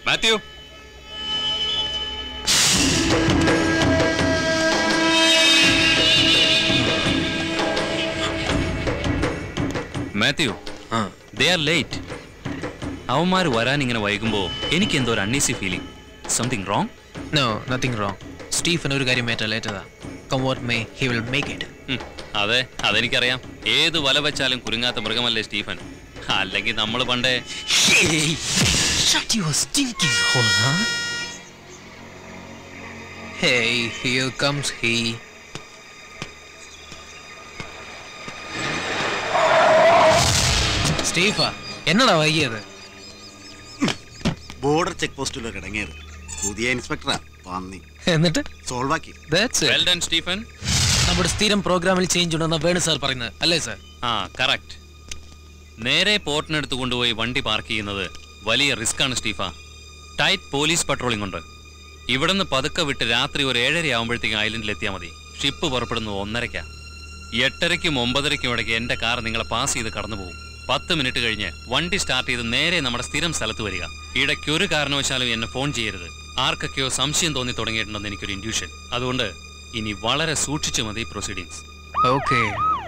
Mathew Mathew they are late അവന്മാർ വരാൻ ഇങ്ങനെ വൈകുമ്പോ എനിക്ക് എന്തോ ഒരു uneasy feeling something wrong no nothing wrong Stephen ഒരു കാര്യം ഏറ്റലേറ്റതാ come what may he will make it അതെ അതെനിക്കറിയാം ഏത് വല വെച്ചാലും കുരുങ്ങാത്ത മൃഗമല്ലേ സ്റ്റീഫൻ അല്ലെങ്കിൽ നമ്മൾ പണ്ടേ Shut your stinking hole, huh? Hey, here comes he. സ്റ്റീഫ എന്നടാ വൈകിയത് ബോർഡർ ചെക്ക് പോസ്റ്റിൽ ഇടങ്ങിയത് പുതിയ ഇൻസ്പെക്ടറാ പന്നി എന്നിട്ട് സോൾവാക്കി That's it. Well done Stephen നമ്മുടെ സ്ഥിരം പ്രോഗ്രാമിൽ ചേഞ്ച് ഉണ്ടെന്ന വേണു സാർ പറയുന്നത് അല്ലേ സാർ ആ കറക്റ്റ് നേരെ പോർട്ടിനടുത്ത് കൊണ്ടുപോയി വണ്ടി പാർക്ക് ചെയ്യുന്നത് വലിയ റിസ്ക് ആണ് സ്റ്റീഫ ടൈറ്റ് പോലീസ് പട്രോളിംഗ് ഉണ്ട് ഇവിടുന്ന് പതുക്കെ വിട്ട് രാത്രി ഒരു ഏഴര ആവുമ്പോഴത്തേക്കും ഐലൻഡിൽ എത്തിയാൽ മതി ഷിപ്പ് പുറപ്പെടുന്നത് ഒന്നരയ്ക്കാ എട്ടരയ്ക്കും ഒമ്പതരയ്ക്കും ഇടയ്ക്ക് എന്റെ കാർ നിങ്ങളെ പാസ് ചെയ്ത് കടന്നു പോകും പത്ത് മിനിറ്റ് കഴിഞ്ഞ് വണ്ടി സ്റ്റാർട്ട് ചെയ്ത് നേരെ നമ്മുടെ സ്ഥിരം സ്ഥലത്ത് വരിക ഇടയ്ക്ക് ഒരു കാരണവശാലും എന്നെ ഫോൺ ചെയ്യരുത് ആർക്കൊക്കെയോ സംശയം തോന്നി തുടങ്ങിയിട്ടുണ്ടെന്ന് എനിക്കൊരു ഇൻഡ്യൂഷൻ അതുകൊണ്ട് ഇനി വളരെ സൂക്ഷിച്ചു മതി proceedings okay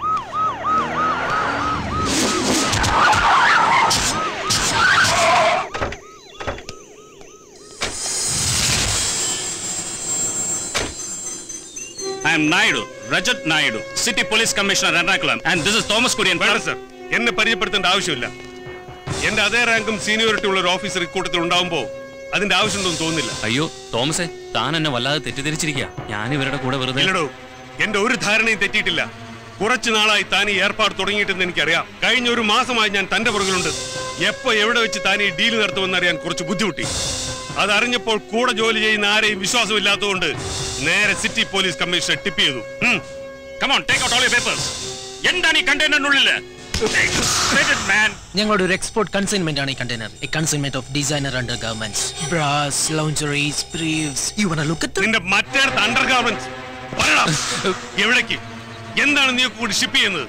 I am Naidu, Rajat Naidu, City Police Commissioner Ernakulam, and this is Thomas Kurian. വേണ്ട സർ എന്നെ പരിചയപ്പെടുത്തേണ്ട ആവശ്യമില്ല എന്റെ അതേ റാങ്കും സീനിയോറിറ്റി ഉള്ള ഒരു ഓഫീസർ ഇക്കൂട്ടത്തിൽ ഉണ്ടാവുമ്പോ അതിന്റെ ആവശ്യമുണ്ടെന്ന് തോന്നുന്നില്ല അയ്യോ തോമസേ താൻ എന്നെ വല്ലാതെ തെറ്റിദ്ധരിച്ചിരിക്കുക ഞാൻ ഇവരുടെ കൂടെ വെറുതെ ഇല്ലടോ എന്റെ ഒരു ധാരണയും തെറ്റിയിട്ടില്ല കുറച്ചു നാളായി താൻ ഈ ഏർപ്പാട് തുടങ്ങിയിട്ടെന്ന് എനിക്കറിയാം കഴിഞ്ഞ ഒരു മാസമായി ഞാൻ തന്റെ പുറകിലുണ്ട് എപ്പോ എവിടെ വെച്ച് താൻ ഈ ഡീൽ നടത്തുമെന്ന് അറിയാൻ കുറച്ച് ബുദ്ധിമുട്ടി അതറിഞ്ഞപ്പോൾ കൂടെ ജോലി ചെയ്യുന്ന ആരെയും വിശ്വാസമില്ലാത്തതുകൊണ്ട് നേരെ സിറ്റി പോലീസ് കമ്മീഷണർ ടിപ്പ് ചെയ്തു ഉം. Come on, take out all your papers. എന്താണ് ഈ കണ്ടെയ്നറിനുള്ളില് മാൻ ഞങ്ങളുടെ ഒരു എക്സ്പോർട്ട് കൺസൈൻമെന്റ് ആണ് ഈ container a consignment of designer under ഗവൺമെന്റ് bras lingeries briefs you wanna look at നിന്റെ മറ്റേടത്ത് അണ്ടർ ഗാർമെന്റ്സ് എവിടേക്ക് എന്താണ് നീ കൂടി ഷിപ്പ് ചെയ്യുന്നത്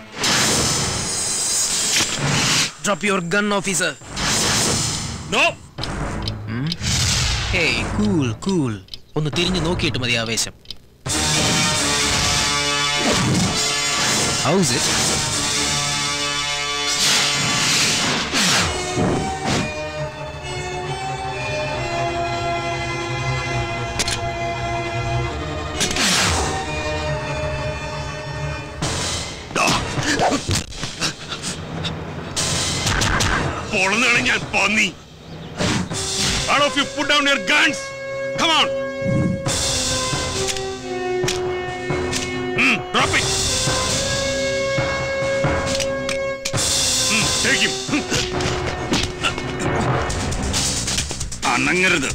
drop your gun officer no hey cool cool ഒന്ന് തിരിഞ്ഞു നോക്കിയിട്ട് മതി ആവേശം ഹൗസ് ഇറ്റ് പൊളന്നാണ് ഞാൻ പന്നി All of you put down your guns. Come on. Mm, drop it. Mm, take him. അനങ്ങരുത്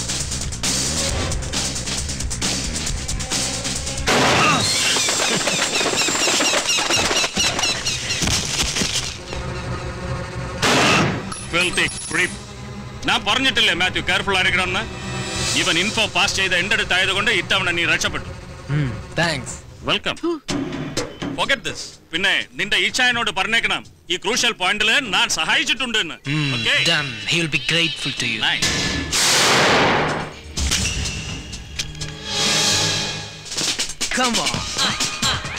Filthy creep. ഞാൻ പറഞ്ഞിട്ടില്ലേ മാത്യു കെയർഫുൾ ആയിരിക്കണമെന്ന് ഇവൻ ഇൻഫോ പാസ് ചെയ്ത എന്റെ അടുത്തായതുകൊണ്ട് ഇത്തവണ നീ രക്ഷപ്പെട്ടു താങ്ക്സ് വെൽക്കം ഫോഗറ്റ് ദിസ് പിന്നെ നിന്റെ ഈച്ചായനോട് പറഞ്ഞേക്കണം ഈ ക്രൂഷ്യൽ പോയിന്റില് ഞാൻ സഹായിച്ചിട്ടുണ്ട് എന്ന് okay done he will be grateful to you nice come on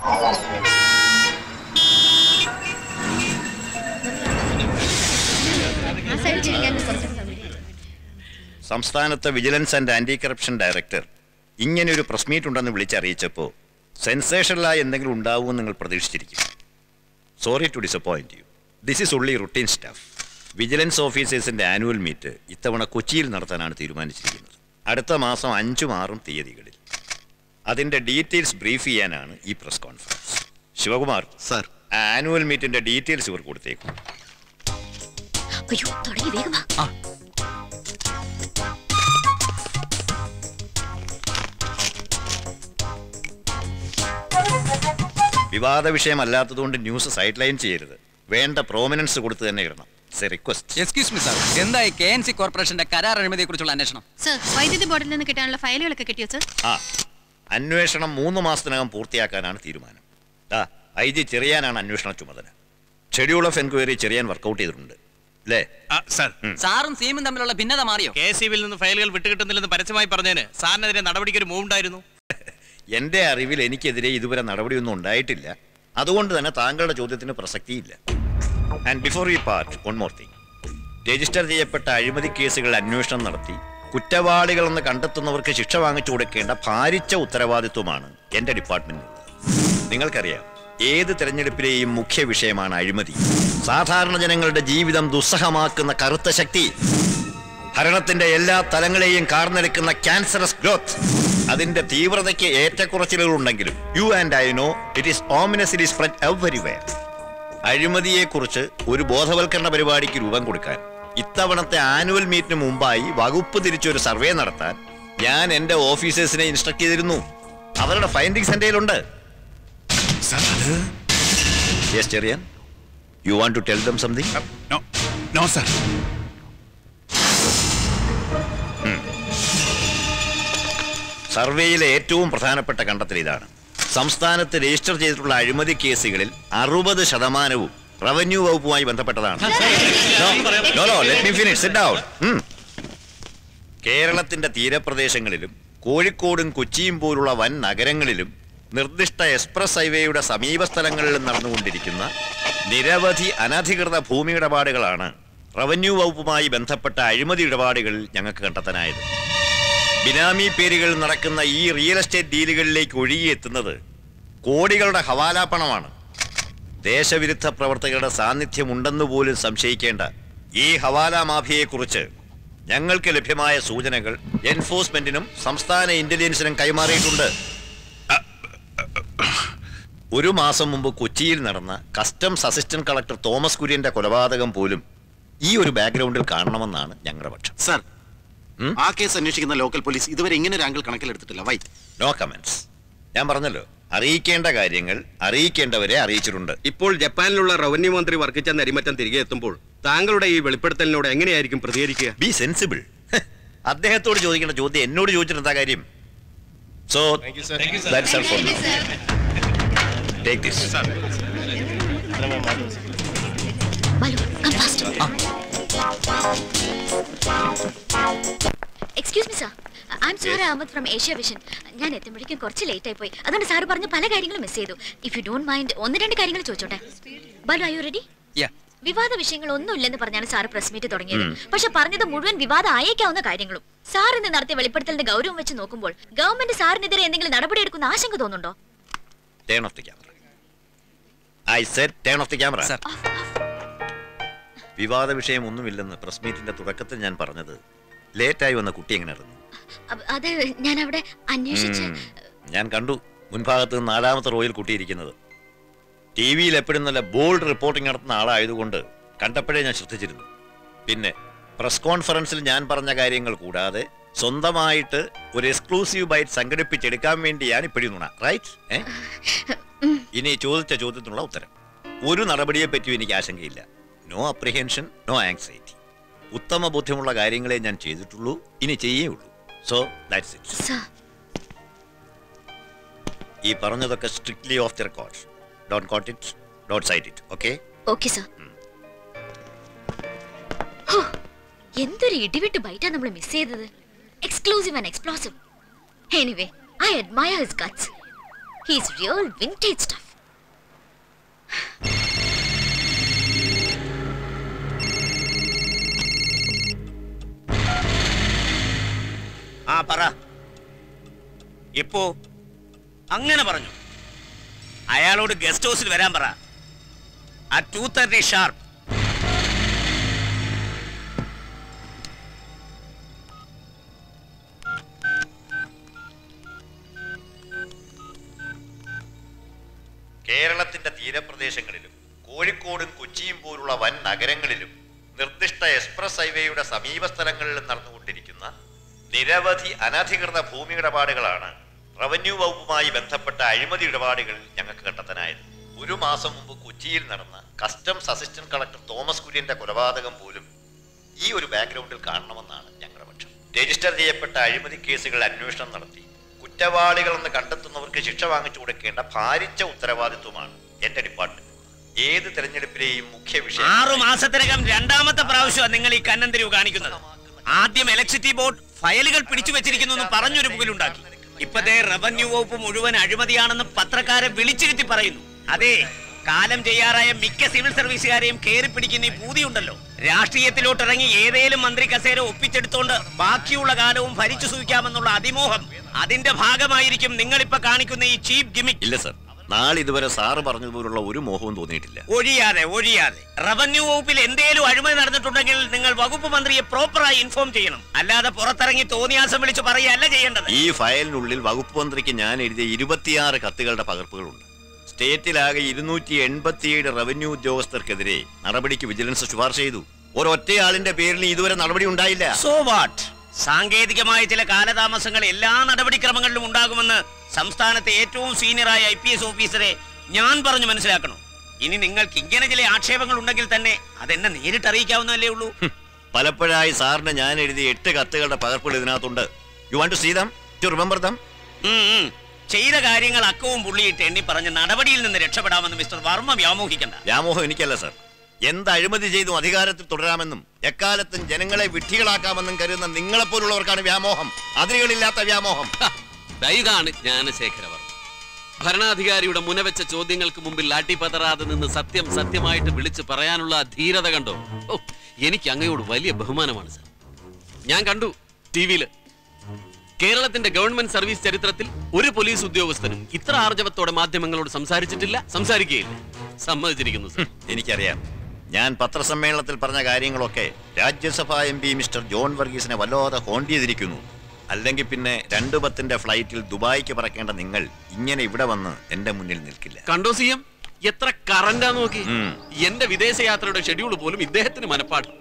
സംസ്ഥാനത്തെ vigilance and anti corruption director ഇങ്ങനെ ഒരു പ്രസ് മീറ്റ് ഉണ്ടെന്ന് വിളിച്ചറിയിച്ചപ്പോൾ സെൻസേഷണലായി എന്തെങ്കിലും ഉണ്ടാവുമെന്ന് നിങ്ങൾ പ്രതീക്ഷിച്ചിരിക്കും sorry to disappoint you this is only routine stuff vigilance ഓഫീസേഴ്സിന്റെ ആനുവൽ മീറ്റ് ഇത്തവണ കൊച്ചിയിൽ നടത്താനാണ് തീരുമാനിച്ചിരിക്കുന്നത് അടുത്ത മാസം അഞ്ചും ആറും തീയതികളിൽ അതിന്റെ ഡീറ്റെയിൽസ് ബ്രീഫ് ചെയ്യാനാണ് ഈ പ്രസ് കോൺഫറൻസ് ശിവകുമാർ സാർ ആ ആനുവൽ മീറ്റിന്റെ ഡീറ്റെയിൽസ് ഇവർ കൊടുത്തേക്കും അയ്യോ തുടങ്ങി വേഗം വാ വിവാദ വിഷയമല്ലാത്തതുകൊണ്ട് ന്യൂസ് സൈഡ് ലൈൻ ചെയ്യരുത് വേണ്ട പ്രോമിനൻസ് കൊടുത്ത് തന്നെ ഇടണം റിക്വസ്റ്റ് എക്സ്ക്യൂസ് മി സാർ എന്തായി കെ എൻ സി കോർപ്പറേഷന്റെ കരാർ അഴിമതിയെ കുറിച്ചുള്ള അന്വേഷണം സർ വൈദ്യുതി ബോർഡിൽ നിന്ന് കിട്ടാനുള്ള ഫയലുകളൊക്കെ കിട്ടിയോ സർ ആ അന്വേഷണം മൂന്ന് മാസത്തിനകം പൂർത്തിയാക്കാനാണ് തീരുമാനം ആ ഐ ജി ചെറിയാനാണ് അന്വേഷണ ചുമതല schedule of enquiry Cheriyan work out ചെയ്തിട്ടുണ്ട് അല്ലേ സാർ സാറും സീമും തമ്മിലുള്ള ഭിന്നത മാറിയോ കെ സി ബിയിൽ നിന്ന് ഫയലുകൾ വിട്ടുകിട്ടുന്നില്ലെന്ന് പരസ്യമായി പറഞ്ഞതിന് സാറിനെതിരെ നടപടിക്ക് ഒരു മൂവ് ഉണ്ടായിരുന്നു എൻ്റെ അറിവിൽ എനിക്കെതിരെ ഇതുവരെ നടപടിയൊന്നും ഉണ്ടായിട്ടില്ല അതുകൊണ്ട് തന്നെ താങ്കളുടെ ചോദ്യത്തിന് പ്രസക്തിയില്ല ആൻഡ് ബിഫോർ ഈ part one more thing register ചെയ്യപ്പെട്ട അഴിമതി കേസുകൾ അന്വേഷണം നടത്തി കുറ്റവാളികളെന്ന് കണ്ടെത്തുന്നവർക്ക് ശിക്ഷ വാങ്ങിച്ചു കൊടുക്കേണ്ട ഭാരിച്ച ഉത്തരവാദിത്വമാണ് എൻ്റെ ഡിപ്പാർട്ട്മെന്റിനുള്ളത് നിങ്ങൾക്കറിയാം ഏത് തെരഞ്ഞെടുപ്പിലെയും മുഖ്യ വിഷയമാണ് അഴിമതി സാധാരണ ജനങ്ങളുടെ ജീവിതം ദുസ്സഹമാക്കുന്ന കറുത്ത ശക്തി ഭരണത്തിന്റെ എല്ലാ തലങ്ങളെയും കാർന്നെടുക്കുന്ന ക്യാൻസറസ് ഗ്രോത്ത് അതിന്റെ തീവ്രതയ്ക്ക് ഏറ്റക്കുറച്ചിലുകൾ ഉണ്ടെങ്കിലും you and I know it is ominously spread everywhere അഴിമതിയെക്കുറിച്ച് ഒരു ബോധവൽക്കരണ പരിപാടിക്ക് രൂപം കൊടുക്കാൻ ഇത്തവണത്തെ ആനുവൽ മീറ്റിന് മുമ്പായി വകുപ്പ് തിരിച്ചൊരു സർവേ നടത്താൻ ഞാൻ എന്റെ ഓഫീസേഴ്സിനെ ഇൻസ്ട്രക്ട് ചെയ്തിരുന്നു അവരുടെ ഫൈൻഡിങ്സ് എൻ്റെ കയ്യിലുണ്ട് yes Cheriyan you want to tell them something no sir സർവേയിലെ ഏറ്റവും പ്രധാനപ്പെട്ട കണ്ടെത്തൽ ഇതാണ് സംസ്ഥാനത്ത് രജിസ്റ്റർ ചെയ്തിട്ടുള്ള അഴിമതി കേസുകളിൽ അറുപത് ശതമാനവും റവന്യൂ വകുപ്പുമായി ബന്ധപ്പെട്ടതാണ് No, no, no, let me finish. Sit down. ഉം. കേരളത്തിന്റെ തീരപ്രദേശങ്ങളിലും കോഴിക്കോടും കൊച്ചിയും പോലുള്ള വൻ നഗരങ്ങളിലും നിർദ്ദിഷ്ട എക്സ്പ്രസ് ഹൈവേയുടെ സമീപ സ്ഥലങ്ങളിലും നടന്നുകൊണ്ടിരിക്കുന്ന നിരവധി അനധികൃത ഭൂമി ഇടപാടുകളാണ് റവന്യൂ വകുപ്പുമായി ബന്ധപ്പെട്ട അഴിമതി ഇടപാടുകളിൽ ഞങ്ങൾക്ക് കണ്ടെത്താനായത് ബിനാമി പേരുകളിൽ നടക്കുന്ന ഈ റിയൽ എസ്റ്റേറ്റ് ഡീലുകളിലേക്ക് ഒഴുകിയെത്തുന്നത് കോടികളുടെ ഹവാലാ പണമാണ് ദേശവിരുദ്ധ പ്രവർത്തകരുടെ സാന്നിധ്യമുണ്ടെന്ന് പോലും സംശയിക്കേണ്ട ഈ ഹവാല മാഫിയയെക്കുറിച്ച് ഞങ്ങൾക്ക് ലഭ്യമായ സൂചനകൾ എൻഫോഴ്സ്മെന്റിനും സംസ്ഥാന ഇന്റലിജൻസിനും കൈമാറിയിട്ടുണ്ട് ഒരു മാസം മുമ്പ് കൊച്ചിയിൽ നടന്ന കസ്റ്റംസ് അസിസ്റ്റന്റ് കളക്ടർ തോമസ് കുര്യന്റെ കൊലപാതകം പോലും ഈ ഒരു ബാക്ക്ഗ്രൗണ്ടിൽ കാണണമെന്നാണ് ഞങ്ങളുടെ പക്ഷം സാർ ഉം? ആ കേസ് അന്വേഷിക്കുന്ന ലോക്കൽ പോലീസ് ഇതുവരെ ഇങ്ങനെ ഒരു ആംഗിൾ കണക്കിലെടുത്തിട്ടില്ല വൈ നോ കമന്റ്സ് ഞാൻ പറഞ്ഞല്ലോ അറിയിക്കേണ്ട കാര്യങ്ങൾ അറിയിക്കേണ്ടവരെ അറിയിച്ചിട്ടുണ്ട് ഇപ്പോൾ ജപ്പാനിലുള്ള റവന്യൂ മന്ത്രി വർക്കിച്ച നരിമറ്റം തിരികെ എത്തുമ്പോൾ താങ്കളുടെ ഈ വെളിപ്പെടുത്തലിനോട് എങ്ങനെയായിരിക്കും പ്രതികരിക്കുക ബി സെൻസിബിൾ അദ്ദേഹത്തോട് ചോദിക്കേണ്ട ചോദ്യം എന്നോട് ചോദിച്ചിട്ട് എന്താ കാര്യം so that's all for take this Balu come fast excuse me sir I'm sorry Ahmed from Asia Vision ഞാൻ എത്തുമ്പോഴേക്കും കുറച്ച് ലേറ്റ് ആയി പോയി അതുകൊണ്ട് സാർ പറഞ്ഞ പല കാര്യങ്ങളും മിസ് ചെയ്തു ഇഫ് യു ഡോണ്ട് മൈൻഡ് ഒന്ന് രണ്ട് കാര്യങ്ങൾ ചോദിച്ചോട്ടെ Balu I you ready Yeah. വിവാദ വിഷയങ്ങൾ ഒന്നും ഇല്ലെന്ന് പറഞ്ഞാണ് സാർ പ്രസ് മീറ്റ് തുടങ്ങിയത് പക്ഷെ പറഞ്ഞത് മുഴുവൻ വിവാദം ആയേക്കാവുന്ന കാര്യങ്ങളും സാർ ഇന്ന് നടത്തിയ വെളിപ്പെടുത്തലിന്റെ ഗൗരവം വെച്ച് നോക്കുമ്പോൾ ഗവൺമെന്റ് സാറിനെതിരെ എന്തെങ്കിലും നടപടിയെടുക്കുന്ന ആശങ്ക തോന്നുന്നുണ്ടോ turn off the camera I said turn off the camera Sir. വിവാദ വിഷയം ഒന്നുമില്ലെന്ന് പ്രസ് മീറ്റിന്റെ തുടക്കത്തിൽ ഞാൻ പറഞ്ഞത് ലേറ്റായി വന്ന കുട്ടി എങ്ങനെ അറിഞ്ഞു അ- അത് ഞാൻ അവിടെ അന്വേഷിച്ച് ഉം. ഞാൻ കണ്ടു മുൻഭാഗത്ത് നിന്ന് നാലാമത്തെ റോയിൽ കുട്ടിയിരിക്കുന്നത് ടി വിയിൽ എപ്പോഴും നല്ല ബോൾഡ് റിപ്പോർട്ടിംഗ് നടത്തുന്ന ആളായതുകൊണ്ട് കണ്ടപ്പോഴേ ഞാൻ ശ്രദ്ധിച്ചിരുന്നു പിന്നെ പ്രസ് കോൺഫറൻസിൽ ഞാൻ പറഞ്ഞ കാര്യങ്ങൾ കൂടാതെ സ്വന്തമായിട്ട് ഒരു എക്സ്ക്ലൂസീവ് ബൈറ്റ് സംഘടിപ്പിച്ചെടുക്കാൻ വേണ്ടിയാണ് ഇപ്പോഴും നുണ റൈറ്റ് ഏ ഇനി ചോദിച്ച ചോദ്യത്തിനുള്ള ഉത്തരം ഒരു നടപടിയെ പറ്റിയും എനിക്ക് ആശങ്കയില്ല നോ അപ്രിഹെൻഷൻ നോ ആങ്സൈറ്റി ഉത്തമ ബോധ്യമുള്ള കാര്യങ്ങളെ ഞാൻ ചെയ്തിട്ടുള്ളൂ ഇനി ചെയ്യേ ഉള്ളൂ സോ ദാറ്റ്സ് ഇറ്റ് സാർ ഈ പറഞ്ഞതൊക്കെ strictly off the record don't quote it don't cite it okay okay sir ഹോ, എന്തൊരു ഇടിവിട്ട് ബൈറ്റാ നമ്മൾ മിസ് ചെയ്തത് exclusive and explosive anyway I admire his guts he's real vintage stuff എപ്പോ അങ്ങനെ പറഞ്ഞു അയാളോട് ഗസ്റ്റ് ഹൗസിൽ വരാൻ പറ ആ ടു തേർട്ടി ഷാർപ്പ് കേരളത്തിന്റെ തീരപ്രദേശങ്ങളിലും കോഴിക്കോടും കൊച്ചിയും പോലുള്ള വൻ നഗരങ്ങളിലും നിർദ്ദിഷ്ട എക്സ്പ്രസ് ഹൈവേയുടെ സമീപ സ്ഥലങ്ങളിലും നടന്നുകൊണ്ടിരിക്കുന്ന നിരവധി അനധികൃത ഭൂമി ഇടപാടുകളാണ് റവന്യൂ വകുപ്പുമായി ബന്ധപ്പെട്ട അഴിമതി ഇടപാടുകളിൽ ഞങ്ങൾക്ക് കണ്ടെത്താനായത് ഒരു മാസം മുമ്പ് കൊച്ചിയിൽ നടന്ന കസ്റ്റംസ് അസിസ്റ്റന്റ് കളക്ടർ തോമസ് കുര്യന്റെ കൊലപാതകം പോലും ഈ ഒരു ബാക്ക്ഗ്രൗണ്ടിൽ കാണണമെന്നാണ് ഞങ്ങളുടെ പക്ഷം രജിസ്റ്റർ ചെയ്യപ്പെട്ട അഴിമതി കേസുകൾ അന്വേഷണം നടത്തി കുറ്റവാളികളെന്ന് കണ്ടെത്തുന്നവർക്ക് ശിക്ഷ വാങ്ങിച്ചു കൊടുക്കേണ്ട ഭാരിച്ച ഉത്തരവാദിത്വമാണ് എന്റെ ഡിപ്പാർട്ട്മെന്റ് ഏത് തെരഞ്ഞെടുപ്പിലെയും മുഖ്യ വിഷയം ആറു മാസത്തിനകം രണ്ടാമത്തെ പ്രാവശ്യമാണ് നിങ്ങൾ ഈ കന്നന്തിരിവ് കാണിക്കുന്നത് ആദ്യം ഇലക്ട്രിസിറ്റി ബോർഡ് ഫയലുകൾ പിടിച്ചു വെച്ചിരിക്കുന്നു എന്ന് പറഞ്ഞൊരു പുകലുണ്ടാക്കി ഇപ്പതേ റവന്യൂ വകുപ്പ് മുഴുവൻ അഴിമതിയാണെന്ന് പത്രക്കാരെ വിളിച്ചിരുത്തി പറയുന്നു അതെ കാലം ചെയ്യാറായ മിക്ക സിവിൽ സർവീസുകാരെയും കയറി പിടിക്കുന്ന ഈ പൂതിയുണ്ടല്ലോ രാഷ്ട്രീയത്തിലോട്ട് ഇറങ്ങി ഏതേലും മന്ത്രി കസേര ഒപ്പിച്ചെടുത്തോണ്ട് ബാക്കിയുള്ള കാലവും ഭരിച്ചു സൂഹിക്കാമെന്നുള്ള അതിമോഹം അതിന്റെ ഭാഗമായിരിക്കും നിങ്ങളിപ്പോ കാണിക്കുന്ന ഈ ചീപ്പ് ഗിമിക് ഇല്ല സർ നാളെ ഇതുവരെ സാറ് പറഞ്ഞതുപോലുള്ള ഒരു മോഹവും തോന്നിയിട്ടില്ല ഒഴിയാതെ ഒഴിയാതെ റവന്യൂ വകുപ്പിൽ എന്തേലും അഴിമതി നടന്നിട്ടുണ്ടെങ്കിൽ നിങ്ങൾ വകുപ്പ് മന്ത്രിയെ പ്രോപ്പറായി ഇൻഫോം ചെയ്യണം അല്ലാതെ പുറത്തിറങ്ങി തോന്നിയാസം വിളിച്ച് പറയുകയല്ല ചെയ്യേണ്ടത് ഈ ഫയലിനുള്ളിൽ വകുപ്പ് മന്ത്രിക്ക് ഞാൻ എഴുതിയ ഇരുപത്തിയാറ് കത്തുകളുടെ പകർപ്പുകളുണ്ട് സ്റ്റേറ്റിലാകെ ഇരുന്നൂറ്റി എൺപത്തിയേഴ് റവന്യൂ ഉദ്യോഗസ്ഥർക്കെതിരെ നടപടിക്ക് വിജിലൻസ് ശുപാർശ ചെയ്തു ഒരൊറ്റയാളിന്റെ പേരിൽ ഇതുവരെ നടപടി ഉണ്ടായില്ല സോ വാട്ട് സാങ്കേതികമായ ചില കാലതാമസങ്ങൾ എല്ലാ നടപടിക്രമങ്ങളിലും ഉണ്ടാകുമെന്ന് സംസ്ഥാനത്തെ ഏറ്റവും സീനിയറായ ഐ പി എസ് ഓഫീസറെ ഞാൻ പറഞ്ഞു മനസ്സിലാക്കണം ഇനി നിങ്ങൾക്ക് ഇങ്ങനെ ചില ആക്ഷേപങ്ങൾ ഉണ്ടെങ്കിൽ തന്നെ അതെന്നെ നേരിട്ട് അറിയിക്കാവുന്നതല്ലേ ഉള്ളൂ പലപ്പോഴായി സാറിന് ഞാൻ എഴുതിയ എട്ട് കത്തുകളുടെ പകർപ്പുകൾ ഇതിനകത്തുണ്ട് you want to see them to remember them ഉം, ഉം. ചെയ്ത കാര്യങ്ങൾ അക്കവും പുള്ളിയിട്ട് എണ്ണി പറഞ്ഞ് നടപടിയിൽ നിന്ന് രക്ഷപ്പെടാമെന്ന് മിസ്റ്റർ വർമ്മ വ്യാമോഹിക്കണ്ട വ്യാമോഹം എനിക്കല്ല സർ എന്ത് അഴിമതി ചെയ്തും അധികാരത്തിൽ തുടരാമെന്നും എക്കാലത്തും ജനങ്ങളെ വിഡ്ഢികളാക്കാമെന്നും കരുതുന്ന നിങ്ങളെപ്പോലുള്ളവർക്കാണ് വ്യാമോഹം അതിരുകളില്ലാത്ത വ്യാമോഹം ദാ ഇതാണ് ജ്ഞാനശേഖരവർമ്മ ഭരണാധികാരിയുടെ മുനവെച്ച ചോദ്യങ്ങൾക്ക് മുമ്പിൽ ലാട്ടിപ്പതറാതെ നിന്ന് സത്യം സത്യമായിട്ട് വിളിച്ചു പറയാനുള്ള ആ ധീരത കണ്ടോ ഓ എനിക്ക് അങ്ങയോട് വലിയ ബഹുമാനമാണ് സർ ഞാൻ കണ്ടു ടി വിയില് കേരളത്തിന്റെ ഗവൺമെന്റ് സർവീസ് ചരിത്രത്തിൽ ഒരു പോലീസ് ഉദ്യോഗസ്ഥനും ഇത്ര ആർജവത്തോടെ മാധ്യമങ്ങളോട് സംസാരിച്ചിട്ടില്ല സംസാരിക്കുകയില്ല സമ്മതിച്ചിരിക്കുന്നു സർ എനിക്കറിയാം ഞാൻ പത്രസമ്മേളനത്തിൽ പറഞ്ഞ കാര്യങ്ങളൊക്കെ Rajya Sabha M P mister John വർഗീസിനെ വല്ലാതെ ഹോണ്ട് ചെയ്തിരിക്കുന്നു അല്ലെങ്കിൽ പിന്നെ രണ്ടു പത്തിന്റെ ഫ്ലൈറ്റിൽ ദുബായിക്ക് പറക്കേണ്ട നിങ്ങൾ ഇങ്ങനെ ഇവിടെ വന്ന് എന്റെ മുന്നിൽ നിൽക്കില്ല കണ്ടോ സി എം എത്ര കറന്റാ നോക്കി ഉം. എന്റെ വിദേശയാത്രയുടെ ഷെഡ്യൂൾ പോലും ഇദ്ദേഹത്തിന് മനപ്പാടും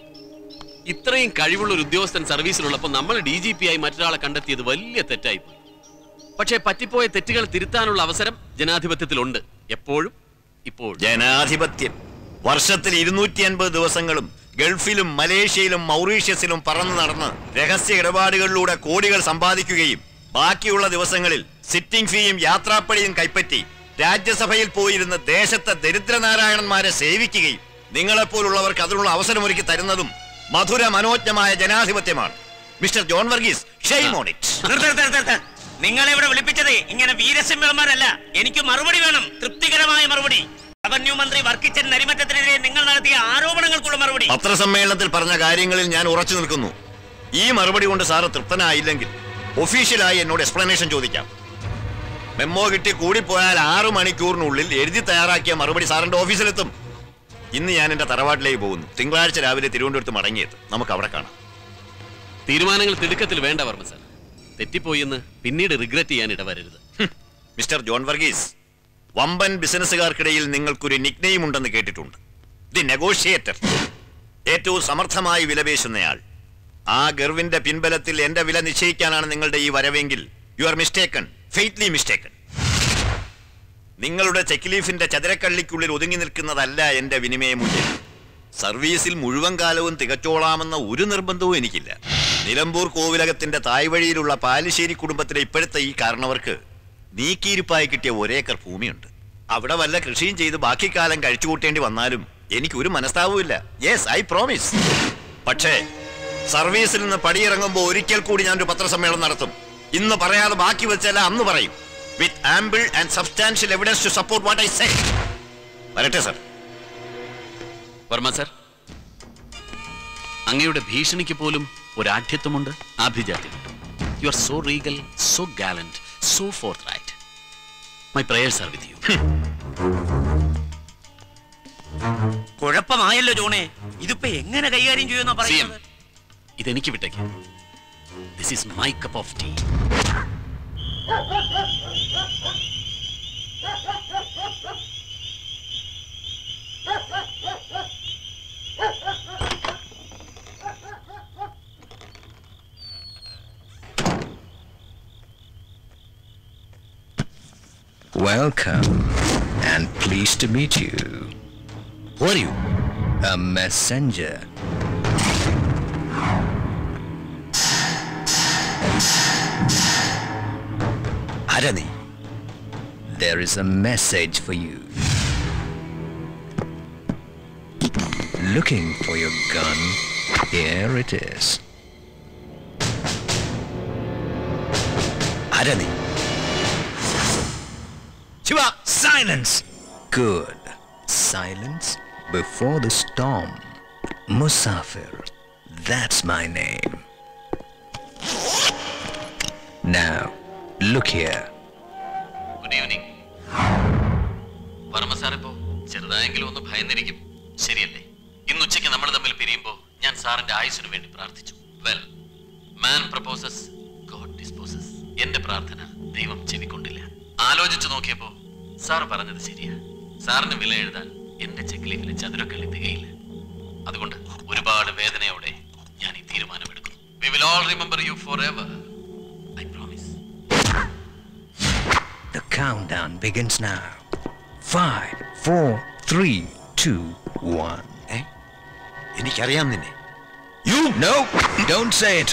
ഇത്രയും കഴിവുള്ള ഒരു ഉദ്യോഗസ്ഥൻ സർവീസിലുള്ളപ്പോൾ നമ്മൾ ഡി ജി പി ആയി മറ്റൊരാളെ കണ്ടെത്തിയത് വലിയ തെറ്റായി പോയി പക്ഷേ പറ്റിപ്പോയ തെറ്റുകൾ തിരുത്താനുള്ള അവസരം ജനാധിപത്യത്തിലുണ്ട് എപ്പോഴും ഇപ്പോഴും ജനാധിപത്യം വർഷത്തിൽ ഇരുന്നൂറ്റി അൻപത് ദിവസങ്ങളും ഗൾഫിലും മലേഷ്യയിലും മൗറീഷ്യസിലും പറന്നു നടന്ന് രഹസ്യ ഇടപാടുകളിലൂടെ കോടികൾ സമ്പാദിക്കുകയും ബാക്കിയുള്ള ദിവസങ്ങളിൽ സിറ്റിംഗ് ഫീയും യാത്രാപ്പടിയും കൈപ്പറ്റി രാജ്യസഭയിൽ പോയിരുന്ന് ദേശത്തെ ദരിദ്രനാരായണന്മാരെ സേവിക്കുകയും നിങ്ങളെപ്പോലുള്ളവർക്ക് അതിനുള്ള അവസരമൊരുക്കി തരുന്നതും മധുര മനോജ്ഞമായ ജനാധിപത്യമാണ് mister John Varghese shame on it നിർത്ത് നിർത്ത് നിർത്ത് നിർത്ത്. നിങ്ങളെ ഇവിടെ വിളിപ്പിച്ചത് ഇങ്ങനെ വീരസിംഹന്മാരല്ല എനിക്ക് മറുപടി വേണം തൃപ്തികരമായ മറുപടി റവന്യൂ മന്ത്രി വർക്കിച്ചൻ നരിമറ്റത്തിനെതിരെ നിങ്ങൾ നടത്തിയ ആരോപണങ്ങൾക്കുള്ള മറുപടി പത്രസമ്മേളനത്തിൽ പറഞ്ഞ കാര്യങ്ങളിൽ ഞാൻ ഉറച്ചു നിൽക്കുന്നു ഈ മറുപടി കൊണ്ട് സാറ് തൃപ്തനായില്ലെങ്കിൽ ഒഫീഷ്യലായി എന്നോട് എക്സ്പ്ലനേഷൻ ചോദിക്കാം മെമ്മോ കിട്ടി കൂടിപ്പോയാൽ ആറു മണിക്കൂറിനുള്ളിൽ എഴുതി തയ്യാറാക്കിയ മറുപടി സാറിന്റെ ഓഫീസിലെത്തും ഇന്ന് ഞാൻ എന്റെ തറവാട്ടിലേക്ക് പോകുന്നു തിങ്കളാഴ്ച രാവിലെ തിരുവനന്തപുരത്ത് മടങ്ങിയെത്തും നമുക്ക് അവിടെ കാണാം തീരുമാനങ്ങൾ തിടുക്കത്തിൽ വേണ്ട വർമ്മ സാർ തെറ്റിപ്പോയി എന്ന് പിന്നീട് റിഗ്രറ്റ് ചെയ്യാൻ ഇടവരരുത് മിസ്റ്റർ ജോൺ വർഗീസ് വമ്പൻ ബിസിനസ്സുകാർക്കിടയിൽ നിങ്ങൾക്കൊരു നിക്നെയിം ഉണ്ടെന്ന് കേട്ടിട്ടുണ്ട് ദി നെഗോഷിയേറ്റർ ഏറ്റവും സമർത്ഥമായി വിലപേശുന്നയാൾ ആ ഗർവിന്റെ പിൻബലത്തിൽ എന്റെ വില നിശ്ചയിക്കാനാണ് നിങ്ങളുടെ ഈ വരവെങ്കിൽ you are mistaken fatally mistaken നിങ്ങളുടെ ചെക്ക് ലീഫിന്റെ ചതുരക്കള്ളിക്കുള്ളിൽ ഒതുങ്ങി നിൽക്കുന്നതല്ല എന്റെ വിനിമയ മൂല്യം സർവീസിൽ മുഴുവൻ കാലവും തികച്ചോളാമെന്ന ഒരു നിർബന്ധവും എനിക്കില്ല നിലമ്പൂർ കോവിലകത്തിന്റെ തായ്വഴിയിലുള്ള പാലിശ്ശേരി കുടുംബത്തിലെ ഇപ്പോഴത്തെ ഈ കാരണവർക്ക് നീക്കിയിരിപ്പായി കിട്ടിയ ഒരേക്കർ ഭൂമിയുണ്ട് അവിടെ വല്ല കൃഷിയും ചെയ്ത് ബാക്കി കാലം കഴിച്ചു കൂട്ടേണ്ടി വന്നാലും എനിക്ക് ഒരു മനസ്താവുമില്ല യെസ് ഐ പ്രോമിസ് പക്ഷേ സർവീസിൽ നിന്ന് പടിയിറങ്ങുമ്പോൾ ഒരിക്കൽ കൂടി ഞാനൊരു പത്രസമ്മേളനം നടത്തും ഇന്ന് പറയാതെ ബാക്കി വെച്ചല്ല അന്ന് പറയും with ample and substantial evidence to support what I say വരട്ടെ സർ വർമ്മ സാർ അങ്ങയുടെ ഭീഷണിക്ക് പോലും ഒരാഠ്യത്വമുണ്ട് ആഭിജാത്യമുണ്ട് you are so regal so gallant so forthright my prayers are with you കുഴപ്പമായല്ലോ ജോണേ ഇതിപ്പോ എങ്ങനെ കൈകാര്യം ചെയ്യുമെന്നാ സി എം പറയുന്നത് ഇതെനിക്ക് വിട്ടേക്ക് this is my cup of tea Welcome, and pleased to meet you. Who are you? A messenger. ആരാ നീ There is a message for you. Looking for your gun? Here it is. ആരാ നീ Shiva, silence! Good. Silence before the storm. Musafir. That's my name. Now, look here. Good evening Varma sir ഇപ്പോ ചെറുതായെങ്കിലും ഒന്ന് ഭയന്നിരിക്കും ശരിയല്ലേ ഇന്ന് ഉച്ചയ്ക്ക് നമ്മൾ തമ്മിൽ പിരിയുമ്പോൾ ഞാൻ സാറിന്റെ ആയുസിനു വേണ്ടി പ്രാർത്ഥിച്ചു well man proposes God disposes എന്റെ പ്രാർത്ഥന ദൈവം ചെവിക്കൊണ്ടില്ല ആലോചിച്ചു നോക്കിയപ്പോ സാർ പറഞ്ഞത് ശരിയാ സാറിന് വില എഴുതാൻ എന്റെ ചെക്ക് ലീഫിലെ ചതുരക്കള്ളി തികയില്ല അതുകൊണ്ട് ഒരുപാട് വേദനയോടെ ഞാൻ ഈ തീരുമാനമെടുക്കുന്നു we will all remember you forever I promise The countdown begins now. Five, four, three, two, one. ഏ എനിക്കറിയാം നിന്നെ You? No, don't say it.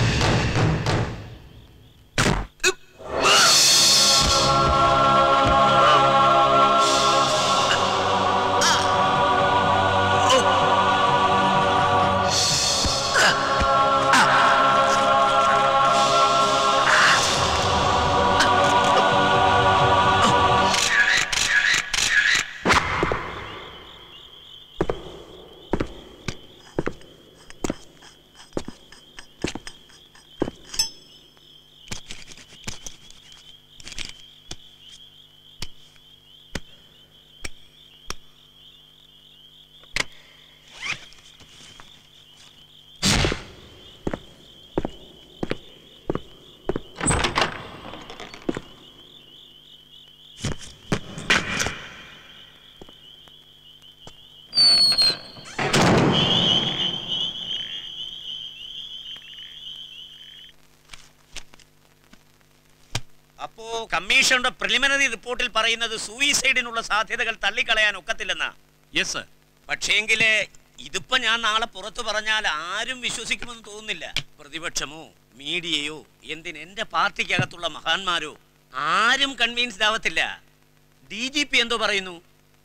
അപ്പോ കമ്മീഷന്റെ പ്രിലിമിനറി റിപ്പോർട്ടിൽ പറയുന്നത് സൂയിസൈഡിനുള്ള സാധ്യതകൾ തള്ളിക്കളയാൻ ഒക്കത്തില്ലെന്നാ യെസ് സർ പക്ഷേങ്കില് ഇതിപ്പോ ഞാൻ നാളെ പുറത്തു പറഞ്ഞാൽ ആരും വിശ്വസിക്കുമെന്ന് തോന്നുന്നില്ല പ്രതിപക്ഷമോ മീഡിയയോ എന്തിന് എന്റെ പാർട്ടിക്കകത്തുള്ള മഹാന്മാരോ ആരും കൺവീൻസ്ഡ് ആവത്തില്ല ഡി ജി പി എന്തോ പറയുന്നു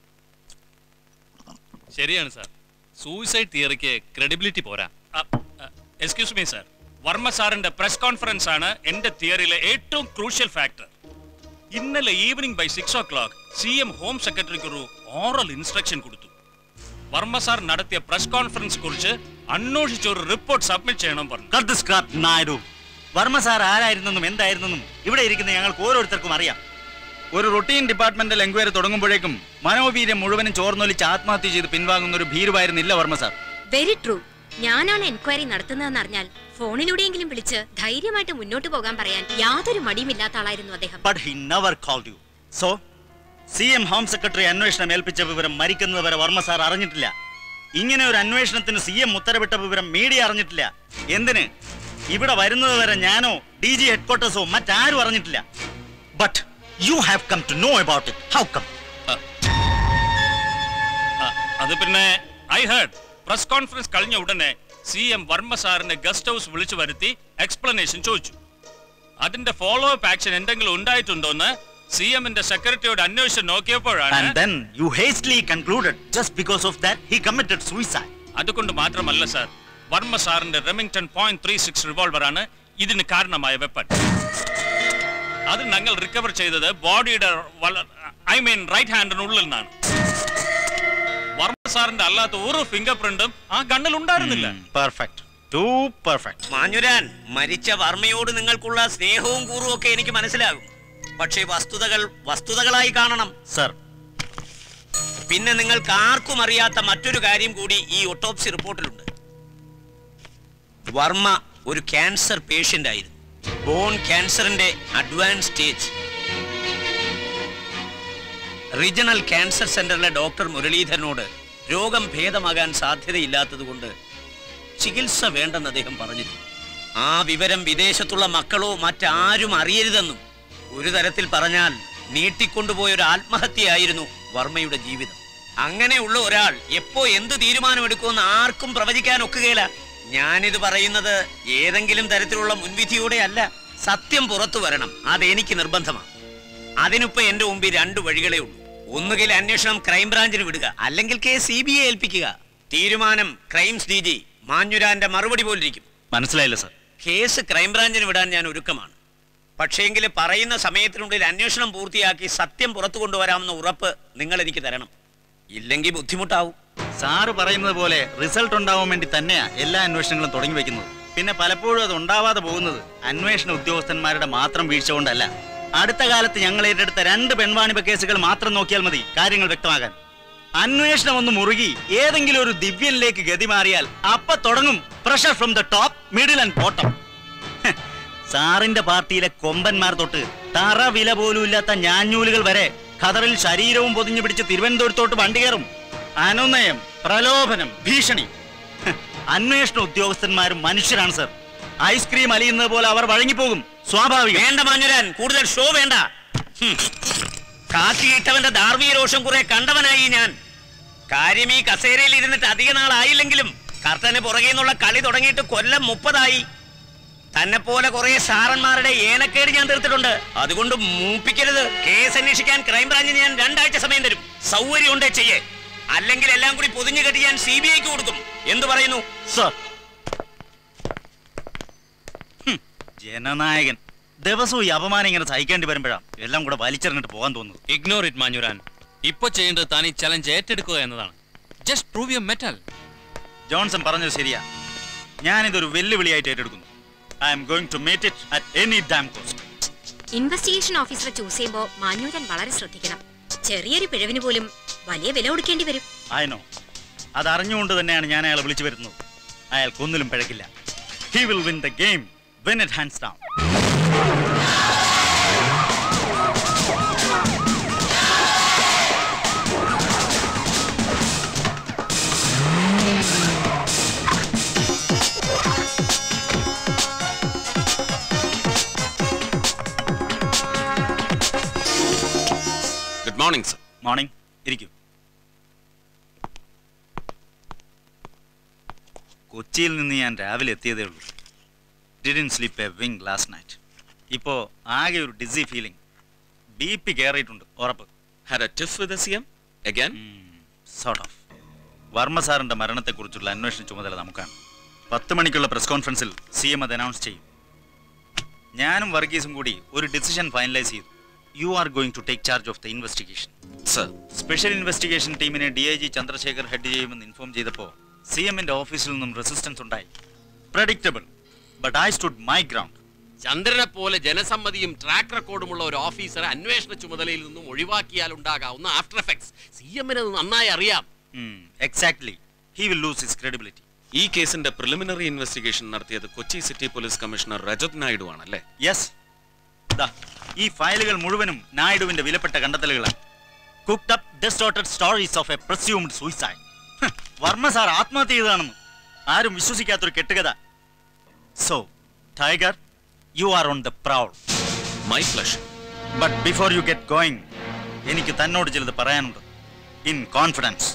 ശരിയാണ് സാർ സൂയിസൈഡ് തിയറിക്ക് ക്രെഡിബിലിറ്റി പോരാ എക്സ്ക്യൂസ് മീ സർ വർമ്മ സാറിന്റെ പ്രസ് കോൺഫറൻസ് ആണ് എന്റെ തിയറിയിലെ ഏറ്റവും ക്രൂഷ്യൽ ഫാക്ടർ ഇന്നലെ evening by six o'clock C M home സെക്രട്ടറിക്ക് ഒരു ഓറൽ ഇൻസ്ട്രക്ഷൻ കൊടുത്തു വർമ്മ സാർ നടത്തിയ പ്രസ് കോൺഫറൻസ് കുറിച്ച് അന്വേഷിച്ച ഒരു റിപ്പോർട്ട് സബ്മിറ്റ് ചെയ്യണം പറഞ്ഞു നായിഡു വർമ്മ സാർ ആരായിരുന്നെന്നും എന്തായിരുന്നെന്നും ഇവിടെ ഇരിക്കുന്ന ഞങ്ങൾക്ക് ഓരോരുത്തർക്കും അറിയാം ഒരു റൊട്ടീൻ ഡിപ്പാർട്ട്മെന്റൽ എൻക്വയറി തുടങ്ങുമ്പോഴേക്കും മനോവീര്യം മുഴുവനും ചോർന്നൊലിച്ച് ആത്മഹത്യ ചെയ്ത് പിൻവാങ്ങുന്ന ഒരു ഭീരുവായിരുന്നില്ല വർമ്മ സാർ വെരി ട്രൂ ഞാനാണ് എൻക്വയറി നടത്തുന്നതെന്ന് അറിഞ്ഞാൽ ഫോണിലൂടെയെങ്കിലും വിളിച്ച് ധൈര്യമായിട്ട് മുന്നോട്ട് പോകാൻ പറയാൻ യാതൊരു മടിയുമില്ലാത്ത ആളായിരുന്നു അദ്ദേഹം but he never called you so C M home secretary അന്വേഷണം ഏൽപ്പിച്ച വിവരം മരിക്കുന്നത് വരെ വർമ്മ സാർ അറിഞ്ഞിട്ടില്ല ഇങ്ങനെ ഒരു അന്വേഷണത്തിന് സി എം ഉത്തരവിട്ട വിവരം മീഡിയ അറിഞ്ഞിട്ടില്ല എന്തിന് ഇവിടെ വരുന്നത് വരെ ഞാനോ ഡി ജി ഹെഡ്ക്വാർട്ടേഴ്സോ മറ്റാരും അറിഞ്ഞിട്ടില്ല but you have come to know about it how come അത് പിന്നെ ഐ ഹേർഡ് പ്രസ് കോൺഫറൻസ് കഴിഞ്ഞ ഉടനെ സി എം വർമ്മ സാറിനെ ഗസ്റ്റ് ഹൗസ് വിളിച്ചു വരുത്തി എക്സ്പ്ലനേഷൻ ചോദിച്ചു അതിന്റെ ഫോളോ അപ്പ് ആക്ഷൻ എന്തെങ്കിലും ഉണ്ടായിട്ടുണ്ടോന്ന് സി എമ്മിന്റെ സെക്രട്ടറിയോട് അന്വേഷിച്ച് നോക്കിയപ്പോഴാണ് And then you hastily concluded just because of that he committed suicide. അതുകൊണ്ട് മാത്രമല്ല സാർ വർമ്മ സാറിന്റെ Remington point three six revolver ആണ് ഇതിന് കാരണമായ വെപ്പൺ അത് ഞങ്ങൾ റിക്കവർ ചെയ്തത് ബോഡിയുടെ ഐ മീൻ റൈറ്റ് ഹാൻഡിനുള്ളിൽ നിന്നാണ് വർമ്മ സാറിന്റെ അല്ലാത്ത ഒരു ഫിംഗർ പ്രിന്റും ആ ഗണ്ണിൽ ഉണ്ടായിരുന്നില്ല Perfect. ടു പെർഫെക്റ്റ് മാഞ്ഞുരാൻ മരിച്ച വർമ്മയോട് നിങ്ങൾക്കുള്ള സ്നേഹവും കൂറും ഒക്കെ എനിക്ക് മനസ്സിലാകും പക്ഷേ വസ്തുതകൾ വസ്തുതകളായി കാണണം സർ പിന്നെ നിങ്ങൾക്ക് ആർക്കും അറിയാത്ത മറ്റൊരു കാര്യം കൂടി ഈ ഒട്ടോപ്സി റിപ്പോർട്ടിലുണ്ട് വർമ്മ ഒരു ക്യാൻസർ പേഷ്യന്റ് ആയിരുന്നു ബോൺ ക്യാൻസറിന്റെ അഡ്വാൻസ് സ്റ്റേജ് റീജിയണൽ ക്യാൻസർ സെന്ററിലെ ഡോക്ടർ മുരളീധരനോട് രോഗം ഭേദമാകാൻ സാധ്യതയില്ലാത്തതുകൊണ്ട് ചികിത്സ വേണ്ടെന്ന് അദ്ദേഹം പറഞ്ഞിരുന്നു ആ വിവരം വിദേശത്തുള്ള മക്കളോ മറ്റാരും അറിയരുതെന്നും ഒരു തരത്തിൽ പറഞ്ഞാൽ നീട്ടിക്കൊണ്ടുപോയ ഒരു ആത്മഹത്യയായിരുന്നു വർമ്മയുടെ ജീവിതം അങ്ങനെയുള്ള ഒരാൾ എപ്പോ എന്ത് തീരുമാനമെടുക്കുമെന്ന് ആർക്കും പ്രവചിക്കാൻ ഒക്കുകയില്ല ഞാനിത് പറയുന്നത് ഏതെങ്കിലും തരത്തിലുള്ള മുൻവിധിയോടെ അല്ല സത്യം പുറത്തു വരണം അതെനിക്ക് നിർബന്ധമാണ് അതിനിപ്പോ എന്റെ മുമ്പിൽ രണ്ടു വഴികളേ ഉള്ളൂ ഒന്നുകിൽ അന്വേഷണം ക്രൈംബ്രാഞ്ചിന് വിടുക അല്ലെങ്കിൽ കേസ് സി ബി ഐ ഏൽപ്പിക്കുക തീരുമാനം ക്രൈംസ് ഡി ജി മാഞ്ഞുരാന്റെ മറുപടി പോലിരിക്കും മനസ്സിലായില്ല സർ കേസ് ക്രൈംബ്രാഞ്ചിന് വിടാൻ ഞാൻ ഒരുക്കമാണ് പക്ഷേങ്കിൽ പറയുന്ന സമയത്തിനുള്ളിൽ അന്വേഷണം പൂർത്തിയാക്കി സത്യം പുറത്തു കൊണ്ടുവരാമെന്ന ഉറപ്പ് നിങ്ങൾ എനിക്ക് തരണം ഇല്ലെങ്കിൽ ബുദ്ധിമുട്ടാവും സാറ് പറയുന്നത് പോലെ റിസൾട്ട് ഉണ്ടാവാൻ വേണ്ടി തന്നെയാ എല്ലാ അന്വേഷണങ്ങളും തുടങ്ങി വെക്കുന്നത് പിന്നെ പലപ്പോഴും അത് ഉണ്ടാവാതെ പോകുന്നത് അന്വേഷണ ഉദ്യോഗസ്ഥന്മാരുടെ മാത്രം വീഴ്ച കൊണ്ടല്ല അടുത്ത കാലത്ത് ഞങ്ങൾ ഏറ്റെടുത്ത രണ്ട് പെൺവാണിഭ കേസുകൾ മാത്രം നോക്കിയാൽ മതി കാര്യങ്ങൾ വ്യക്തമാകാൻ അന്വേഷണം ഒന്ന് മുറുകി ഏതെങ്കിലും ഒരു ദിവ്യനിലേക്ക് ഗതി മാറിയാൽ അപ്പൊ തുടങ്ങും pressure from the top middle and bottom സാറിന്റെ പാർട്ടിയിലെ കൊമ്പന്മാർ തൊട്ട് തറ വില പോലും ഇല്ലാത്ത ഞാഞ്ഞൂലുകൾ വരെ ഖദറിൽ ശരീരവും പൊതിഞ്ഞു പിടിച്ച് തിരുവനന്തപുരത്തോട്ട് വണ്ടി കയറും അനുനയം പ്രലോഭനം ഭീഷണി ഹ്, അന്വേഷണ ഉദ്യോഗസ്ഥന്മാരും മനുഷ്യരാണ് സർ ഐസ്ക്രീം അലിയുന്നത് പോലെ അവർ വഴങ്ങിപ്പോകും സ്വാഭാവികം വേണ്ട മാഞ്ഞുരാൻ കൂടുതൽ ഷോ വേണ്ട ഹും. കാക്കിയിട്ടവന്റെ ധാർമ്മിക രോഷം കുറെ കണ്ടവനായി ഞാൻ കാര്യം ഈ കസേരയിൽ ഇരുന്നിട്ട് അധിക നാളായില്ലെങ്കിലും കർട്ടന് പുറകെ നിന്നുള്ള കളി തുടങ്ങിയിട്ട് കൊല്ലം മുപ്പതായി തന്നെ പോലെ കുറെ സാറന്മാരുടെ ഏനക്കേട് ഞാൻ തീർത്തിട്ടുണ്ട് അതുകൊണ്ട് മൂപ്പിക്കരുത് കേസ് അന്വേഷിക്കാൻ ക്രൈംബ്രാഞ്ചിന് ഞാൻ രണ്ടാഴ്ച സമയം തരും സൗകര്യം ഉണ്ടേ ചെയ്യേ അല്ലെങ്കിൽ എല്ലാം കൂടി പൊതിഞ്ഞു കെട്ടി ഞാൻ സി ബി ഐക്ക് കൊടുക്കും എന്തു പറയുന്നു സർ ജനനായകൻ ദിവസവും ഈ അപമാനം ഇങ്ങനെ സഹിക്കേണ്ടി വരുമ്പോഴാണ് എല്ലാം കൂടെ വലിച്ചെറിഞ്ഞിട്ട് പോകാൻ തോന്നുന്നത് ഇഗ്നോർ ഇറ്റ് മാഞ്ഞുരാൻ ഇപ്പൊ ചെയ്യേണ്ടത് താൻ ഈ ചലഞ്ച് ഏറ്റെടുക്കുക എന്നതാണ് just prove your mettle Johnson പറഞ്ഞത് ശരിയാ ഞാനിതൊരു വെല്ലുവിളിയായിട്ട് ഏറ്റെടുക്കുന്നു I'm going to make it at any damn cost investigation ഓഫീസറെ ചൂസ് ചെയ്യുമ്പോൾ മാഞ്ഞൂരൻ വളരെ ശ്രദ്ധിക്കണം ചെറിയൊരു പിഴവിന് പോലും വലിയ വില കൊടുക്കേണ്ടി വരും ഐ നോ അത് അറിഞ്ഞുകൊണ്ട് തന്നെയാണ് ഞാൻ അയാളെ വിളിച്ചു വരുന്നത് അയാൾക്കൊന്നിലും പിഴക്കില്ല he will win the game win it hands down good morning sir morning ഇരിക്കൂ കൊച്ചിയിൽ നിന്ന് ഞാൻ രാവിലെ എത്തിയതേ ഉള്ളൂ didn't sleep a wink last night ഇപ്പോ ആകെ ഒരു ഡിസി ഫീലിംഗ് ബി പി കയറിയിട്ടുണ്ട് ഉറപ്പ് Had a tiff with the CM? Again? Sort of Varma സാറിന്റെ മരണത്തെക്കുറിച്ചുള്ള അന്വേഷണ ചുമതല നമുക്കാണ് പത്ത് മണിക്കുള്ള പ്രസ് കോൺഫറൻസിൽ സി എം അത് അനൗൺസ് ചെയ്യും ഞാനും വർഗീസും കൂടി ഒരു ഡിസിഷൻ ഫൈനലൈസ് ചെയ്തു you are going to take charge of the investigation sir special investigation ടീമിനെ D I G Chandrasekhar head ചെയ്യുമെന്ന് ഇൻഫോം ചെയ്തപ്പോൾ സി എമ്മിന്റെ ഓഫീസിൽ നിന്നും റെസിസ്റ്റൻസ് ഉണ്ടായി predictable but I stood my ground ചന്ദ്രനെ പോലെ ജനസമ്മതിയും ട്രാക്ക് റെക്കോർഡുമുള്ള ഒരു ഓഫീസറെ അന്വേഷണ ചുമതലയിൽ നിന്നും ഒഴിവാക്കിയാൽ ഉണ്ടാകാവുന്ന ആഫ്റ്റർ എഫക്ട്സ് സി എമ്മിന് നന്നായി അറിയാം exactly he will lose his credibility ഈ കേസിന്റെ പ്രിലിമിനറി ഇൻവെസ്റ്റിഗേഷൻ നടത്തിയത് Kochi city police commissioner Rajat Naidu ആണല്ലേ യെസ് ഈ ഫയലുകൾ മുഴുവനും നായിഡുവിന്റെ വിലപ്പെട്ട കണ്ടെത്തലുകളാണ് cooked up distorted stories of a presumed suicide Varma sir ആത്മഹത്യ ചെയ്തതാണെന്ന് ആരും വിശ്വസിക്കാത്തൊരു കെട്ടുകഥ so tiger you are on the proud my flush but before you get going എനിക്ക് തന്നോട് ചിലത് പറയാനുണ്ട് ഇൻ കോൺഫിഡൻസ്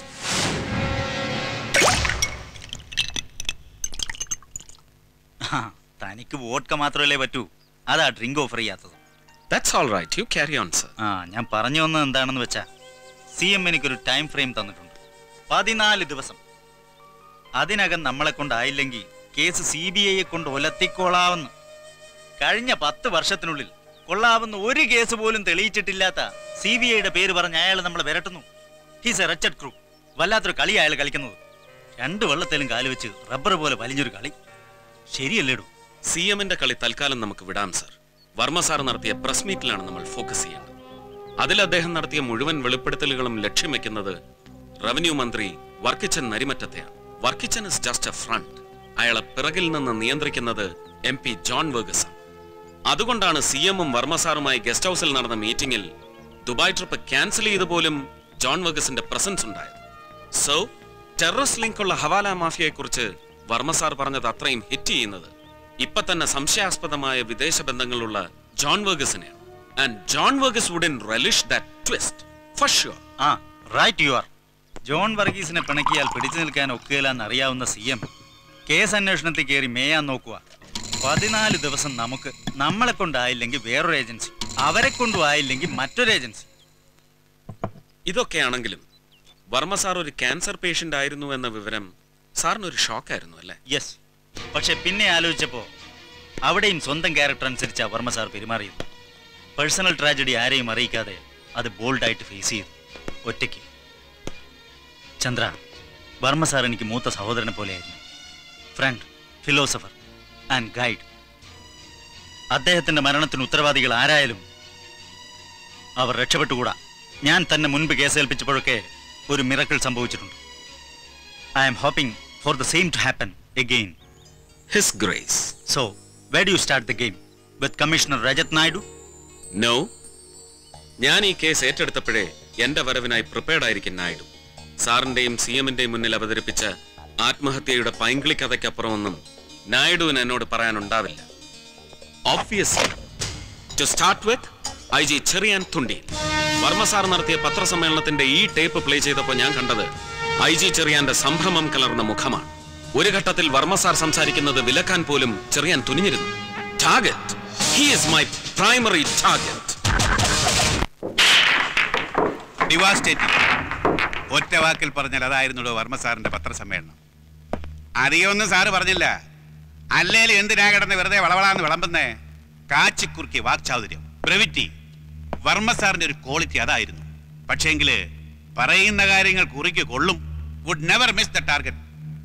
തനിക്ക് വോട്ട്ക മാത്രമല്ലേ പറ്റൂ അതാ ഡ്രിങ്ക് ഓഫർ ചെയ്യാത്തത് that's all right you carry on sir ആ ഞാൻ പറഞ്ഞു വന്നത് എന്താണെന്ന് വെച്ചാ സി എം എനിക്കൊരു ടൈം ഫ്രെയിം തന്നിട്ടുണ്ട് പതിനാല് ദിവസം അതിനകം നമ്മളെ കൊണ്ടായില്ലെങ്കിൽ കേസ് സി ബി ഐയെ കൊണ്ട് ഒലത്തിക്കോളാവുന്ന കഴിഞ്ഞ പത്ത് വർഷത്തിനുള്ളിൽ കൊള്ളാവുന്ന ഒരു കേസ് പോലും തെളിയിച്ചിട്ടില്ലാത്ത സി ബി ഐയുടെ പേര് പറഞ്ഞ് അയാൾ നമ്മളെ വിരട്ടുന്നു ഹീസ് എ റച്ചഡ് ക്രൂ വല്ലാത്തൊരു കളി അയാൾ കളിക്കുന്നത് രണ്ട് വെള്ളത്തിലും കാല് വെച്ച് റബ്ബർ പോലെ വലിഞ്ഞൊരു കളി ശരിയല്ലേടൂ സി എമ്മിന്റെ കളി തൽക്കാലം നമുക്ക് വിടാം സർ വർമ്മ സാർ നടത്തിയ പ്രസ് മീറ്റിലാണ് നമ്മൾ ഫോക്കസ് ചെയ്യേണ്ടത് അതിൽ അദ്ദേഹം നടത്തിയ മുഴുവൻ വെളിപ്പെടുത്തലുകളും ലക്ഷ്യം വെക്കുന്നത് റവന്യൂ മന്ത്രി വർക്കിച്ചൻ നരിമറ്റത്തെയാണ് Varkichan is just a front അയാളെ പിറകിൽ നിന്ന് നിയന്ത്രിക്കുന്നത് എം പി ജോൺ വേഗസ് അതുകൊണ്ടാണ് സി എമ്മും വർമ്മ സാറുമായി ഗസ്റ്റ് ഹൗസിൽ നടന്ന മീറ്റിംഗിൽ ദുബായ് ട്രിപ്പ് ക്യാൻസൽ ചെയ്ത് പോലും ജോൺ വേഗസിന്റെ പ്രസൻസ് ഉണ്ടായത് സോ ടെററിസ്റ്റ് ലിങ്ക് ഉള്ള ഹവാല മാഫിയയെ കുറിച്ച് വർമ്മ സാർ പറഞ്ഞത് അത്രയും ഹിറ്റ് ചെയ്യുന്നത് ഇപ്പൊ തന്നെ സംശയാസ്പദമായ വിദേശ ബന്ധങ്ങളുള്ള ജോൺ വേഗസിനെയാണ് and John Vegas wouldn't relish that twist for sure ആ റൈറ്റ് യു ആർ ജോൺ വർഗീസിനെ പിണക്കിയാൽ പിടിച്ചു നിൽക്കാൻ ഒക്കുകയില്ലെന്ന് അറിയാവുന്ന സി എം കേസ് അന്വേഷണത്തിൽ കയറി മേയാൻ നോക്കുക പതിനാല് ദിവസം നമുക്ക് നമ്മളെ കൊണ്ടായില്ലെങ്കിൽ വേറൊരു ഏജൻസി അവരെ കൊണ്ടും ആയില്ലെങ്കിൽ മറ്റൊരു ഏജൻസി ഇതൊക്കെയാണെങ്കിലും വർമ്മ സാർ ഒരു ക്യാൻസർ പേഷ്യന്റ് ആയിരുന്നു എന്ന വിവരം സാറിന് ഒരു ഷോക്കായിരുന്നു അല്ലേ യെസ് പക്ഷെ പിന്നെ ആലോചിച്ചപ്പോ അവിടെയും സ്വന്തം ക്യാരക്ടർ അനുസരിച്ചാ വർമ്മ സാർ പെരുമാറിയത് പേഴ്സണൽ ട്രാജഡി ആരെയും അറിയിക്കാതെ അത് ബോൾഡായിട്ട് ഫേസ് ചെയ്തു ഒറ്റയ്ക്ക് ചന്ദ്ര വർമ്മ സാർ എനിക്ക് മൂത്ത സഹോദരനെ പോലെയായിരുന്നു ഫ്രണ്ട് ഫിലോസഫർ ആൻഡ് ഗൈഡ് അദ്ദേഹത്തിന്റെ മരണത്തിന് ഉത്തരവാദികൾ ആരായാലും അവർ രക്ഷപ്പെട്ടുകൂടാ ഞാൻ തന്നെ മുൻപ് കേസേൽപ്പിച്ചപ്പോഴൊക്കെ ഒരു മിറക്കിൾ സംഭവിച്ചിട്ടുണ്ട് I am hoping for the same to happen again his grace so where do you start the game with commissioner Rajat Naidu no ഞാൻ ഈ കേസ് ഏറ്റെടുത്തപ്പോഴേ എന്റെ വരവിനായി പ്രിപ്പയർഡ് ആയിരിക്കും നായിഡു സാറിന്റെയും സി എമ്മിന്റെയും മുന്നിൽ അവതരിപ്പിച്ച ആത്മഹത്യയുടെ പൈങ്കിളി കഥയ്ക്കപ്പുറമൊന്നും നായിഡുവിന് എന്നോട് പറയാനുണ്ടാവില്ല obviously to start with I G Cheriyan Thundi Varma sir നടത്തിയ പത്രസമ്മേളനത്തിന്റെ ഈ ടേപ്പ് പ്ലേ ചെയ്തപ്പോൾ ഞാൻ കണ്ടത് ഐ ജി ചെറിയാന്റെ സംഭ്രമം കലർന്ന മുഖമാണ് ഒരു ഘട്ടത്തിൽ വർമ്മ സാർ സംസാരിക്കുന്നത് വിലക്കാൻ പോലും ചെറിയാൻ തുനിഞ്ഞിരുന്നു target he is my primary target devastating ഒറ്റ വാക്കിൽ പറഞ്ഞാൽ അതായിരുന്നുള്ളൂ വർമ്മ സാറിന്റെ പത്രസമ്മേളനം അധികമൊന്നും സാറ് പറഞ്ഞില്ല അല്ലേലും എന്തിനാ കിടന്ന് വെറുതെ വളവളാന്ന് വിളമ്പുന്നേ കാച്ചിക്കുറുക്കി വാക്ചാതുര്യം ബ്രവിറ്റി വർമ്മ സാറിന്റെ ഒരു ക്വാളിറ്റി അതായിരുന്നു പക്ഷേങ്കില് പറയുന്ന കാര്യങ്ങൾ കുറിക്ക് കൊള്ളും would never miss the target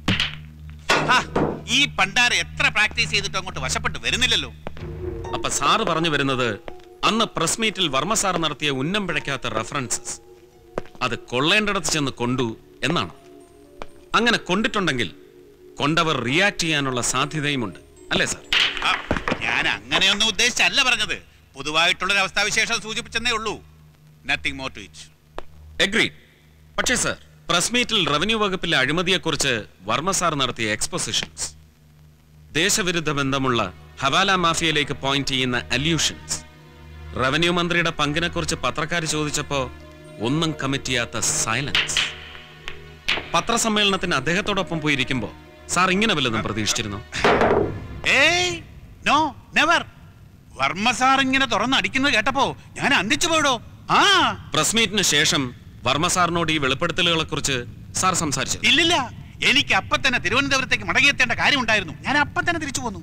ഈ പണ്ടാര എത്ര പ്രാക്ടീസ് ചെയ്തിട്ട് അങ്ങോട്ട് വശപ്പെട്ട് വരുന്നില്ലല്ലോ അപ്പൊ സാറ് പറഞ്ഞു വരുന്നത് അന്ന് പ്രസ് മീറ്റിൽ വർമ്മ സാർ നടത്തിയ ഉന്നം പിഴയ്ക്കാത്ത റെഫറൻസസ് അത് കൊള്ളേണ്ടിടത്ത് ചെന്ന് കൊണ്ടു എന്നാണ് അങ്ങനെ കൊണ്ടിട്ടുണ്ടെങ്കിൽ കൊണ്ടവർ റിയാക്ട് ചെയ്യാനുള്ള സാധ്യതയുമുണ്ട് അല്ലേ സാർ ആ, ഞാൻ അങ്ങനെയൊന്നും ഉദ്ദേശിച്ചല്ല പറഞ്ഞത് പൊതുവായിട്ടുള്ളൊരു അവസ്ഥാവിശേഷം സൂചിപ്പിച്ചെന്നേ ഉള്ളൂ nothing more to it agree പക്ഷേ സർ പ്രസ് മീറ്റിൽ റവന്യൂ വകുപ്പിലെ അഴിമതിയെക്കുറിച്ച് വർമ്മ സാർ നടത്തിയ എക്സ്പോസിഷൻസ് ദേശവിരുദ്ധ ബന്ധമുള്ള ഹവാല മാഫിയയിലേക്ക് പോയിന്റ് ചെയ്യുന്ന അല്യൂഷൻസ് റവന്യൂ മന്ത്രിയുടെ പങ്കിനെക്കുറിച്ച് പത്രക്കാർ ചോദിച്ചപ്പോ ഒന്നും കമ്മിറ്റ് ചെയ്യാത്ത സൈലൻസ് പത്രസമ്മേളനത്തിന് അദ്ദേഹത്തോടൊപ്പം പോയിരിക്കുമ്പോ സാർ ഇങ്ങനെ വല്ലതും പ്രതീക്ഷിച്ചിരുന്നു ഏയ് നോ നെവർ വർമ്മ സാർ ഇങ്ങനെ തുറന്നടിക്കുന്നത് കേട്ടപ്പോ ഞാൻ അന്തിച്ചു പോയിടോ ആ പ്രസ് മീറ്റിന് ശേഷം വർമ്മ സാറിനോട് ഈ വെളിപ്പെടുത്തലുകളെ കുറിച്ച് സാർ സംസാരിച്ചു ഇല്ലില്ല എനിക്ക് അപ്പൊ തന്നെ തിരുവനന്തപുരത്തേക്ക് മടങ്ങിയെത്തേണ്ട കാര്യമുണ്ടായിരുന്നു ഞാൻ അപ്പൊ തന്നെ തിരിച്ചു പോന്നു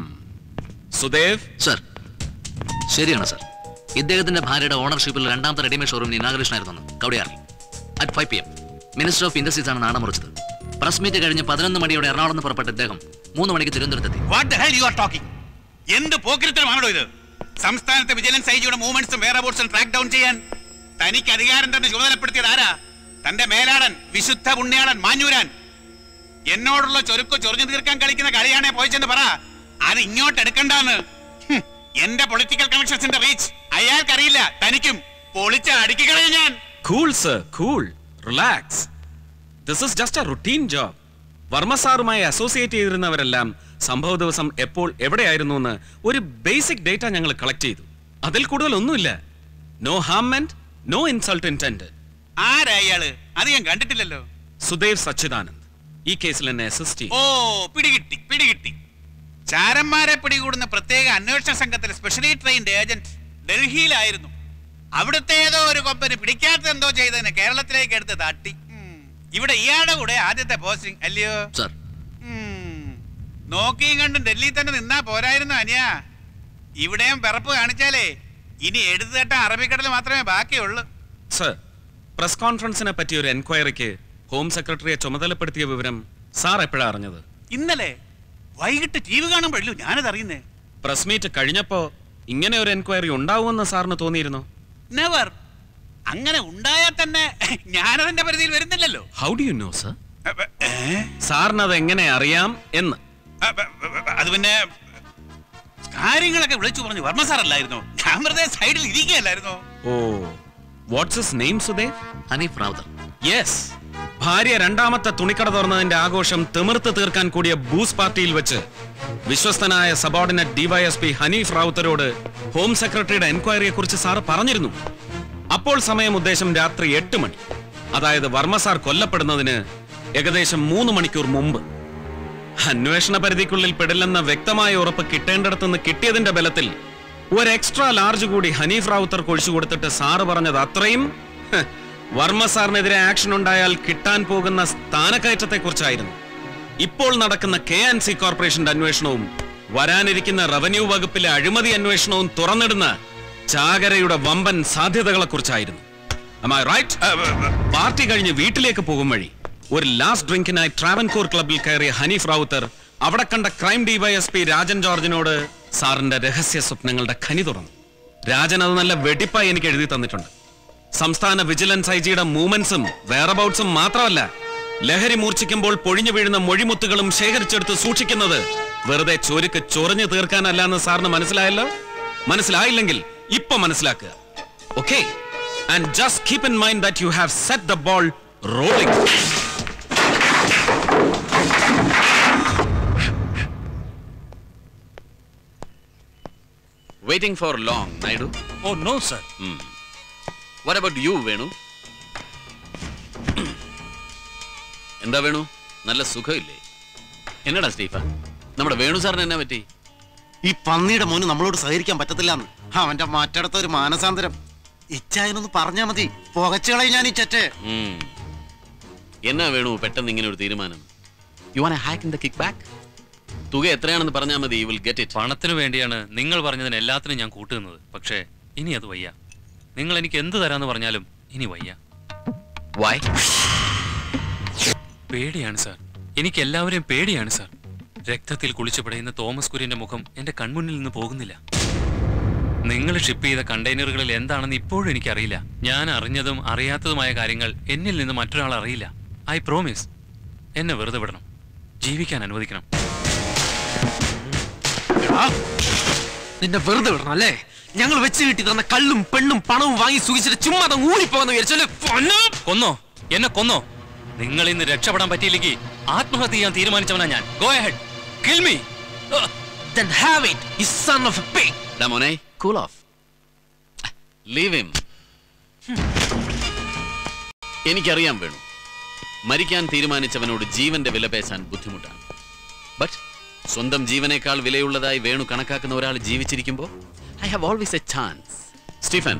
സുദേവ് സർ ശരിയാണ് സർ ഇദ്ദേഹത്തിന്റെ ഭാര്യയുടെ ഓണർഷിപ്പിൽ രണ്ടാമത്തെ റെഡിമേഡ് ഷോറൂമിന് ഇനാഗ്രേഷൻ ആയിരുന്നു Kowdiar at five P M minister of industries ആണ് നാണം മുറിച്ചത് പ്രസ് മീറ്റ് കഴിഞ്ഞ് പതിനൊന്ന് മണിയോടെ എറണാകുളം നിന്ന് പുറപ്പെട്ട ഇദ്ദേഹം മൂന്ന് മണിക്ക് തിരുവനന്തപുരത്തെത്തി what the hell you are talking എന്ത് പോക്കിരിത്തരമാണോ ഇത് സംസ്ഥാനത്തെ വിജിലൻസ് ഐ ജിയുടെ മൂവ്മെന്റ്സും വേറെ ബോർഡ്സും ട്രാക്ക് ഡൗൺ ചെയ്യാൻ തനിക്ക് അധികാരം തന്നെ ചുമതലപ്പെടുത്തിയത് ആരാ തന്റെ മേലാടൻ വിശുദ്ധ പുണ്യാളൻ മാഞ്ഞൂരാൻ എന്നോടുള്ള ചൊരുക്ക് ചൊറിഞ്ഞു തീർക്കാൻ കളിക്കുന്ന കളിയാണേ പോയിച്ചെന്ന് പറ അത് ഇങ്ങോട്ട് എടുക്കണ്ടാന്ന് ഹും, എന്റെ പൊളിറ്റിക്കൽ കണക്ഷൻസിന്റെ റീച്ച് അയാൾക്കറിയില്ല തനിക്കും പൊളിച്ച് അടുക്കിക്കളയും ഞാൻ cool sir cool relax this is just a routine job Varma സാറുമായി അസോസിയേറ്റ് ചെയ്തിരുന്നവരെല്ലാം സംഭവ ദിവസം എപ്പോൾ എവിടെയായിരുന്നു എന്ന് ഒരു ബേസിക് ഡേറ്റ ഞങ്ങൾ കളക്ട് ചെയ്തു അതിൽ കൂടുതൽ ഒന്നുമില്ല നോ ഹാംമെന്റ് നോ ഇൻസൾട്ട് ഇന്റന്റ് ആരാ ഇയാള് അത് ഞാൻ കണ്ടിട്ടില്ലല്ലോ സുദേവ് സച്ചിദാനന്ദ് ഈ കേസിൽ എന്നെ അസിസ്റ്റ് ചെയ്യും ഓ പിടികിട്ടി പിടികിട്ടി ചാരന്മാരെ പിടികൂടുന്ന പ്രത്യേക അന്വേഷണ സംഘത്തിലെ സ്പെഷ്യലി ട്രെയിൻഡ് ഏജന്റ് ഡൽഹിയിലായിരുന്നു അവിടുത്തെ ഏതോ ഒരു കമ്പനി പിടിക്കാത്ത എന്തോ ചെയ്തതിന് കേരളത്തിലേക്ക് എടുത്ത് തട്ടി ഉം. ഇവിടെ ഇയാളുടെ കൂടെ ആദ്യത്തെ പോസ്റ്റിംഗ് അല്ലയോ സർ ഉം. നോക്കിയും കണ്ടും ഡൽഹിയിൽ തന്നെ നിന്നാ പോരായിരുന്നു അനിയ ഇവിടെയും പിറപ്പ് കാണിച്ചാലേ ഇനി എഴുതുകെട്ട അറബിക്കടൽ മാത്രമേ ബാക്കിയുള്ളൂ സർ പ്രസ് കോൺഫറൻസിനെ പറ്റി ഒരു എൻക്വയറിക്ക് ഹോം സെക്രട്ടറിയെ ചുമതലപ്പെടുത്തിയ വിവരം സാർ എപ്പോഴാ അറിഞ്ഞത് ഇന്നലെ വൈകിട്ട് ടി വി കാണുമ്പോഴല്ലോ ഞാനത് അറിയുന്നേ പ്രസ് മീറ്റ് കഴിഞ്ഞപ്പോ ഇങ്ങനെ ഒരു എൻക്വയറി ഉണ്ടാവുമെന്ന് സാറിന് തോന്നിയിരുന്നു നെവർ അങ്ങനെ ഉണ്ടായാൽ തന്നെ ഞാനതിന്റെ പരിധിയിൽ വരുന്നില്ലല്ലോ how do you know sir സാറിന് അത് എങ്ങനെ അറിയാം എന്ന് അത് പിന്നെ കാര്യങ്ങളൊക്കെ വിളിച്ചു പറഞ്ഞു വർമ്മ സാറല്ലായിരുന്നോ ഞാൻ വെറുതെ സൈഡിൽ ഇരിക്കുകയല്ലായിരുന്നോ oh what's his name Sudev Hanif Ravuthar yes ഭാര്യ രണ്ടാമത്തെ തുണിക്കട തുറന്നതിന്റെ ആഘോഷം തിമിർത്ത് തീർക്കാൻ കൂടിയ ബൂസ് പാർട്ടിയിൽ വെച്ച് വിശ്വസ്തനായ സബോർഡിനറ്റ് ഡിവൈഎസ്പി ഹനീഫ് റാവുത്തരോട് ഹോം സെക്രട്ടറിയുടെ എൻക്വയറിയെ കുറിച്ച് സാറ് പറഞ്ഞിരുന്നു അപ്പോൾ സമയം ഉദ്ദേശം രാത്രി എട്ട് മണി അതായത് വർമ്മ സാർ കൊല്ലപ്പെടുന്നതിന് ഏകദേശം മൂന്ന് മണിക്കൂർ മുമ്പ് അന്വേഷണ പരിധിക്കുള്ളിൽ പെടില്ലെന്ന വ്യക്തമായ ഉറപ്പ് കിട്ടേണ്ടിടത്തുനിന്ന് കിട്ടിയതിന്റെ ബലത്തിൽ ഒരു എക്സ്ട്രാ ലാർജ് കൂടി ഹനീഫ് റാവുത്തർക്ക് ഒഴിച്ചു കൊടുത്തിട്ട് സാറ് പറഞ്ഞത് അത്രയും ഹ്, വർമ്മ സാറിനെതിരെ ആക്ഷൻ ഉണ്ടായാൽ കിട്ടാൻ പോകുന്ന സ്ഥാനക്കയറ്റത്തെ കുറിച്ചായിരുന്നു ഇപ്പോൾ നടക്കുന്ന കെ ആൻഡ് സി കോർപ്പറേഷന്റെ അന്വേഷണവും വരാനിരിക്കുന്ന റവന്യൂ വകുപ്പിലെ അഴിമതി അന്വേഷണവും തുറന്നിടുന്ന ചാകരയുടെ വമ്പൻ സാധ്യതകളെ കുറിച്ചായിരുന്നു റൈറ്റ് പാർട്ടി കഴിഞ്ഞ് വീട്ടിലേക്ക് പോകും വഴി ഒരു ലാസ്റ്റ് ഡ്രിങ്കിനായി ട്രാവൻകൂർ ക്ലബിൽ കയറിയ ഹനീഫ് റാവുത്തർ അവിടെ കണ്ട ക്രൈം ഡിവൈഎസ്പി രാജൻ ജോർജിനോട് സാറിന്റെ രഹസ്യ സ്വപ്നങ്ങളുടെ ഖനി തുറന്നു രാജൻ അത് നല്ല വെടിപ്പായി എനിക്ക് എഴുതി തന്നിട്ടുണ്ട് സംസ്ഥാന വിജിലൻസ് ഐ ജിയുടെ മൂവ്മെന്റ്സും വേറബൌട്ട്സും മാത്രമല്ല ലഹരി മൂർച്ഛിക്കുമ്പോൾ പൊഴിഞ്ഞു വീഴുന്ന മൊഴിമുത്തുകളും ശേഖരിച്ചെടുത്ത് സൂക്ഷിക്കുന്നത് വെറുതെ ചോരുക്ക് ചൊറിഞ്ഞു തീർക്കാനല്ല എന്ന് സാറിന് മനസ്സിലായല്ലോ മനസ്സിലായില്ലെങ്കിൽ ഇപ്പൊ മനസ്സിലാക്കുക okay and just keep in mind that you have set the ball rolling waiting for long Naidu oh no sir what about you Venu എന്താ വേണു നല്ല സുഖമില്ലേ എന്നടാ സ്റ്റീഫ നമ്മുടെ വേണു സാറിന് എന്നാ പറ്റി ഈ പന്നിയുടെ മോന് നമ്മളോട് സഹകരിക്കാൻ പറ്റത്തില്ലെന്ന് അവന്റെ മറ്റടുത്ത ഒരു മാനസാന്തരം ഇച്ചായനൊന്ന് പറഞ്ഞാ മതി പുകച്ചുകളയും ഞാൻ ഈ ചെറ്റ് ഉം. എന്നാ വേണു പെട്ടെന്ന് ഇങ്ങനെ ഒരു തീരുമാനം you want hack in the kickback തുക എത്രയാണെന്ന് പറഞ്ഞാൽ മതി യു വിൽ ഗെറ്റ് ഇറ്റ് പണത്തിന് വേണ്ടിയാണ് നിങ്ങൾ പറഞ്ഞതിന് എല്ലാത്തിനും ഞാൻ കൂട്ടുന്നത് പക്ഷേ ഇനി അത് വയ്യ നിങ്ങൾ എനിക്ക് എന്ത് തരാന്ന് പറഞ്ഞാലും ഇനി വയ്യ വൈ പേടിയാണ് സാർ എനിക്ക് എല്ലാവരെയും പേടിയാണ് സാർ രക്തത്തിൽ കുളിച്ചു പിടയുന്ന തോമസ് കുര്യന്റെ മുഖം എന്റെ കൺമുന്നിൽ നിന്ന് പോകുന്നില്ല നിങ്ങൾ ഷിപ്പ് ചെയ്ത കണ്ടെയ്നറുകളിൽ എന്താണെന്ന് ഇപ്പോഴും എനിക്കറിയില്ല ഞാൻ അറിഞ്ഞതും അറിയാത്തതുമായ കാര്യങ്ങൾ എന്നിൽ നിന്ന് മറ്റൊരാൾ അറിയില്ല ഐ പ്രോമിസ് എന്നെ വെറുതെ വിടണം ജീവിക്കാൻ അനുവദിക്കണം നിന്നെ വെറുതെ വിടണം അല്ലേ ഞങ്ങൾ വെച്ച് കിട്ടി തന്ന കള്ളും പെണ്ണും പണവും വാങ്ങി സുഖിച്ചിട്ട് ചുമ്മാ അതങ്ങ് ഊരിപ്പോകാന്ന് വിചാരിച്ചല്ലേ കൊന്നോ എന്നെ കൊന്നോ നിങ്ങൾ ഇന്ന് രക്ഷപ്പെടാൻ പറ്റിയില്ലെങ്കിൽ ആത്മഹത്യ ചെയ്യാൻ തീരുമാനിച്ചവനാ ഞാൻ go ahead kill me Then have it, you son of a pig. ഡാ മോനെ കൂൾ ഓഫ് ലീവ് ഹിം എനിക്കറിയാൻ വേണു മരിക്കാൻ തീരുമാനിച്ചവനോട് ജീവന്റെ വില പേശാൻ ബുദ്ധിമുട്ടാണ് ബട്ട് സ്വന്തം ജീവനേക്കാൾ വിലയുള്ളതായി വേണു കണക്കാക്കുന്ന ഒരാൾ ജീവിച്ചിരിക്കുമ്പോൾ I have always a chance Stephen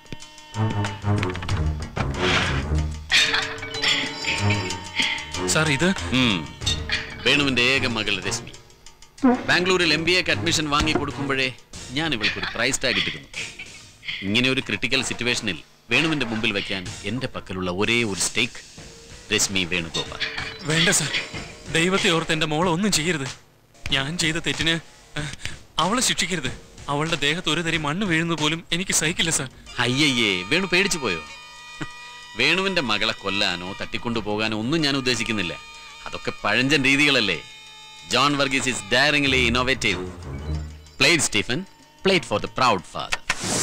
sir ഇത് വേണുവിന്റെ ഏക മകൾ രശ്മി ബാംഗ്ലൂരിൽ എം ബി എക്ക് അഡ്മിഷൻ വാങ്ങി കൊടുക്കുമ്പോഴേ ഞാൻ ഇവൾക്ക് ഒരു പ്രൈസ് ടാഗ് ഇട്ടിരുന്നു ഇങ്ങനെ ഒരു ക്രിട്ടിക്കൽ സിറ്റുവേഷനിൽ വേണുവിന്റെ മുമ്പിൽ വെക്കാൻ എന്റെ പക്കലുള്ള ഒരേ ഒരു സ്റ്റേക്ക് രശ്മി വേണുഗോപാൽ വേണ്ട സാർ ദൈവത്തെ ഓർത്ത് എന്റെ മോളെ ഒന്നും ചെയ്യരുത് ഞാൻ ചെയ്ത തെറ്റിന് അഹ്, അവളെ ശിക്ഷിക്കരുത് അവളുടെ ദേഹത്ത് ഒരു തരി മണ്ണ് വീഴുന്നത് പോലും എനിക്ക് സഹിക്കില്ല സാർ അയ്യയ്യേ വേണു പേടിച്ചു പോയോ വേണുവിന്റെ മകളെ കൊല്ലാനോ തട്ടിക്കൊണ്ടു പോകാനോ ഒന്നും ഞാൻ ഉദ്ദേശിക്കുന്നില്ല അതൊക്കെ പഴഞ്ചൻ രീതികളല്ലേ John Varghese is daringly innovative plate Stephen plate for the proud father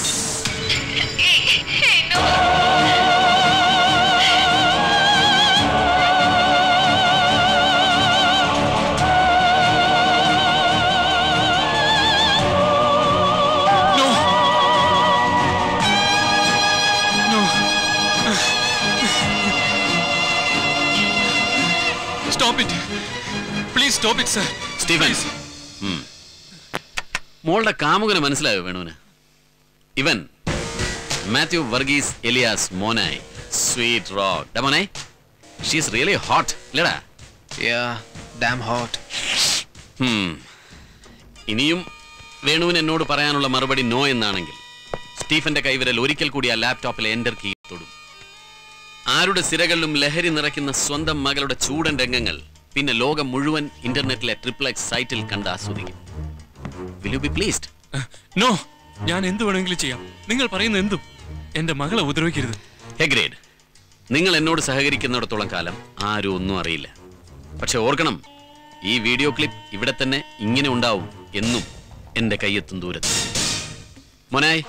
stop it please stop it sir Stephen ഉം. മോളുടെ കാമുകന് മനസ്സിലായോ വേണുവിന് ഇവൻ മാത്യു വർഗീസ് എലിയാസ് മോനായി സ്വീറ്റ് റോക്ക് ഡാ മോനെ ഷീസ് റിയലി ഹോട്ട് ഇല്ലടാ damn hot. Hmm. ഇനിയും വേണുവിന് എന്നോട് പറയാനുള്ള മറുപടി നോ എന്നാണെങ്കിൽ സ്റ്റീഫന്റെ കൈവിരൽ ഒരിക്കൽ കൂടി ആ ലാപ്ടോപ്പിലെ എൻ്റർ കീ തൊടും ആരുടെ സിരകളിലും ലഹരി നിറയ്ക്കുന്ന സ്വന്തം മകളുടെ ചൂടൻ രംഗങ്ങൾ പിന്നെ ലോകം മുഴുവൻ ഇന്റർനെറ്റിലെ ട്രിപ്ലെക്സ് സൈറ്റിൽ കണ്ട് ആസ്വദിക്കും will you be pleased no ഞാൻ എന്ത് വേണമെങ്കിലും ചെയ്യാം നിങ്ങൾ പറയുന്ന എന്തും എന്റെ മകളെ ഉപദ്രവിക്കരുത് ഹെഗ്രേഡ് നിങ്ങൾ എന്നോട് സഹകരിക്കുന്നിടത്തോളം കാലം ആരും ഒന്നും അറിയില്ല പക്ഷെ ഓർക്കണം ഈ വീഡിയോ ക്ലിപ്പ് ഇവിടെ തന്നെ ഇങ്ങനെ ഉണ്ടാവും എന്നും എന്റെ കയ്യെത്തും ദൂരത്ത് Monayi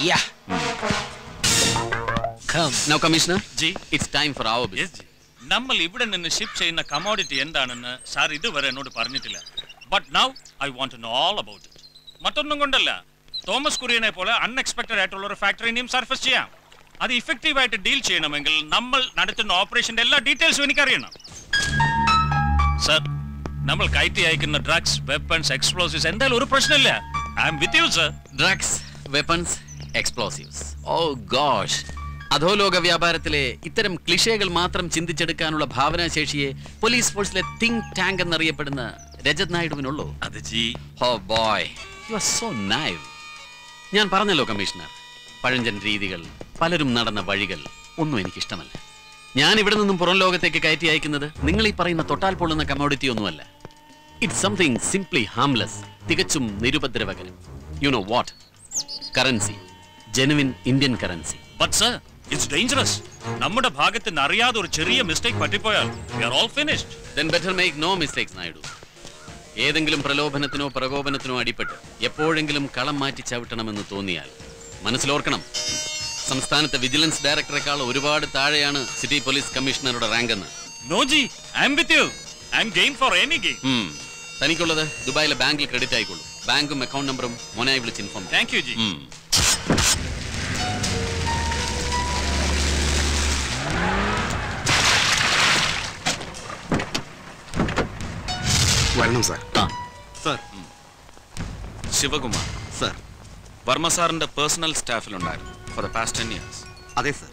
now commissioner ji it's time for our Yes, ji. നമ്മൾ ഇവിടെ നിന്ന് ഷിപ്പ് ചെയ്യുന്ന കമോഡിറ്റി എന്താണെന്ന് സാർ ഇതുവരെ എന്നോട് പറഞ്ഞിട്ടില്ല but now I want know all about it മറ്റൊന്നും കൊണ്ടല്ല തോമസ് കുര്യനെ പോലെ അൺഎക്സ്പെക്ടഡ് ആയിട്ടുള്ള ഒരു ഫാക്ടറി ഇനിയും സർഫസ് ചെയ്യാം അത് ഇഫക്റ്റീവ് ആയിട്ട് ഡീൽ ചെയ്യണമെങ്കിൽ നമ്മൾ നടത്തുന്ന ഓപ്പറേഷന്റെ എല്ലാ ഡീറ്റെയിൽസും എനിക്കറിയണം സർ നമ്മൾ കയറ്റി അയക്കുന്ന ഡ്രഗ്സ് വെപ്പൺസ് എക്സ്പ്ലോസീവ്സ് എന്തായാലും ഒരു പ്രശ്നമില്ല I'm with you sir drugs weapons explosives oh gosh അധോലോക വ്യാപാരത്തിലെ ഇത്തരം ക്ലിഷേകൾ മാത്രം ചിന്തിച്ചെടുക്കാനുള്ള ഭാവനാശേഷിയെ പോലീസ് ഫോഴ്സിലെ തിങ്ക് ടാങ്ക് എന്നറിയപ്പെടുന്ന രജത് നായിഡുവിനുള്ളൂ അത് ji oh boy you are so naive ഞാൻ പറഞ്ഞല്ലോ കമ്മീഷണർ പഴഞ്ചൻ രീതികൾ പലരും നടന്ന വഴികൾ ഒന്നും എനിക്കിഷ്ടമല്ല ഞാൻ ഇവിടെ നിന്നും പുറം ലോകത്തേക്ക് കയറ്റി അയക്കുന്നത് നിങ്ങൾ ഈ പറയുന്ന തൊട്ടാൽ പൊള്ളുന്ന കമോഡിറ്റി ഒന്നുമല്ല ഇറ്റ്സ് സംതിങ് സിംപ്ലി ഹാംലെസ് തികച്ചും നിരുപദ്രവകരം you know what currency genuine Indian currency but sir it's dangerous നമ്മുടെ ഭാഗത്ത് നിന്ന് അറിയാതെ ഒരു ചെറിയ മിസ്റ്റേക്ക് പറ്റിപ്പോയാൽ we are all finished then better make no mistakes Naidu ഏതെങ്കിലും പ്രലോഭനത്തിനോ പ്രകോപനത്തിനോ അടിപ്പെട്ട് എപ്പോഴെങ്കിലും കളം മാറ്റി ചവിട്ടണമെന്ന് തോന്നിയാൽ മനസ്സിലോർക്കണം സംസ്ഥാനത്തെ വിജിലൻസ് ഡയറക്ടറെക്കാൾ ഒരുപാട് താഴെയാണ് സിറ്റി പോലീസ് കമ്മീഷണറുടെ റാങ്ക് എന്ന് no ji I'm with you I'm game for any game hmm. തനിക്കുള്ളത് ദുബായിലെ ബാങ്കിൽ ക്രെഡിറ്റ് ആയിക്കോളൂ ബാങ്കും അക്കൗണ്ട് നമ്പറും മോനായി വിളിച്ച് ഇൻഫോം താങ്ക് യു ജി വരണം sir sir Sivakumar sir Varma സാറിന്റെ പേഴ്സണൽ സ്റ്റാഫിലുണ്ടായിരുന്നു for the past ten years അതെ സർ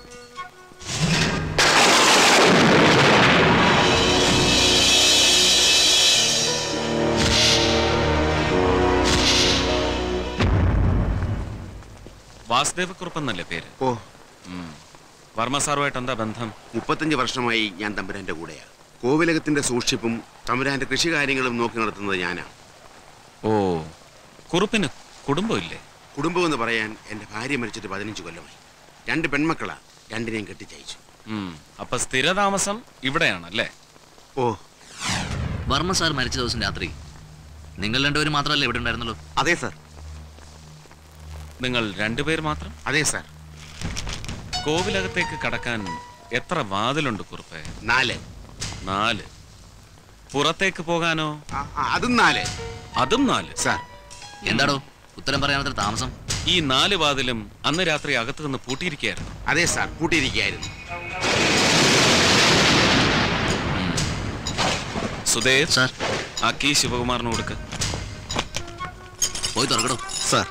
വാസുദേവ കുറുപ്പെന്നല്ലേ പേര് ഓ ഉം. വർമ്മ സാറുമായിട്ട് എന്താ ബന്ധം മുപ്പത്തഞ്ച് വർഷമായി ഞാൻ തമ്പുരാന്റെ കൂടെയാ കോവിലകത്തിന്റെ സൂക്ഷിപ്പും തമ്പുരാന്റെ കൃഷികാര്യങ്ങളും നോക്കി നടത്തുന്നത് ഞാനാ ഓ കുറുപ്പിന് കുടുംബമില്ലേ കുടുംബം എന്ന് പറയാൻ എന്റെ ഭാര്യ മരിച്ചിട്ട് പതിനഞ്ച് കൊല്ലമായി രണ്ട് പെൺമക്കളാ രണ്ടിനെയും കെട്ടിച്ചയച്ചു ഉം. അപ്പൊ സ്ഥിരതാമസം ഇവിടെയാണല്ലേ ഓ വർമ്മ സാർ മരിച്ച ദിവസം രാത്രി നിങ്ങൾ രണ്ടുപേരും മാത്രമല്ലേ ഇവിടെ ഉണ്ടായിരുന്നുള്ളൂ അതെ സർ നിങ്ങൾ രണ്ടുപേർ മാത്രം അതെ സർ കോവിലകത്തേക്ക് കടക്കാൻ എത്ര വാതിലുണ്ട് കുറുപ്പേ നാല് നാല് പുറത്തേക്ക് പോകാനോ അതും നാല് അതും നാല് സാർ എന്താടോ ഉത്തരം പറയാനത്ര താമസം ഈ നാല് വാതിലും അന്ന് രാത്രി അകത്ത് നിന്ന് പൂട്ടിയിരിക്കുകയായിരുന്നു അതെ സാർ കൂട്ടിയിരിക്കുകയായിരുന്നു സുദേവ് സാർ ആ കീ ശിവകുമാറിന് കൊടുക്ക് പോയി തുറക്കടോ സാർ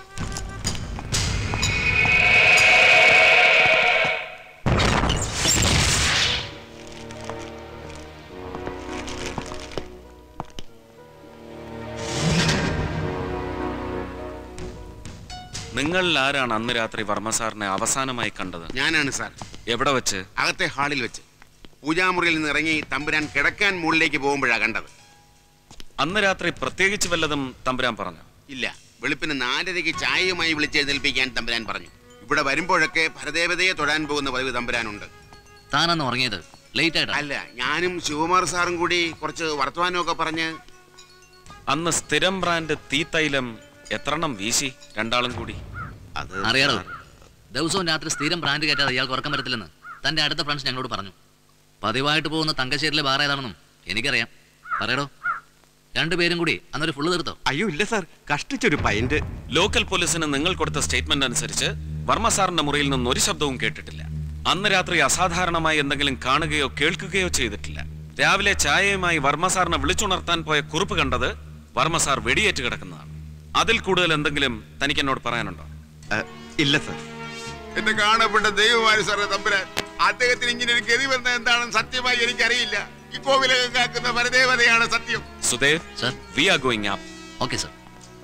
നിങ്ങളിൽ ആരാണ് അന്ന് രാത്രി വർമ്മ സാറിനെ അവസാനമായി കണ്ടത് ഞാനാണ് സാർ എവിടെ വെച്ച് അകത്തെ ഹാളിൽ വെച്ച് പൂജാമുറിയിൽ നിന്ന് ഇറങ്ങി തമ്പുരാൻ കിടക്കാൻ മുകളിലേക്ക് പോകുമ്പോഴാണ് കണ്ടത് അന്ന് രാത്രി പ്രത്യേകിച്ച് വല്ലതും തമ്പുരാൻ പറഞ്ഞു ഇല്ല വെളുപ്പിന് നാലരയ്ക്ക് ചായയുമായി വിളിച്ചെഴുന്നേൽപ്പിക്കാൻ തമ്പുരാൻ പറഞ്ഞു ഇവിടെ വരുമ്പോഴൊക്കെ ഭരദേവതയെ തൊഴാൻ പോകുന്ന പതിവ് തമ്പുരാനുണ്ട് താനന്ന് ഉറങ്ങിയത് ലേറ്റ് ആയിട്ടാ അല്ല ഞാനും ശിവകുമാർ സാറും കൂടി കുറച്ച് വർത്തമാനമൊക്കെ പറഞ്ഞ് അന്ന് സ്ഥിരം ബ്രാൻഡ് തീത്തൈലം എത്രണ്ണം വീശി രണ്ടാളും കൂടി അത് അറിയാലോ ദിവസവും രാത്രി സ്ഥിരം ബ്രാൻഡ് കയറ്റാതെ ഇയാൾക്ക് ഉറക്കം വരത്തില്ലെന്ന് തന്റെ അടുത്ത ഫ്രണ്ട്സ് ഞങ്ങളോട് പറഞ്ഞു പതിവായിട്ട് പോകുന്ന തങ്കശ്ശേരിയിലെ ബാർ ഏതാണെന്നും എനിക്കറിയാം പറയടോ രണ്ടുപേരും കൂടി അന്നൊരു ഫുള്ള് തീർത്തോ അയ്യോ ഇല്ല സാർ കഷ്ടിച്ചൊരു പൈന്റ് ലോക്കൽ പോലീസിന് നിങ്ങൾ കൊടുത്ത സ്റ്റേറ്റ്മെന്റ് അനുസരിച്ച് വർമ്മ സാറിന്റെ മുറിയിൽ നിന്ന് ഒരു ശബ്ദവും കേട്ടിട്ടില്ല അന്ന് രാത്രി അസാധാരണമായി എന്തെങ്കിലും കാണുകയോ കേൾക്കുകയോ ചെയ്തിട്ടില്ല രാവിലെ ചായയുമായി വർമ്മ സാറിനെ വിളിച്ചുണർത്താൻ പോയ കുറിപ്പ് കണ്ടത് വർമ്മ സാർ വെടിയേറ്റ് കിടക്കുന്നതാണ് അതിൽ കൂടുതൽ എന്തെങ്കിലും തനിക്ക് എന്നോട് പറയാനുണ്ടോ ഇല്ല സാർ എന്റെ കാണപ്പെട്ട ദൈവമാണ് സാറേ തമ്പുരാൻ അദ്ദേഹത്തിന് ഇങ്ങനെ ഒരു ഗതി വന്ന എന്താണെന്ന് സത്യമായി എനിക്കറിയില്ല ഈ കോവിലകം കാക്കുന്ന പരദേവതയാണ് സത്യം Sudev sir we are going up okay sir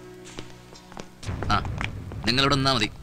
ആ നിങ്ങളിവിടെ നിന്നാ മതി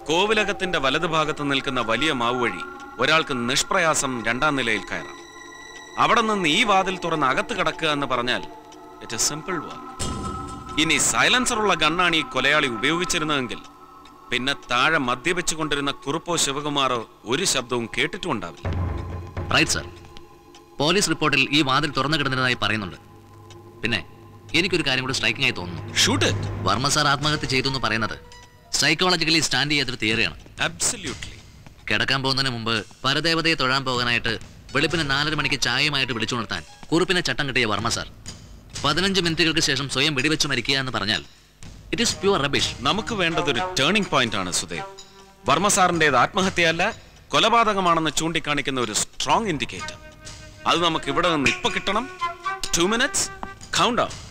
കോവിലകത്തിന്റെ വലതുഭാഗത്ത് നിൽക്കുന്ന വലിയ മാവ് വഴി ഒരാൾക്ക് നിഷ്പ്രയാസം രണ്ടാം നിലയിൽ കയറാം അവിടെ നിന്ന് ഈ വാതിൽ തുറന്ന് അകത്ത് കടക്കുക എന്ന് പറഞ്ഞാൽ ഇറ്റ് എ സിമ്പിൾ വർക്ക് ഇനി സൈലൻസറുള്ള ഗണ്ണാണ് ഈ കൊലയാളി ഉപയോഗിച്ചിരുന്നതെങ്കിൽ പിന്നെ താഴെ മദ്യപിച്ചു കൊണ്ടിരുന്ന കുറുപ്പോ ശിവകുമാറോ ഒരു ശബ്ദവും കേട്ടിട്ടുണ്ടാവില്ല റൈറ്റ് സർ പോലീസ് റിപ്പോർട്ടിൽ ഈ വാതിൽ തുറന്നു കിടന്നിരുന്നതായി പറയുന്നുണ്ട് പിന്നെ എനിക്കൊരു കാര്യം കൂടി സ്ട്രൈക്കിംഗ് ആയി തോന്നുന്നു ഷൂട്ട് വർമ്മ സാർ ആത്മഹത്യ ചെയ്തു എന്ന് പറയുന്നത് സൈക്കോളജിക്കലി സ്റ്റാൻഡ് ചെയ്യാത്തൊരു തിയറിയാണ് അബ്സല്യൂട്ട്ലി കിടക്കാൻ പോകുന്നതിന് മുമ്പ് പരദേവതയെ തൊഴാൻ പോകാനായിട്ട് വെളുപ്പിന് നാലര മണിക്ക് ചായയുമായിട്ട് വിളിച്ചുണർത്താൻ കുറുപ്പിനെ ചട്ടം കിട്ടിയ വർമ്മ സാർ പതിനഞ്ച് മിനിറ്റുകൾക്ക് ശേഷം സ്വയം വെടിവെച്ച് മരിക്കുക എന്ന് പറഞ്ഞാൽ ഇറ്റ് ഈസ് പ്യുവർ റബിഷ് നമുക്ക് വേണ്ടത് ഒരു ടേണിംഗ് പോയിന്റ് ആണ് സുദേവ് വർമ്മ സാറിന്റേത് ആത്മഹത്യയല്ല കൊലപാതകമാണെന്ന് ചൂണ്ടിക്കാണിക്കുന്ന ഒരു സ്ട്രോങ് ഇൻഡിക്കേറ്റർ അത് നമുക്ക് ഇവിടെ നിന്ന് ഇപ്പൊ കിട്ടണം two minutes count out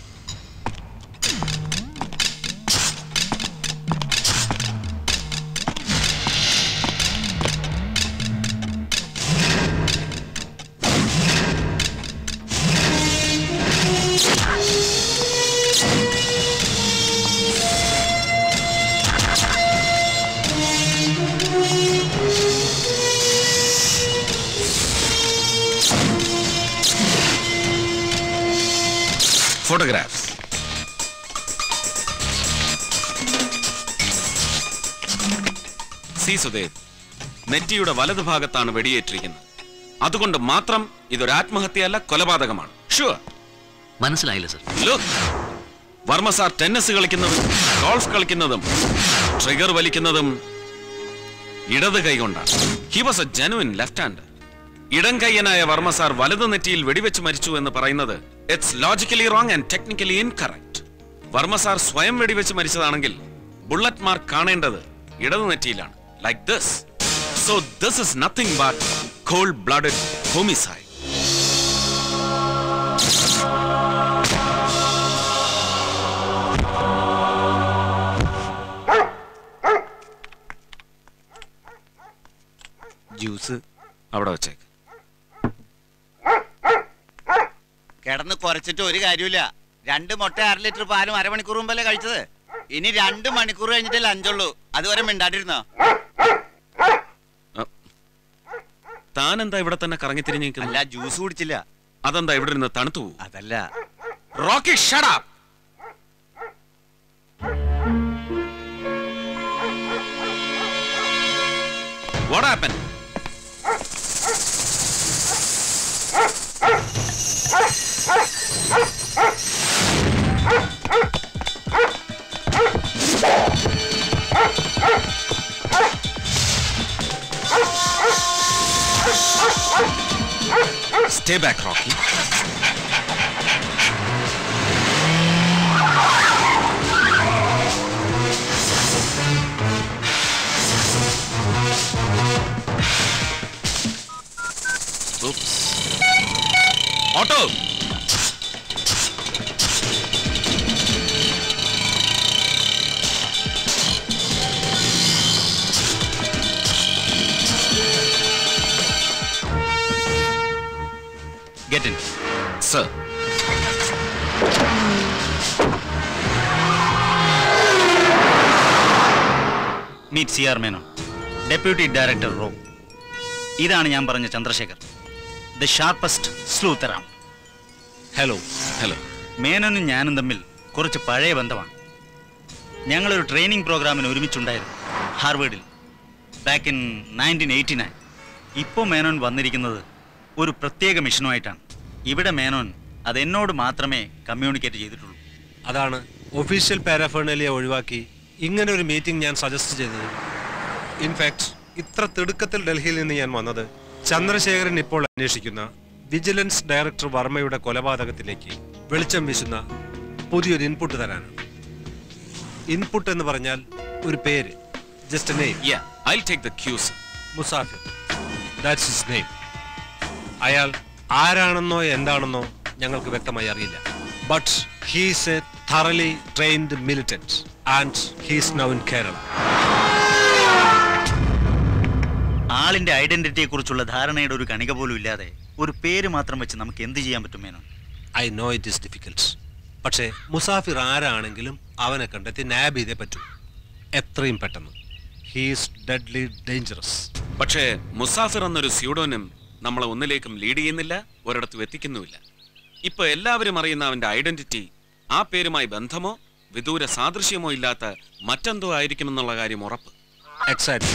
photographs see Sudev നെറ്റിയുടെ വലതുഭാഗത്താണ് വെടിയേറ്റിരിക്കുന്നത് അതുകൊണ്ട് മാത്രം ഇതൊരു ആത്മഹത്യയല്ല കൊലപാതകമാണ് ഷുവർ മനസ്സിലായില്ല sir look Varma sir tennis കളിക്കുന്നതും ഗോൾഫ് കളിക്കുന്നതും ട്രിഗർ വലിക്കുന്നതും ഇടത് കൈ കൊണ്ടാണ് he was a genuine left hand ഇടം കയ്യനായ വർമ്മ സാർ വലതു നെറ്റിയിൽ വെടിവെച്ച് മരിച്ചു എന്ന് പറയുന്നത് it's logically wrong and technically incorrect Varma sir സ്വയം വെടിവെച്ച് മരിച്ചതാണെങ്കിൽ ബുള്ളറ്റ് മാർക്ക് കാണേണ്ടത് ഇടതു നെറ്റിയിലാണ് like this so this is nothing but cold blooded homicide juice അവിടെ വെച്ചേക്ക് കിടന്ന് കുറച്ചിട്ട് ഒരു കാര്യമില്ല രണ്ട് മുട്ട അര ലിറ്റർ പാലും അരമണിക്കൂർ മുമ്പല്ലേ കഴിച്ചത് ഇനി രണ്ട് മണിക്കൂർ കഴിഞ്ഞിട്ടേ ലഞ്ചുള്ളൂ അതുവരെ മിണ്ടാണ്ടിരുന്നോ താൻ എന്താ ഇവിടെ തന്നെ കറങ്ങി തിരിഞ്ഞു അല്ല ജ്യൂസ് കുടിച്ചില്ല അതെന്താ ഇവിടെ ഇരുന്ന് തണുത്തു പോകും അതല്ല Rocky shut up What happened? Stay back, Rocky. Oops. Auto! Get in. Sir. Meet C R Menon deputy director റോ ഇതാണ് ഞാൻ പറഞ്ഞ Chandrasekhar the sharpest sleuth around hello hello മേനോനും ഞാനും തമ്മിൽ കുറച്ച് പഴയ ബന്ധമാണ് ഞങ്ങളൊരു ട്രെയിനിങ് പ്രോഗ്രാമിന് ഒരുമിച്ചുണ്ടായിരുന്നു ഹാർവേഡിൽ back in nineteen eighty nine ഇപ്പോൾ മേനോൻ വന്നിരിക്കുന്നത് ഒരു പ്രത്യേക മിഷനുമായിട്ടാണ് ഇവിടെ മേനോൻ അത് എന്നോട് മാത്രമേ കമ്മ്യൂണിക്കേറ്റ് ചെയ്തിട്ടുള്ളൂ അതാണ് ഒഫീഷ്യൽ പാരാഫേണലിയ ഒഴിവാക്കി ഇങ്ങനെ ഒരു മീറ്റിംഗ് ഞാൻ സജസ്റ്റ് ചെയ്തത് ഇൻഫാക്ട് ഇത്ര തിടുക്കത്തിൽ ഡൽഹിയിൽ നിന്ന് ഞാൻ വന്നത് ചന്ദ്രശേഖരൻ ഇപ്പോൾ അന്വേഷിക്കുന്ന വിജിലൻസ് ഡയറക്ടർ വർമ്മയുടെ കൊലപാതകത്തിലേക്ക് വെളിച്ചം വീശുന്ന പുതിയൊരു ഇൻപുട്ട് തരാനാണ് ഇൻപുട്ട് എന്ന് പറഞ്ഞാൽ ഒരു പേര് just name Yeah, I'll take the cues. Musafir that's his name അയാൾ ആരാണെന്നോ എന്താണെന്നോ ഞങ്ങൾക്ക് വ്യക്തമായി അറിയില്ല but he's a thoroughly trained militant and he's now in Kerala. ആളിന്റെ ഐഡന്റിറ്റിയെ കുറിച്ചുള്ള ധാരണയുടെ ഒരു കണിക പോലും ഇല്ലാതെ ഒരു പേര് മാത്രം വെച്ച് നമുക്ക് എന്ത് ചെയ്യാൻ പറ്റും Menon I know it is difficult പക്ഷേ മുസാഫിർ ആരാണെങ്കിലും അവനെ കണ്ടെത്തി നാബ് ചെയ്തേ പറ്റൂ എത്രയും പെട്ടെന്ന് ഹീസ് ഡെഡ്ലി ഡേഞ്ചറസ് പക്ഷേ മുസാഫിർ എന്നൊരു സ്യൂഡോനും നമ്മളെ ഒന്നിലേക്കും ലീഡ് ചെയ്യുന്നില്ല ഒരിടത്തും എത്തിക്കുന്നുമില്ല ഇപ്പൊ എല്ലാവരും അറിയുന്ന അവന്റെ ഐഡന്റിറ്റി ആ പേരുമായി ബന്ധമോ വിദൂര സാദൃശ്യമോ ഇല്ലാത്ത മറ്റെന്തോ ആയിരിക്കുമെന്നുള്ള കാര്യം ഉറപ്പ് എക്സാക്ട്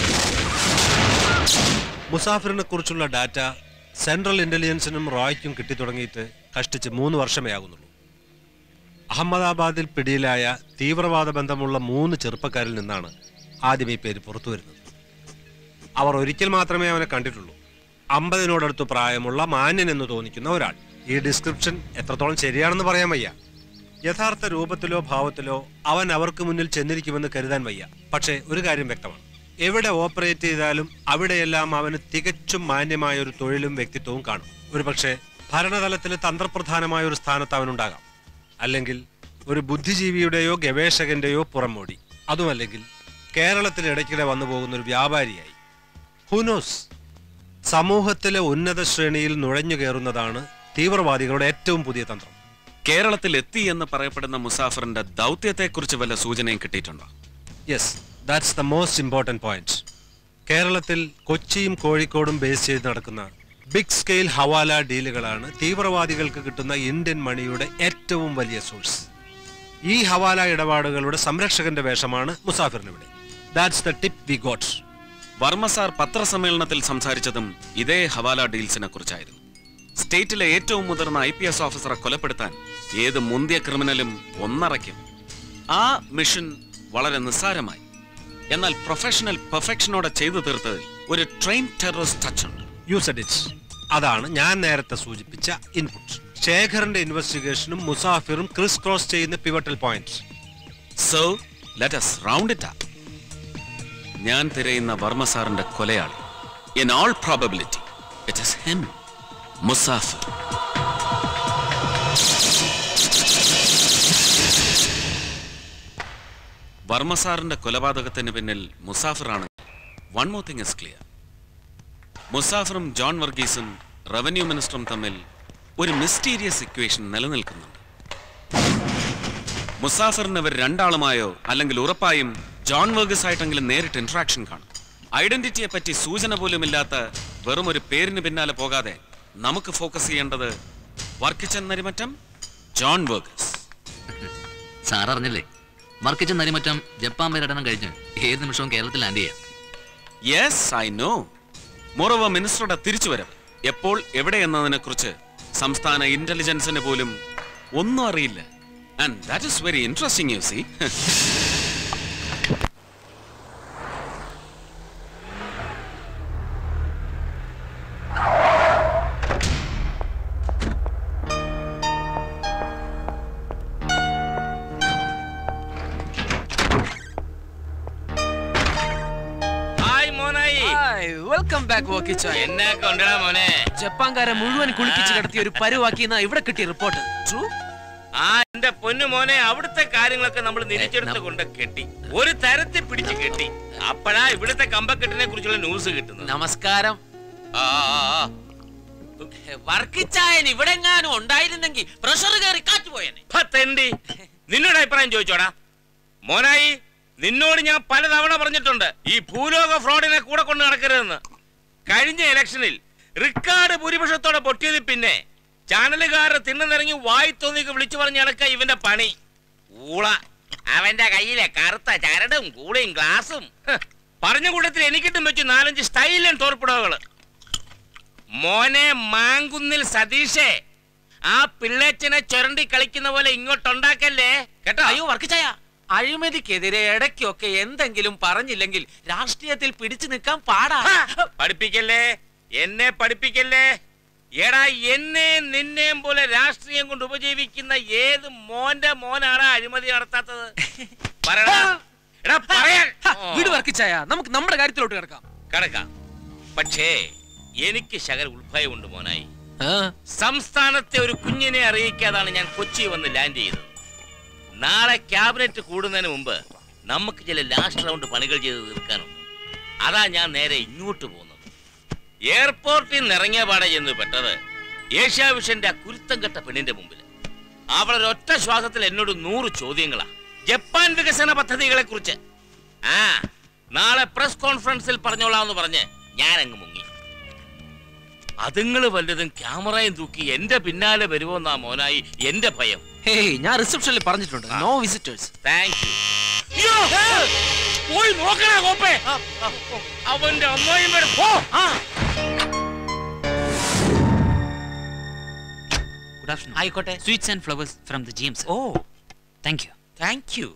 മുസാഫിറിനെ കുറിച്ചുള്ള ഡാറ്റ സെൻട്രൽ ഇന്റലിജൻസിനും റോയ്ക്കും കിട്ടിത്തുടങ്ങിയിട്ട് കഷ്ടിച്ച് മൂന്ന് വർഷമേ ആകുന്നുള്ളൂ അഹമ്മദാബാദിൽ പിടിയിലായ തീവ്രവാദ ബന്ധമുള്ള മൂന്ന് ചെറുപ്പക്കാരിൽ നിന്നാണ് ആദ്യം ഈ പേര് പുറത്തു വരുന്നത് അവർ ഒരിക്കൽ മാത്രമേ അവനെ കണ്ടിട്ടുള്ളൂ അമ്പതിനോടടുത്ത് പ്രായമുള്ള മാന്യൻ എന്ന് തോന്നിക്കുന്ന ഒരാൾ ഈ ഡിസ്ക്രിപ്ഷൻ എത്രത്തോളം ശരിയാണെന്ന് പറയാൻ വയ്യ യഥാർത്ഥ രൂപത്തിലോ ഭാവത്തിലോ അവൻ അവർക്ക് മുന്നിൽ ചെന്നിരിക്കുമെന്ന് കരുതാൻ വയ്യ പക്ഷേ ഒരു കാര്യം വ്യക്തമാണ് എവിടെ ഓപ്പറേറ്റ് ചെയ്താലും അവിടെയെല്ലാം അവന് തികച്ചും മാന്യമായ ഒരു തൊഴിലും വ്യക്തിത്വവും കാണും ഒരു പക്ഷേ ഭരണതലത്തിൽ തന്ത്രപ്രധാനമായ ഒരു സ്ഥാനത്ത് അവനുണ്ടാകാം അല്ലെങ്കിൽ ഒരു ബുദ്ധിജീവിയുടെയോ ഗവേഷകന്റെയോ പുറമോടി അതുമല്ലെങ്കിൽ കേരളത്തിൽ ഇടയ്ക്കിടെ വന്നു പോകുന്ന ഒരു വ്യാപാരിയായി ഹുനോസ് സമൂഹത്തിലെ ഉന്നത ശ്രേണിയിൽ നുഴഞ്ഞു കയറുന്നതാണ് തീവ്രവാദികളുടെ ഏറ്റവും പുതിയ തന്ത്രം കേരളത്തിൽ എത്തി എന്ന് പറയപ്പെടുന്ന മുസാഫറിന്റെ ദൗത്യത്തെക്കുറിച്ച് വല്ല സൂചനയും കിട്ടിയിട്ടുണ്ടോ yes that's the most important point കേരളത്തിൽ കൊച്ചിയും കോഴിക്കോടും ബേസ് ചെയ്ത് നടക്കുന്ന ബിഗ് സ്കെയിൽ ഹവാല ഡീലുകളാണ് തീവ്രവാദികൾക്ക് കിട്ടുന്ന ഇന്ത്യൻ മണിയുടെ ഏറ്റവും വലിയ സോഴ്സ് ഈ ഹവാല ഇടപാടുകളുടെ സംരക്ഷകന്റെ വേഷമാണ് മുസാഫിറിനിവിടെ that's the tip we got Varma sir പത്രസമ്മേളനത്തിൽ സംസാരിച്ചതും ഇതേ ഹവാല ഡീൽസിനെ കുറിച്ചായിരുന്നു സ്റ്റേറ്റിലെ ഏറ്റവും മുതിർന്ന ഐ പി എസ് ഓഫീസറെ കൊലപ്പെടുത്താൻ ഏത് മുന്തിയ ക്രിമിനലും ഒന്നറയ്ക്കും ആ മിഷൻ വളരെ നിസ്സാരമായി എന്നാൽ പ്രൊഫഷണൽ പെർഫെക്ഷനോടെ ചെയ്തു തീർത്തതിൽ ഒരു ട്രെയിൻ ടെററിസ്റ്റ് ടച്ച് ഉണ്ട് യൂസഡ് ഇറ്റ് അതാണ് ഞാൻ നേരത്തെ സൂചിപ്പിച്ച ഇൻപുട്ട് ശേഖറിന്റെ ഇൻവെസ്റ്റിഗേഷനും മുസാഫിറും ക്രിസ് ക്രോസ് ചെയ്യുന്ന pivotal point so let us round it up ഞാൻ തിരയുന്ന വർമ്മ സാറിന്റെ കൊലയാളി in all probability it is him Musafir Varma സാറിന്റെ കൊലപാതകത്തിന് പിന്നിൽ മുസാഫിറാണ് one more thing is clear മുസാഫറും ജോൺ വർഗീസും റവന്യൂ മിനിസ്റ്ററും തമ്മിൽ ഒരു മിസ്റ്റീരിയസ് ഇക്വേഷൻ നിലനിൽക്കുന്നുണ്ട് മുസാഫറിന് ഇവർ രണ്ടാളുമായോ അല്ലെങ്കിൽ ഉറപ്പായും ജോൺ വർഗീസ് ആയിട്ടെങ്കിലും നേരിട്ട് ഇന്ററാക്ഷൻ കാണും ഐഡന്റിറ്റിയെ പറ്റി സൂചന പോലും ഇല്ലാത്ത വെറും ഒരു പേരിന് പിന്നാലെ പോകാതെ നമുക്ക് ഫോക്കസ് ചെയ്യേണ്ടത് വർക്കിച്ചൻ നരിമറ്റം ജോൺ വർഗീസ് സാർ അറിഞ്ഞില്ലേ വർക്കിച്ച നരിമറ്റം ജപ്പാൻ പര്യടനം കഴിഞ്ഞ് ഏത് നിമിഷവും കേരളത്തിൽ ലാൻഡ് ചെയ്യാം യെസ് ഐ നോ മോറോവ മിനിസ്റ്ററുടെ തിരിച്ചുവരവ് എപ്പോൾ എവിടെ എന്നതിനെ കുറിച്ച് സംസ്ഥാന ഇന്റലിജൻസിന് പോലും ഒന്നും അറിയില്ല and that is very interesting you see hi Monayi welcome back വോക്കിച്ചായ എന്നെ കൊണ്ടടാ മോനെ ജപ്പാൻകാരെ മുഴുവൻ കുളിപ്പിച്ച് കിടത്തി ഒരു പരുവാക്കിയെന്ന ഇവിടെ കിട്ടിയ റിപ്പോർട്ട് ട്രൂ ആ എന്റെ പൊന്നു മോനെ അവിടുത്തെ കാര്യങ്ങളൊക്കെ നമ്മൾ നിരീച്ചെടുത്ത് കൊണ്ട് കെട്ടി ഒരു തരത്തിൽ പിടിച്ച് കെട്ടി അപ്പോഴാ ഇവിടുത്തെ കമ്പക്കെട്ടിനെ കുറിച്ചുള്ള ന്യൂസ് കിട്ടുന്നത് നമസ്കാരം വർക്കിച്ചായൻ ഇവിടെ എങ്ങാനും ഉണ്ടായിരുന്നെങ്കിൽ പ്രഷർ കയറി കാറ്റ് പോയേനെ നിന്നോട് അഭിപ്രായം ചോദിച്ചോടാ മോനായി നിന്നോട് ഞാൻ പലതവണ പറഞ്ഞിട്ടുണ്ട് ഈ ഭൂലോക ഫ്രോഡിനെ കൂടെ കൊണ്ട് നടക്കരുതെന്ന് കഴിഞ്ഞ ഇലക്ഷനിൽ റിക്കാർഡ് ഭൂരിപക്ഷത്തോടെ പൊട്ടിയത് പിന്നെ ചാനലുകാരെ തിണ്ണനിറങ്ങി വായി തോന്നിക്ക് വിളിച്ചു പറഞ്ഞ് നടക്ക ഇവന്റെ പണി ഊള അവന്റെ കയ്യിലെ കറുത്ത ചരടും കൂളയും ഗ്ലാസും ഹ്, പറഞ്ഞ കൂട്ടത്തിൽ എനിക്കിട്ടും വെച്ചു നാലഞ്ച് സ്റ്റൈലൻ തോർപ്പിടവുകള് മോനെ മാങ്കുന്നിൽ സതീഷേ ആ പിള്ളേച്ചനെ ചുരണ്ടി കളിക്കുന്ന പോലെ ഇങ്ങോട്ടുണ്ടാക്കല്ലേ കേട്ടോ അയ്യോ വർക്കിച്ചായ അഴിമതിക്കെതിരെ ഇടയ്ക്കൊക്കെ എന്തെങ്കിലും പറഞ്ഞില്ലെങ്കിൽ രാഷ്ട്രീയത്തിൽ പിടിച്ചു നിൽക്കാൻ പാടാ പഠിപ്പിക്കല്ലേ എന്നെ പഠിപ്പിക്കല്ലേ എടാ എന്നെ നിന്നെയും പോലെ രാഷ്ട്രീയം കൊണ്ട് ഉപജീവിക്കുന്ന ഏത് മോന്റെ മോനാണ് അഴിമതി നടത്താത്തത് പറയടാ. എടാ പറയാൻ വീട് വർക്കിച്ചായ നമുക്ക് നമ്മുടെ കാര്യത്തിലോട്ട് കിടക്കാം കിടക്കാം പക്ഷേ എനിക്ക് ശകല ഉത്ഭയമുണ്ട് മോനായി സംസ്ഥാനത്തെ ഒരു കുഞ്ഞിനെ അറിയിക്കാതാണ് ഞാൻ കൊച്ചി വന്ന് ലാൻഡ് ചെയ്തത് നാളെ ക്യാബിനറ്റ് കൂടുന്നതിന് മുമ്പ് നമുക്ക് ചില ലാസ്റ്റ് റൗണ്ട് പണികൾ ചെയ്ത് തീർക്കാനുണ്ട് അതാ ഞാൻ നേരെ ഇങ്ങോട്ട് പോകുന്നത് എയർപോർട്ടിൽ നിന്ന് ഇറങ്ങിയ പാടെ ചെന്ന് പെട്ടത് ഏഷ്യാവിഷന്റെ ആ കുരുത്തം കെട്ട പെണ്ണിന്റെ മുമ്പിൽ അവളൊരൊറ്റ ശ്വാസത്തിൽ എന്നോട് നൂറ് ചോദ്യങ്ങളാ ജപ്പാൻ വികസന പദ്ധതികളെ കുറിച്ച് ആ നാളെ പ്രസ് കോൺഫറൻസിൽ പറഞ്ഞോളാന്ന് പറഞ്ഞ് ഞാൻ അങ്ങ് മുങ്ങി അതുങ്ങള് വല്ലതും ക്യാമറയും തൂക്കി എന്റെ പിന്നാലെ വരുമോന്നാ മോനായി എന്റെ ഭയം ഹേയ് ഞാൻ റിസപ്ഷനിൽ പറഞ്ഞിട്ടുണ്ട് നോ വിസിറ്റേഴ്സ് താങ്ക് യു പോയി നോക്കണ കോപ്പേ അവന്റെ അമ്മായും വരും പോ ഗുഡ് ആഫ്റ്റർനൂൺ ആയിക്കോട്ടെ sweets and flowers from the G M oh thank you thank you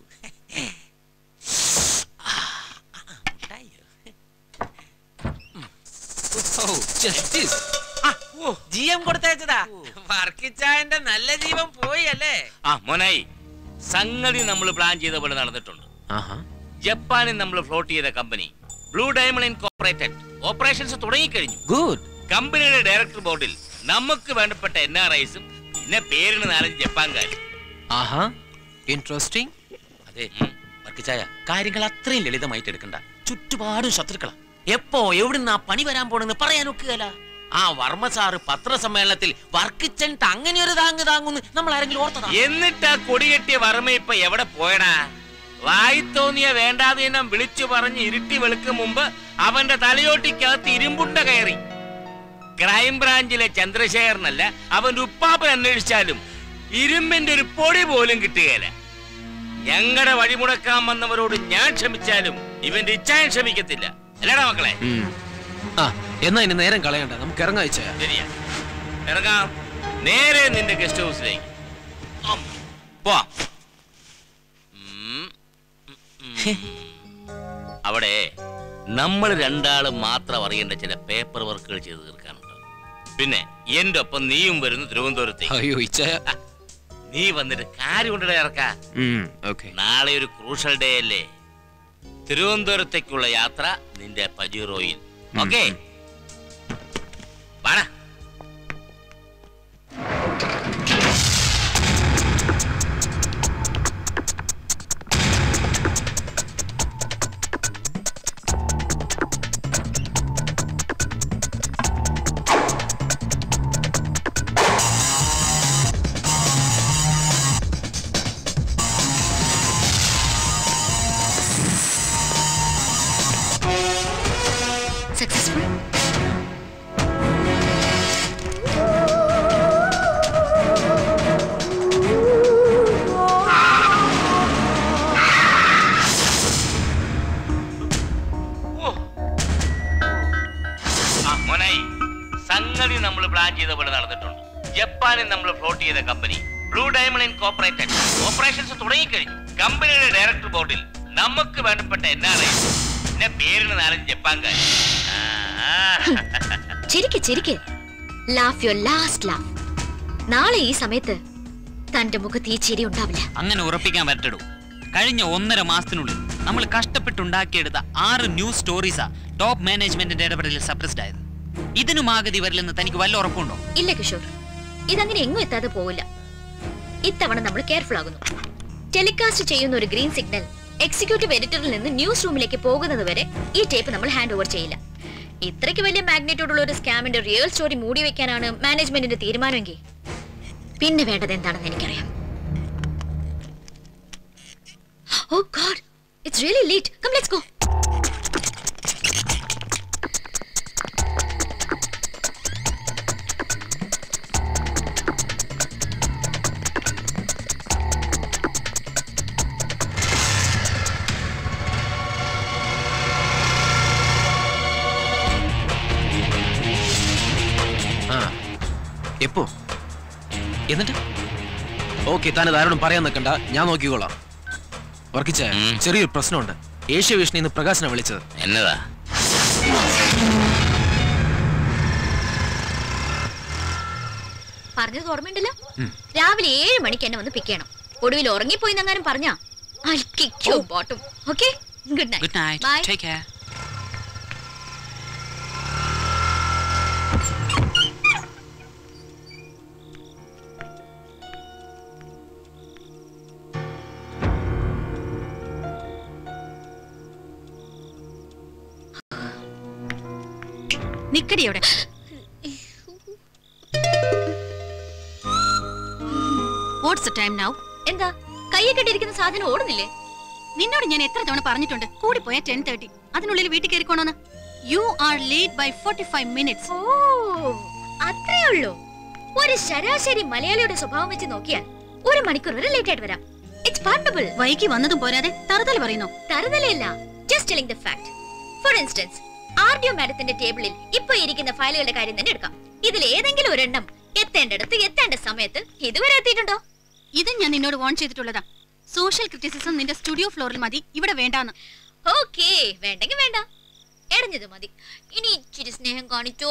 G M കൊടുത്തയച്ചതാ വർക്കിച്ചായന്റെ നല്ല ജീവൻ പോയി അല്ലേ ആ മോനായി സംഗതി നമ്മൾ പ്ലാൻ ചെയ്ത പോലെ നടന്നിട്ടുണ്ട് ജപ്പാനിൽ നമ്മൾ ഫ്ലോട്ട് ചെയ്ത company blue diamond incorporated operations തുടങ്ങിക്കഴിഞ്ഞു ഗുഡ് കമ്പനിയുടെ ഡയറക്ടർ ബോർഡിൽ നമുക്ക് വേണ്ടപ്പെട്ട എൻ ആർ ഐസും പിന്നെ പേരിന് നാലഞ്ച് ജപ്പാൻകാരും ആഹാ ഇൻട്രസ്റ്റിംഗ് അതെ വർക്കിച്ചായ കാര്യങ്ങൾ അത്രയും ലളിതമായിട്ട് എടുക്കണ്ട ചുറ്റുപാടും ശത്രുക്കളാ എപ്പോ എവിടുന്ന് ആ പണി വരാൻ പോണെന്ന് പറയാൻ ഒക്കുകയല്ല ആ വർമ്മ സാറ് പത്രസമ്മേളനത്തിൽ വർക്കിച്ചൻ അങ്ങനെ ഒരു താങ്ങ് താങ്ങുന്ന് നമ്മൾ ആരെങ്കിലും ഓർത്തതാ എന്നിട്ട് ആ കൊടികെട്ടിയ വർമ്മ ഇപ്പൊ എവിടെ പോയടാ വായി തോന്നിയ വേണ്ടാതീനം വിളിച്ചു പറഞ്ഞ് ഇരുട്ടി വെളുക്കും മുമ്പ് അവന്റെ തലയോട്ടിക്കകത്ത് ഇരുമ്പുണ്ട കയറി ക്രൈംബ്രാഞ്ചിലെ ചന്ദ്രശേഖരനല്ല അവന്റെ ഉപ്പാപ്പൻ അന്വേഷിച്ചാലും ഇരുമ്പിന്റെ ഒരു പൊടി പോലും കിട്ടുകയില്ല ഞങ്ങളുടെ വഴിമുടക്കാൻ വന്നവരോട് ഞാൻ ക്ഷമിച്ചാലും ഇവന്റെ ഇച്ഛായം ക്ഷമിക്കത്തില്ല അല്ലേടാ മക്കളെ ആ എന്നാ ഇനി നേരം കളയണ്ട നമുക്ക് ഇറങ്ങാം ഇച്ചയ ശരിയാ ഇറങ്ങാം നേരെ നിന്റെ ഗസ്റ്റ് ഹൗസിലേക്ക് ഉം. പോവാം ഉം. ഉം. അവിടെ നമ്മൾ രണ്ടാളും മാത്രം അറിയേണ്ട ചില പേപ്പർ വർക്കുകൾ ചെയ്തു തീർക്കാനുണ്ട് പിന്നെ എന്റെ ഒപ്പം നീയും വരുന്നു തിരുവനന്തപുരത്തേക്ക് അയ്യോ ഇച്ചയ നീ വന്നിട്ട് കാര്യം കൊണ്ടിട ഇറക്കാ ഓക്കെ നാളെ ഒരു ക്രൂഷ്യൽ ഡേ അല്ലേ തിരുവനന്തപുരത്തേക്കുള്ള യാത്ര നിന്റെ പജീറോയിൽ ഓക്കെ വാടാ സക്സസ്ഫുൾ ആ, മോനായി സംഗതി നമ്മൾ പ്ലാൻ ചെയ്ത പോലെ നടന്നിട്ടുണ്ട് ജപ്പാനിൽ നമ്മൾ ഫ്ലോട്ട് ചെയ്ത company blue diamond incorporated operations തുടങ്ങിക്കഴിഞ്ഞു കമ്പനിയുടെ ഡയറക്ടർ ബോർഡിൽ നമുക്ക് വേണ്ടപ്പെട്ട എൻ ആർ ഐ പിന്നെ പേരിന് നാലഞ്ച് ജപ്പാൻകാർ ചിരിക്ക് ചിരിക്ക് ലാഫ് യുവർ ലാസ്റ്റ് ലാഫ് നാളെ ഈ സമയത്ത് തന്റെ മുഖത്ത് ഈ ചിരി ഉണ്ടാവില്ല അങ്ങനെ ഉറപ്പിക്കാൻ പറ്റടൂ കഴിഞ്ഞ ഒന്നര മാസത്തിനുള്ളിൽ നമ്മൾ കഷ്ടപ്പെട്ടുണ്ടാക്കിയെടുത്ത ആറ് ന്യൂസ് സ്റ്റോറീസാ ടോപ്പ് മാനേജ്മെന്റിന്റെ ഇടപെടലിൽ സപ്രസ്ഡ് ആയത് ഇതിനും ആഗതി വരില്ലെന്ന് തനിക്ക് വല്ല ഉറപ്പുണ്ടോ ഇല്ല കിഷോർ ഇതങ്ങനെ എങ്ങും എത്താതെ പോവില്ല ഇത്തവണ നമ്മൾ കെയർഫുൾ ആകുന്നു ടെലികാസ്റ്റ് ചെയ്യുന്ന ഒരു ഗ്രീൻ സിഗ്നൽ എക്സിക്യൂട്ടീവ് എഡിറ്ററിൽ നിന്ന് ന്യൂസ് റൂമിലേക്ക് പോകുന്നത് വരെ ഈ ടേപ്പ് നമ്മൾ ഹാൻഡ് ഓവർ ചെയ്യില്ല ഇത്രയ്ക്ക് വലിയ മാഗ്നറ്റോടുള്ള ഒരു സ്കാമിന്റെ റിയൽ സ്റ്റോറി മൂടി വെക്കാനാണ് മാനേജ്മെന്റിന്റെ തീരുമാനമെങ്കിൽ പിന്നെ വേണ്ടത് എന്താണെന്ന് എനിക്കറിയാം oh god it's really late come let's go ആ എപ്പോ എന്നിട്ട് ഓക്കെ താൻ ആരോടും പറയാൻ നിൽക്കണ്ട ഞാൻ നോക്കിക്കോളാം വർക്കിച്ച ചെറിയൊരു പ്രശ്നമുണ്ട് ഏഷ്യ വിഷ്ണു ഇന്ന് പ്രകാശനെ വിളിച്ചത് എന്നതാ പറഞ്ഞത് ഓർമ്മയുണ്ടല്ലോ രാവിലെ ഏഴ് മണിക്ക് എന്നെ വന്ന് പിക്ക് ചെയ്യണം ഒടുവിൽ ഉറങ്ങിപ്പോയി എന്നെങ്ങാനും പറഞ്ഞാ ബോട്ടും okay good night good night bye take care നിക്കടി അവിടെ വാട്ട്സ് ടൈം നൗ എന്താ കയ്യെ കെട്ടിയിരിക്കുന്ന സാധനം ഓടുന്നില്ലേ നിന്നോട് ഞാൻ എത്ര തവണ പറഞ്ഞിട്ടുണ്ട് കൂടി പോയ ടെൻ തേർട്ടി അതിനുള്ളിൽ വീട്ടിൽ കയറിക്കോണോന്ന് you are late by forty five minutes oh അത്രേ ഉള്ളൂ ഒരു ശരാശരി മലയാളിയുടെ സ്വഭാവം വെച്ച് നോക്കിയാൽ ഒരു മണിക്കൂർ വരെ ലേറ്റ് ആയിട്ട് വരാം ഇറ്റ്സ് പാർട്ടബിൾ വൈകി വന്നതും പോരാതെ തറുതല പറയുന്നു തറുതലയല്ല just telling the fact for instance RDO മാഡത്തിന്റെ ടേബിളിൽ ഇപ്പൊ ഇരിക്കുന്ന ഫയലുകളുടെ കാര്യം തന്നെ എടുക്കാം ഇതിൽ ഏതെങ്കിലും ഒരെണ്ണം എത്തേണ്ടടുത്ത് എത്തേണ്ട സമയത്ത് ഇതുവരെ എത്തിയിട്ടുണ്ടോ ഇത് ഞാൻ നിന്നോട് വാൺ ചെയ്തിട്ടുള്ളതാ സോഷ്യൽ ക്രിറ്റിസിസം നിന്റെ സ്റ്റുഡിയോ ഫ്ലോറിൽ മതി ഇവിടെ വേണ്ടാന്ന് ഓക്കേ വേണ്ടെങ്കിൽ വേണ്ട എടഞ്ഞത് മതി ഇനി ഇച്ചിരി സ്നേഹം കാണിച്ചോ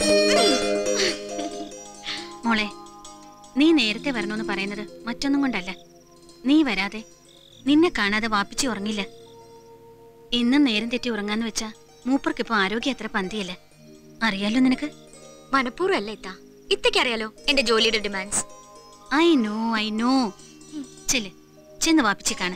മോളെ നീ നേരത്തെ വരണമെന്ന് പറയുന്നത് മറ്റൊന്നും കൊണ്ടല്ല നീ വരാതെ നിന്നെ കാണാതെ വാപ്പിച്ച് ഉറങ്ങില്ല ഇന്നും നേരം തെറ്റി ഉറങ്ങാന്ന് വെച്ചാ മൂപ്പർക്കിപ്പോ ആരോഗ്യം അത്ര പന്തിയല്ല അറിയാലോ നിനക്ക് മനഃപൂർവ്വം അല്ല ഇത്ത ഇത്തക്കറിയാലോ എന്റെ ജോലിയുടെ demands I know I know ചെല്ല് ചെന്ന് വാപ്പിച്ച് കാണ്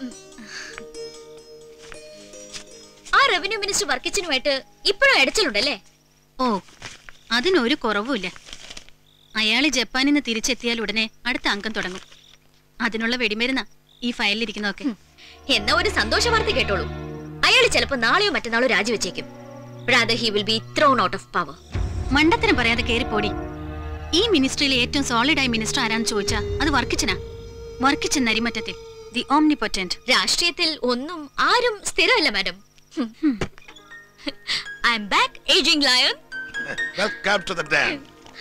ആ റവന്യൂ മിനിസ്റ്റർ വർക്കിച്ചിനുമായിട്ട് ഇപ്പോഴും അടച്ചിലുണ്ടല്ലേ ഓ അതിനൊരു കുറവുമില്ല അയാള് ജപ്പാനിൽ നിന്ന് തിരിച്ചെത്തിയാൽ ഉടനെ അടുത്ത അംഗം തുടങ്ങും അതിനുള്ള വെടിമരുന്ന ഈ ഫയലിലിരിക്കുന്നതൊക്കെ എന്നാ ഒരു സന്തോഷ വാർത്ത കേട്ടോളൂ അയാൾ ചിലപ്പോ നാളെയോ മറ്റന്നാളോ രാജിവെച്ചേക്കും rather he will be thrown out of power മണ്ടത്തരം പറയാതെ കേറിപ്പോടി ഈ മിനിസ്ട്രിയിലെ ഏറ്റവും സോളിഡായ മിനിസ്റ്റർ ആരാന്ന് ചോദിച്ചാ അത് വർക്കിച്ചനാ വർക്കിച്ചൻ നരിമറ്റത്തിൽ ദി ഓംനിപൊറ്റന്റ് രാഷ്ട്രീയത്തിൽ ഒന്നും ആരും സ്ഥിരമല്ല madam I'm back aging lion welcome to the dam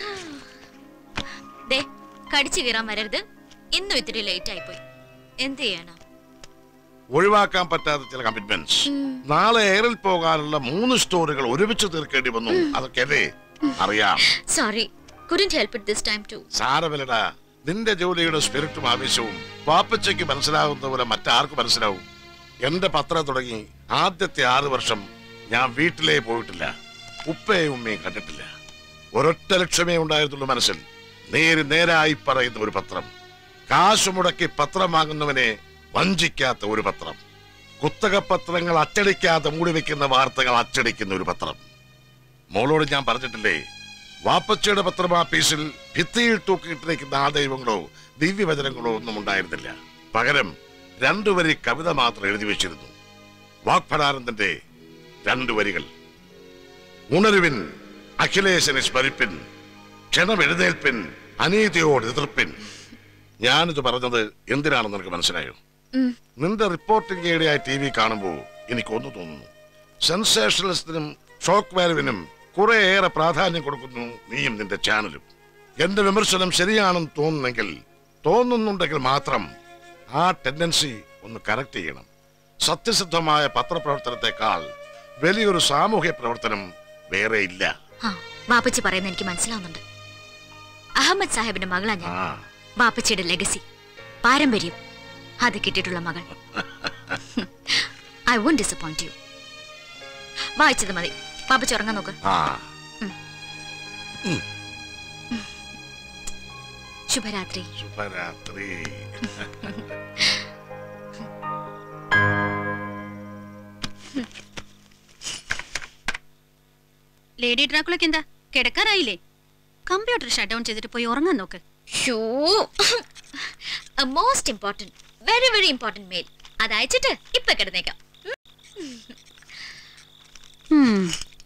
ദേ കടിച്ചു കീറാൻ വരരുത് ഇന്നും ഇത്തിരി ലേറ്റ് ആയിപ്പോയി എന്ത് ചെയ്യാനാ ഒഴിവാക്കാൻ പറ്റാത്ത ചില കമ്മിറ്റ്മെന്റ്സ് നാളെ എയറിൽ പോകാനുള്ള മൂന്ന് സ്റ്റോറികൾ ഒരുമിച്ച് തീർക്കേണ്ടി വന്നു അതൊക്കെ അല്ലേ അറിയാം sorry couldn't help it this time too സാരമില്ലടാ നിന്റെ ജോലിയുടെ സ്പിരിറ്റും ആവേശവും പാപ്പച്ചയ്ക്ക് മനസ്സിലാകുന്ന പോലെ മറ്റാർക്ക് മനസ്സിലാവും എന്റെ പത്രം തുടങ്ങി ആദ്യത്തെ ആറ് വർഷം ഞാൻ വീട്ടിലേ പോയിട്ടില്ല ഉപ്പയും ഉമ്മയും കണ്ടിട്ടില്ല ഒരൊറ്റ ലക്ഷ്യമേ ഉണ്ടായിരുന്നുള്ളൂ മനസ്സിൽ നേര് നേരായി പറയുന്ന ഒരു പത്രം കാശ് മുടക്കി പത്രം വാങ്ങുന്നവനെ വഞ്ചിക്കാത്ത ഒരു പത്രം കുത്തക പത്രങ്ങൾ അച്ചടിക്കാതെ മൂടിവെക്കുന്ന വാർത്തകൾ അച്ചടിക്കുന്ന ഒരു പത്രം മോളോട് ഞാൻ പറഞ്ഞിട്ടില്ലേ വാപ്പച്ചയുടെ പത്രമാപ്പീസിൽ ഭിത്തിയിൽ തൂക്കിയിട്ടിരിക്കുന്ന ആ ദൈവങ്ങളോ ദിവ്യവചനങ്ങളോ ഒന്നും ഉണ്ടായിരുന്നില്ല പകരം രണ്ടു വരി കവിത മാത്രം എഴുതി വെച്ചിരുന്നു വാഗ്ഭടാനന്ദന്റെ രണ്ടു വരികൾ ഉണരുവിൻ അഖിലേശനെ സ്മരിപ്പിൻ ക്ഷണം എഴുന്നേൽപ്പിൻ അനീതിയോട് എതിർപ്പിൻ ഞാനിത് പറഞ്ഞത് എന്തിനാണെന്ന് നിനക്ക് മനസ്സിലായോ നിന്റെ റിപ്പോർട്ടിംഗ് ഏരിയ ടി വി കാണുമ്പോൾ എനിക്കൊന്നു തോന്നുന്നു സെൻസേഷണലിസത്തിനും ഷോക്ക് വാല്യുവിനും കുറേയേറെ പ്രാധാന്യം കൊടുക്കുന്നു നീയും നിന്റെ ചാനലും എന്റെ വിമർശനം ശരിയാണെന്ന് തോന്നുന്നെങ്കിൽ തോന്നുന്നുണ്ടെങ്കിൽ മാത്രം ആ ടെൻഡൻസി ഒന്ന് കറക്റ്റ് ചെയ്യണം സത്യസിദ്ധമായ പത്രപ്രവർത്തനത്തെക്കാൾ വലിയൊരു സാമൂഹ്യ പ്രവർത്തനം വേറെ ഇല്ല ആ ബാപ്പച്ചി പറയുന്നത് എനിക്ക് മനസ്സിലാവുന്നുണ്ട് അഹമ്മദ് സാഹിബിന്റെ മകളാ ഞാൻ ആ ബാപ്പച്ചിയുടെ ലെഗസി പാരമ്പര്യം അത് കിട്ടിയിട്ടുള്ള മകൾ ഐ വോണ്ട് ഡിസപ്പോയിന്റ് യു വായിച്ചത് മതി ബാപ്പച്ചി ഉറങ്ങാൻ നോക്ക് ആ ശുഭരാത്രി ശുഭരാത്രി ലേഡി ഡ്രാക്കുളക്ക് എന്താ കിടക്കാറായില്ലേ കമ്പ്യൂട്ടർ ഷട്ട് ഡൗൺ ചെയ്തിട്ട് പോയി ഉറങ്ങാൻ നോക്ക് so most important very very important mail അത് അയച്ചിട്ട് ഇപ്പൊ കിടന്നേക്കാം ഉം.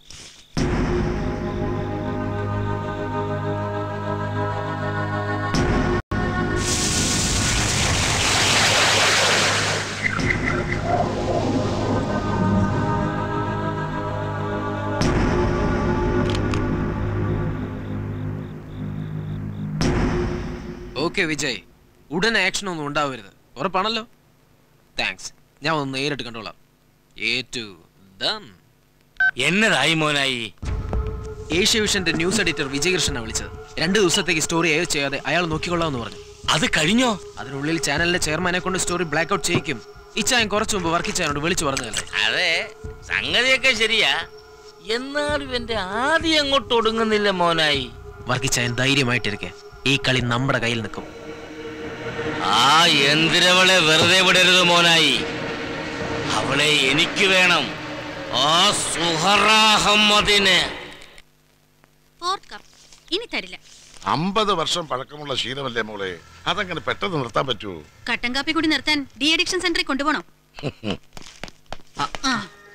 ഓക്കെ വിജയ് ഉടൻ ആക്ഷൻ ഒന്നും ഉണ്ടാവരുത് ഉറപ്പാണല്ലോ താങ്ക്സ് ഞാൻ ഒന്ന് നേരിട്ട് കണ്ടോളാം ഏറ്റു ഡൺ എന്നതായി മോനായി ഏഷ്യ വിഷന്റെ ന്യൂസ് എഡിറ്റർ വിജയകൃഷ്ണനെ വിളിച്ചത് രണ്ട് ദിവസത്തേക്ക് സ്റ്റോറി എയർ ചെയ്യാതെ അയാൾ നോക്കിക്കൊള്ളാമെന്ന് പറഞ്ഞു അത് കഴിഞ്ഞോ അതിനുള്ളിൽ ചാനലിലെ ചെയർമാനെ കൊണ്ട് സ്റ്റോറി ബ്ലാക്ക് ഔട്ട് ചെയ്യിക്കും ഇച്ചായൻ കുറച്ചു മുമ്പ് വർക്കിച്ചായനോട് വിളിച്ചു പറഞ്ഞതല്ലേ അതെ സംഗതിയൊക്കെ ശരിയാ എന്നാലും എന്റെ ആദ്യം അങ്ങോട്ട് ഒടുങ്ങുന്നില്ല മോനായി വർക്കിച്ചായൻ ധൈര്യമായിട്ടിരിക്കെ ഈ കളി നമ്മുടെ കയ്യിൽ നിൽക്കും ആ യന്ത്രവളെ വെറുതെ വിടരുത് മോനായി അവളെ എനിക്ക് വേണം ആ സുഹറാഹമ്മദിന് ഫോർത്ത് കപ്പ് ഇനി തരില്ല അമ്പത് വർഷം പഴക്കമുള്ള ശീലമല്ലേ മോളെ അതങ്ങനെ പെട്ടെന്ന് നിർത്താൻ പറ്റുമോ കട്ടൻ കാപ്പി കൂടി നിർത്താൻ ഡി അഡിക്ഷൻ സെന്ററിൽ കൊണ്ടുപോകണം ആ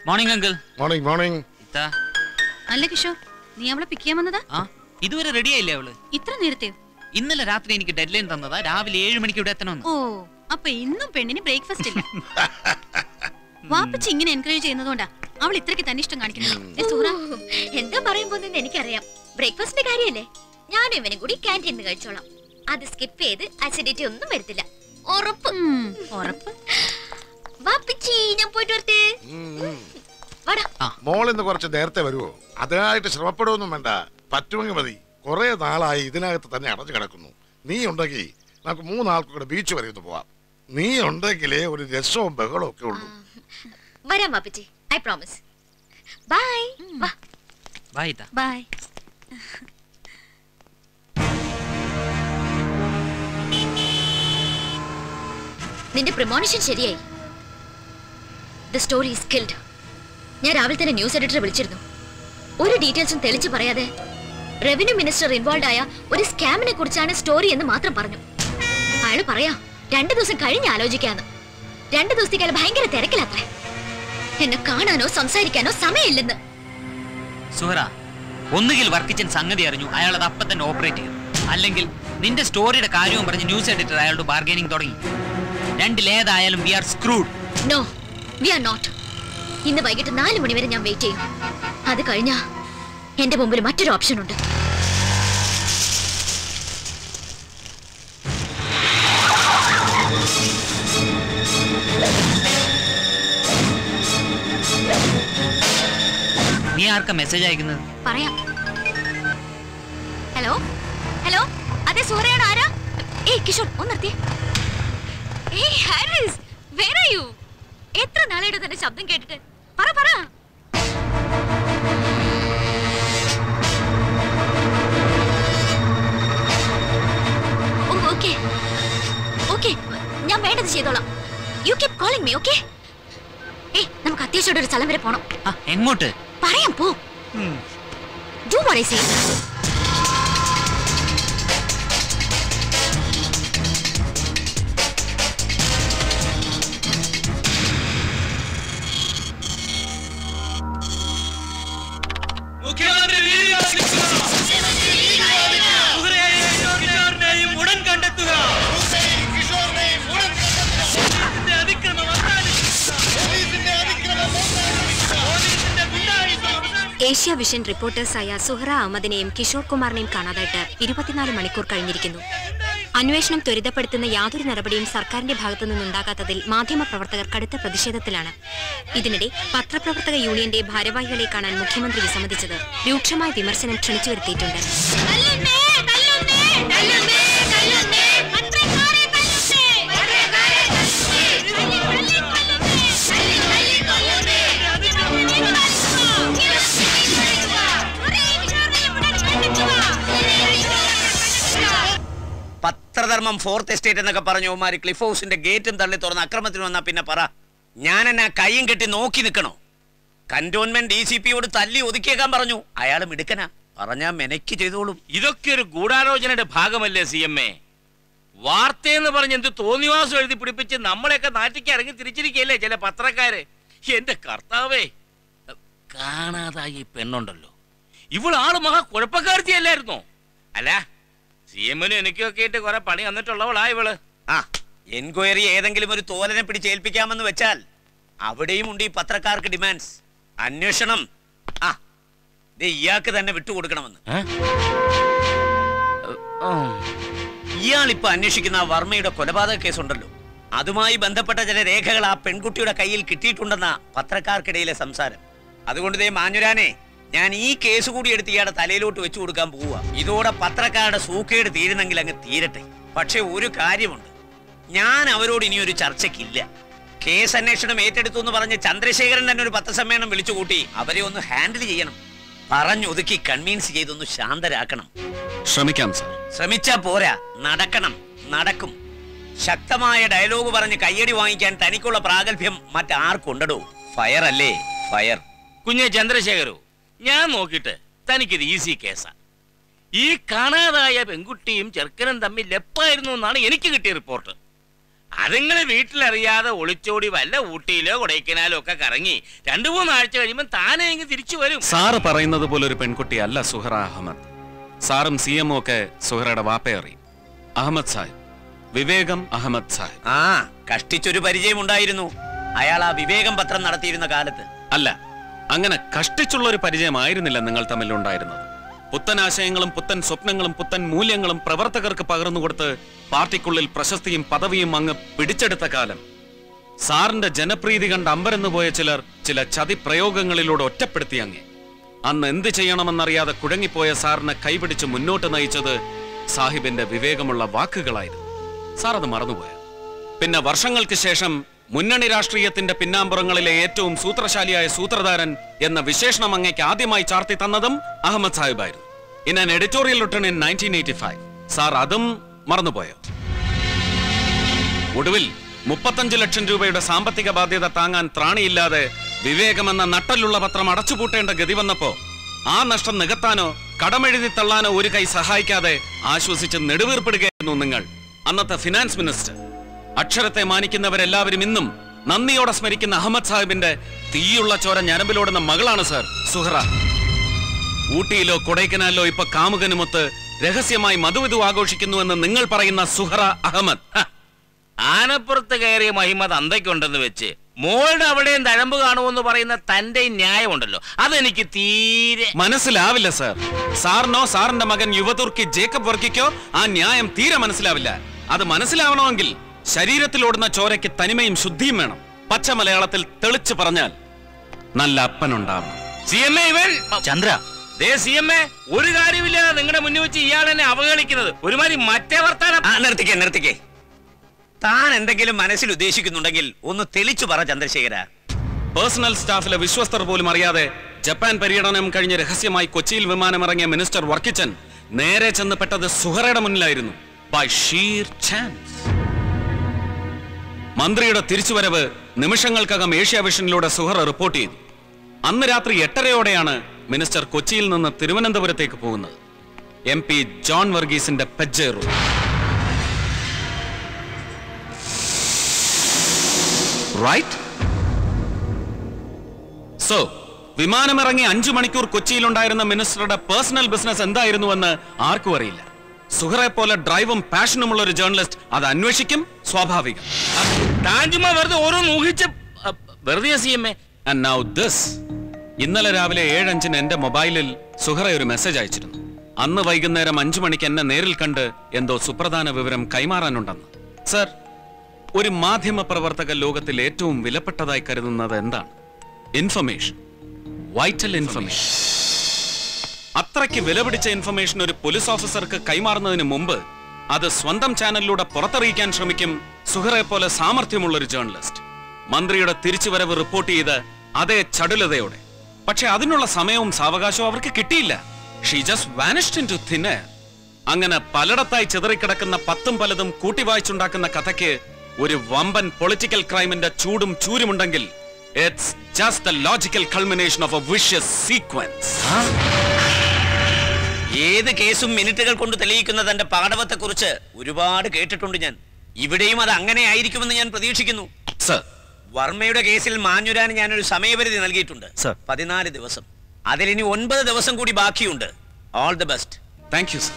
മോർണിംഗ് അങ്കിൾ മോർണിംഗ് മോർണിംഗ് അല്ല കിഷോർ നീ അവളെ പിക്ക് ചെയ്യാൻ വന്നതാ ആ ഇതുവരെ റെഡി ആയില്ലേ അവള് ഇത്ര നേരത്തെയോ ഇന്നലെ രാത്രി എനിക്ക് ഡെഡ് ലൈൻ തന്നതാ രാവിലെ ഏഴ് മണിക്ക് ഇവിടെ എത്തണമെന്ന് ഓ അപ്പൊ ഇന്നും പെണ്ണിന് ബ്രേക്ക്ഫാസ്റ്റ് ഇല്ല വാപ്പച്ചി ഇങ്ങനെ എൻകറേജ് ചെയ്യുന്നതുകൊണ്ടാ അവൾ ഇത്രയ്ക്ക് തന്നെ ഇഷ്ടം കാണിക്കുന്നത് ഏ, സുഹ്റ, എന്താ പറയാൻ പോകുന്നെന്ന് എനിക്കറിയാം ബ്രേക്ക്ഫാസ്റ്റിന്റെ കാര്യമല്ലേ ഞാനും ഇവനും കൂടി ക്യാൻറ്റീനിൽ നിന്ന് കഴിച്ചോളാം അത് സ്കിപ്പ് ചെയ്ത് അസിഡിറ്റി ഒന്നും വരത്തില്ല ഉറപ്പ് ഉറപ്പ് വാപ്പിച്ചി ഞാൻ പോയിട്ട് വരട്ടെ വാടാ മോളിന്ന് കുറച്ച് നേരത്തെ വരുമോ അതിനായിട്ട് ശ്രമപ്പെടുമൊന്നും വേണ്ട പറ്റുമെങ്കിൽ മതി കുറെ നാളായി ഇതിനകത്ത് തന്നെ അടഞ്ഞു കിടക്കുന്നു നീ ഉണ്ടെങ്കിൽ നമുക്ക് മൂന്നാൾക്കും കൂടെ ബീച്ച് വരെ ഒന്ന് പോവാം നീ ഉണ്ടെങ്കിലേ ഒരു രസവും ബഹളവും ഒക്കെ ഉള്ളൂ വരാം വാപ്പിച്ചി ഐ പ്രോമിസ് ബൈ വാ ബൈ ബൈ നിന്റെ പ്രമോണിഷൻ ശരിയായി ദ സ്റ്റോറി ഈസ് കിൽഡ് ഞാൻ രാവിലെ തന്നെ ന്യൂസ് എഡിറ്ററെ വിളിച്ചിരുന്നു ഒരു ഡീറ്റെയിൽസും തെളിച്ചു പറയാതെ റവന്യൂ മിനിസ്റ്റർ ഇൻവോൾവ് ആയ ഒരു സ്കാമിനെ കുറിച്ചാണ് സ്റ്റോറി എന്ന് മാത്രം പറഞ്ഞു അയാള് പറയാ രണ്ടു ദിവസം കഴിഞ്ഞ് ആലോചിക്കാന്ന് രണ്ടു ദിവസത്തേക്ക് അയാൾ ഭയങ്കര തിരക്കിലാത്രേ എന്നെ കാണാനോ സംസാരിക്കാനോ സമയമില്ലെന്ന് സുഹറ ഒന്നുകിൽ വർക്കിച്ചൻ സംഗതി അറിഞ്ഞു അയാൾ അത് അപ്പം തന്നെ ഓപ്പറേറ്റ് ചെയ്തു അല്ലെങ്കിൽ നിന്റെ സ്റ്റോറിയുടെ കാര്യവും പറഞ്ഞ് ന്യൂസ് എഡിറ്റർ അയാളോട് ബാർഗൈനിങ് തുടങ്ങി രണ്ടിലേതായാലും we are screwed no we are not ഇന്ന് വൈകിട്ട് നാല് മണി വരെ ഞാൻ വെയിറ്റ് ചെയ്യും അത് കഴിഞ്ഞാ എന്റെ മുമ്പിൽ മറ്റൊരു ഓപ്ഷൻ ഉണ്ട് നീ ആർക്കാ മെസ്സേജ് അയക്കുന്നത് പറയാം ഹലോ ഹലോ അതെ സൂര്യയുടെ ആരാ ഏയ് കിഷോർ ഒന്ന് നിർത്തിയേ ഏയ് ഹാരിസ് വേർ ആർ യു എത്ര നാളായിട്ട് തന്റെ ശബ്ദം കേട്ടിട്ട് പറ പറ ഓ ഓക്കെ ഓക്കെ ഞാൻ വേണ്ടത് ചെയ്തോളാം you keep calling me okay ഏയ് നമുക്ക് അത്യാവശ്യമായിട്ട് ഒരു സ്ഥലം വരെ പോണം ആ എങ്ങോട്ട് പറയാം പോ ഡു വാട്ട് ഐ സേ ഉടൻ കണ്ടെത്തുക അതിക്രമം ഏഷ്യ വിഷൻ റിപ്പോർട്ടേഴ്സായ സുഹറ അഹമ്മദിനെയും കിഷോർ കുമാറിനെയും കാണാതായിട്ട് ഇരുപത്തിനാല് മണിക്കൂർ കഴിഞ്ഞിരിക്കുന്നു അന്വേഷണം ത്വരിതപ്പെടുത്തുന്ന യാതൊരു നടപടിയും സർക്കാരിന്റെ ഭാഗത്തു നിന്നുണ്ടാകാത്തതിൽ മാധ്യമപ്രവർത്തകർ കടുത്ത പ്രതിഷേധത്തിലാണ് ഇതിനിടെ പത്രപ്രവർത്തക യൂണിയന്റെ ഭാരവാഹികളെ കാണാൻ മുഖ്യമന്ത്രി വിസമ്മതിച്ചത് രൂക്ഷമായ വിമർശനം ക്ഷണിച്ചു വരുത്തിയിട്ടുണ്ട് പത്രധർമ്മം ഫോർത്ത് എസ്റ്റേറ്റ് എന്നൊക്കെ പറഞ്ഞു ഉമാര് ക്ലിഫ് ഹൗസിന്റെ ഗേറ്റും തള്ളി തുറന്ന് അക്രമത്തിന് വന്നാ പിന്നെ പറ ഞാൻ എന്നാ കൈയും കെട്ടി നോക്കി നിൽക്കണോ കന്റോൺമെന്റ് ഡി സി പിയോട് തല്ലി ഒതുക്കിയേക്കാൻ പറഞ്ഞു അയാൾ മിടുക്കനാ പറഞ്ഞാ മെനക്ക് ചെയ്തോളും ഇതൊക്കെ ഒരു ഗൂഢാലോചനയുടെ ഭാഗമല്ലേ സി എം എ വാർത്തയെന്ന് പറഞ്ഞ് എന്ത് തോന്നിവാസം എഴുതി പിടിപ്പിച്ച് നമ്മളെയൊക്കെ നാട്ടിക്ക് ഇറങ്ങി തിരിച്ചിരിക്കുകയല്ലേ ചില പത്രക്കാര് എന്റെ കർത്താവേ കാണാതായി ഈ പെണ്ണുണ്ടല്ലോ ഇവൾ ആള് മഹാ കുഴപ്പക്കാർത്തിയല്ലായിരുന്നോ അല്ല സി എമ്മിനും എനിക്കൊക്കെ ആയിട്ട് കുറെ പണി വന്നിട്ടുള്ളവളാ ഇവള് ആ എൻക്വയറി ഏതെങ്കിലും ഒരു തോലനെ പിടിച്ച് ഏൽപ്പിക്കാമെന്ന് വെച്ചാൽ അവിടെയും ഉണ്ട് ഈ പത്രക്കാർക്ക് ഡിമാൻഡ്സ് അന്വേഷണം ആ ദേ ഇയാൾക്ക് തന്നെ വിട്ടുകൊടുക്കണമെന്ന് ഇയാൾ ഇപ്പൊ അന്വേഷിക്കുന്ന ആ വർമ്മയുടെ കൊലപാതക കേസുണ്ടല്ലോ അതുമായി ബന്ധപ്പെട്ട ചില രേഖകൾ ആ പെൺകുട്ടിയുടെ കയ്യിൽ കിട്ടിയിട്ടുണ്ടെന്ന പത്രക്കാർക്കിടയിലെ സംസാരം അതുകൊണ്ട് ദേ മാഞ്ഞുരാനെ ഞാൻ ഈ കേസ് കൂടി എടുത്ത് ഇയാളുടെ തലയിലോട്ട് വെച്ചു കൊടുക്കാൻ പോവുക ഇതോടെ പത്രക്കാരുടെ സൂക്കേട് തീരുന്നെങ്കിൽ അങ്ങ് തീരട്ടെ പക്ഷെ ഒരു കാര്യമുണ്ട് ഞാൻ അവരോട് ഇനി ഒരു ചർച്ചയ്ക്കില്ല കേസ് അന്വേഷണം ഏറ്റെടുത്തു എന്ന് പറഞ്ഞ് ചന്ദ്രശേഖരൻ തന്നെ ഒരു പത്രസമ്മേളനം വിളിച്ചു കൂട്ടി അവരെ ഒന്ന് ഹാൻഡിൽ ചെയ്യണം പറഞ്ഞൊതുക്കി കൺവീൻസ് ചെയ്തൊന്ന് ശാന്തരാക്കണം ശ്രമിക്കാം സർ ശ്രമിച്ചാ പോരാ നടക്കണം നടക്കും ശക്തമായ ഡയലോഗ് പറഞ്ഞ് കയ്യടി വാങ്ങിക്കാൻ തനിക്കുള്ള പ്രാഗൽഭ്യം മറ്റാർക്കുണ്ടടോ ഫയർ അല്ലേ ഫയർ കുഞ്ഞെ ചന്ദ്രശേഖരോ ഞാൻ നോക്കിയിട്ട് തനിക്കിത് ഈസി കേസാ ഈ കാണാതായ പെൺകുട്ടിയും ചെറുക്കനും തമ്മിൽ ലെപ്പായിരുന്നു എന്നാണ് എനിക്ക് കിട്ടിയ റിപ്പോർട്ട് അതുങ്ങള് വീട്ടിലറിയാതെ ഒളിച്ചോടി വല്ല ഊട്ടിയിലോ കൊടൈക്കനാലോ ഒക്കെ കറങ്ങി രണ്ടു മൂന്നാഴ്ച കഴിയുമ്പോൾ താനേ ഇങ്ങ് തിരിച്ചു വരും സാറ് പറയുന്നത് പോലെ ഒരു പെൺകുട്ടി അല്ല സുഹറ അഹമ്മദ് സാറും സി എമ്മും ഒക്കെ സുഹറയുടെ വാപ്പയെ അറിയും അഹമ്മദ് സാഹിബ് വിവേകം അഹമ്മദ് സാഹിബ് ആ കഷ്ടിച്ചൊരു പരിചയം ഉണ്ടായിരുന്നു അയാൾ ആ വിവേകം പത്രം നടത്തിയിരുന്ന കാലത്ത് അല്ല അങ്ങനെ കഷ്ടിച്ചുള്ള ഒരു പരിചയമായിരുന്നില്ല നിങ്ങൾ തമ്മിൽ ഉണ്ടായിരുന്നത് പുത്തൻ ആശയങ്ങളും പുത്തൻ സ്വപ്നങ്ങളും പുത്തൻ മൂല്യങ്ങളും പ്രവർത്തകർക്ക് പകർന്നു കൊടുത്ത് പാർട്ടിക്കുള്ളിൽ പ്രശസ്തിയും പദവിയും അങ്ങ് പിടിച്ചെടുത്ത കാലം സാറിന്റെ ജനപ്രീതി കണ്ട് അമ്പരന്നു പോയ ചിലർ ചില ചതി പ്രയോഗങ്ങളിലൂടെ ഒറ്റപ്പെടുത്തി അങ്ങേ അന്ന് എന്ത് ചെയ്യണമെന്നറിയാതെ കുഴങ്ങിപ്പോയ സാറിനെ കൈപിടിച്ച് മുന്നോട്ട് നയിച്ചത് സാഹിബിന്റെ വിവേകമുള്ള വാക്കുകളായിരുന്നു സാർ അത് മറന്നുപോയ പിന്നെ വർഷങ്ങൾക്ക് ശേഷം മുന്നണി രാഷ്ട്രീയത്തിന്റെ പിന്നാമ്പുറങ്ങളിലെ ഏറ്റവും സൂത്രശാലിയായ സൂത്രധാരൻ എന്ന വിശേഷണം അങ്ങേക്ക് ആദ്യമായി ചാർത്തി തന്നതും അഹമ്മദ് സാഹിബായിരുന്നു in an editorial written in nineteen eighty five sir അതും മറന്നുപോയോ ഒടുവിൽ മുപ്പത്തഞ്ച് ലക്ഷം രൂപയുടെ സാമ്പത്തിക ബാധ്യത താങ്ങാൻ ത്രാണിയില്ലാതെ വിവേകമെന്ന നട്ടലുള്ള പത്രം അടച്ചുപൂട്ടേണ്ട ഗതി വന്നപ്പോ ആ നഷ്ടം നികത്താനോ കടമെഴുതി തള്ളാനോ ഒരു കൈ സഹായിക്കാതെ ആശ്വസിച്ച് നെടുവീർപ്പെടുകയായിരുന്നു നിങ്ങൾ അന്നത്തെ ഫിനാൻസ് മിനിസ്റ്റർ അക്ഷരത്തെ മാനിക്കുന്നവരെല്ലാവരും ഇന്നും നന്ദിയോടെ സ്മരിക്കുന്ന അഹമ്മദ് സാഹിബിന്റെ തീയുള്ള ചോര ഞരമ്പിലോടുന്ന മകളാണ് സർ സുഹറ ഊട്ടിയിലോ കൊടൈക്കനാലിലോ ഇപ്പൊ കാമുകനുമൊത്ത് രഹസ്യമായി മധുവിധു ആഘോഷിക്കുന്നുവെന്ന് നിങ്ങൾ പറയുന്ന സുഹറ അഹമ്മദ് ഹ, ആനപ്പുറത്ത് കയറിയ മഹിമത് അന്തയ്ക്കുണ്ടെന്ന് വെച്ച് മോളുടെ അവിടെയും തഴമ്പ് കാണുമെന്ന് പറയുന്ന തന്റെ ഈ ന്യായമുണ്ടല്ലോ അതെനിക്ക് തീരെ മനസ്സിലാവില്ല സർ സാറിനോ സാറിന്റെ മകൻ യുവതുർക്കി ജേക്കബ് വർക്കിക്കോ ആ ന്യായം തീരെ മനസ്സിലാവില്ല അത് മനസ്സിലാവണമെങ്കിൽ ശരീരത്തിലോടുന്ന ചോരയ്ക്ക് തനിമയും ശുദ്ധിയും വേണം പച്ച മലയാളത്തിൽ തെളിച്ചു പറഞ്ഞാൽ നല്ല അപ്പനുണ്ടാവണം സി എം എ ഇവൻ ചന്ദ്ര ദേ സി എം എ ഒരു കാര്യമില്ലാതെ നിങ്ങളുടെ മുന്നിൽ വെച്ച് ഇയാൾ എന്നെ അവഹേളിക്കുന്നത് ഒരുമാതിരി മറ്റേ വർത്താനം ആ നിർത്തിക്കേ നിർത്തിക്കേ താൻ എന്തെങ്കിലും മനസ്സിൽ ഉദ്ദേശിക്കുന്നുണ്ടെങ്കിൽ ഒന്ന് തെളിച്ചു പറ ചന്ദ്രശേഖര പേഴ്സണൽ സ്റ്റാഫിലെ വിശ്വസ്തർ പോലും അറിയാതെ ജപ്പാൻ പര്യടനം കഴിഞ്ഞ് രഹസ്യമായി കൊച്ചിയിൽ വിമാനമിറങ്ങിയ മിനിസ്റ്റർ വർക്കിച്ചൻ നേരെ ചെന്ന് പെട്ടത് സുഹറയുടെ മുന്നിലായിരുന്നു ബൈ ഷീർ ചാൻസ് മന്ത്രിയുടെ തിരിച്ചുവരവ് നിമിഷങ്ങൾക്കകം ഏഷ്യ വിഷനിലൂടെ സുഹറ റിപ്പോർട്ട് ചെയ്തു അന്ന് രാത്രി എട്ടരയോടെയാണ് മിനിസ്റ്റർ കൊച്ചിയിൽ നിന്ന് തിരുവനന്തപുരത്തേക്ക് പോകുന്നത് എം പി ജോൺ വർഗീസിന്റെ പെജ്ജേറു റൈറ്റ് സോ വിമാനമിറങ്ങി അഞ്ചു മണിക്കൂർ കൊച്ചിയിലുണ്ടായിരുന്ന മിനിസ്റ്ററുടെ പേഴ്സണൽ ബിസിനസ് എന്തായിരുന്നുവെന്ന് ആർക്കും അറിയില്ല സുഹറെ പോലെ ഡ്രൈവും പാഷനുമുള്ള ഒരു ജേർണലിസ്റ്റ് അത് അന്വേഷിക്കും സ്വാഭാവികം താഞ്ചുമ വെറുതെ ഓരോന്ന് ഊഹിച്ച് അ, വെറുതെ C M A And now this. ഇന്നലെ രാവിലെ ഏഴഞ്ചിന് എന്റെ മൊബൈലിൽ സുഹറ ഒരു മെസ്സേജ് അയച്ചിരുന്നു അന്ന് വൈകുന്നേരം അഞ്ചു മണിക്ക് എന്നെ നേരിൽ കണ്ട് എന്തോ സുപ്രധാന വിവരം കൈമാറാനുണ്ടെന്ന് സർ ഒരു മാധ്യമ പ്രവർത്തക ലോകത്തിൽ ഏറ്റവും വിലപ്പെട്ടതായി കരുതുന്നത് എന്താണ് ഇൻഫർമേഷൻ വൈറ്റൽ ഇൻഫർമേഷൻ അത്രയ്ക്ക് വിലപിടിച്ച ഇൻഫർമേഷൻ ഒരു പോലീസ് ഓഫീസർക്ക് കൈമാറുന്നതിന് മുമ്പ് അത് സ്വന്തം ചാനലിലൂടെ പുറത്തറിയിക്കാൻ ശ്രമിക്കും സുഹറെ പോലെ സാമർഥ്യമുള്ള ഒരു ജേർണലിസ്റ്റ് മന്ത്രിയുടെ തിരിച്ചുവരവ് റിപ്പോർട്ട് ചെയ്ത് അതേ ചടുലതയോടെ പക്ഷെ അതിനുള്ള സമയവും സാവകാശവും അവർക്ക് കിട്ടിയില്ല she just vanished into thin അങ്ങനെ പലയിടത്തായി ചിതറിക്കിടക്കുന്ന പത്തും പലതും കൂട്ടി വായിച്ചുണ്ടാക്കുന്ന കഥയ്ക്ക് ഒരു വമ്പൻ പൊളിറ്റിക്കൽ ക്രൈമിന്റെ ചൂടും ചൂരുമുണ്ടെങ്കിൽ it's just the logical culmination of a vicious sequence ഏത് കേസും മിനിറ്റുകൾ കൊണ്ട് തെളിയിക്കുന്ന തന്റെ പാടവത്തെ കുറിച്ച് ഒരുപാട് കേട്ടിട്ടുണ്ട് ഞാൻ ഇവിടെയും അത് അങ്ങനെ ആയിരിക്കുമെന്ന് ഞാൻ പ്രതീക്ഷിക്കുന്നു സർ വർമ്മയുടെ കേസിൽ മാഞ്ഞുരാൻ ഞാനൊരു സമയപരിധി നൽകിയിട്ടുണ്ട് സർ പതിനാല് ദിവസം അതിലിനി ഒൻപത് ദിവസം കൂടി ബാക്കിയുണ്ട് all the best thank you sir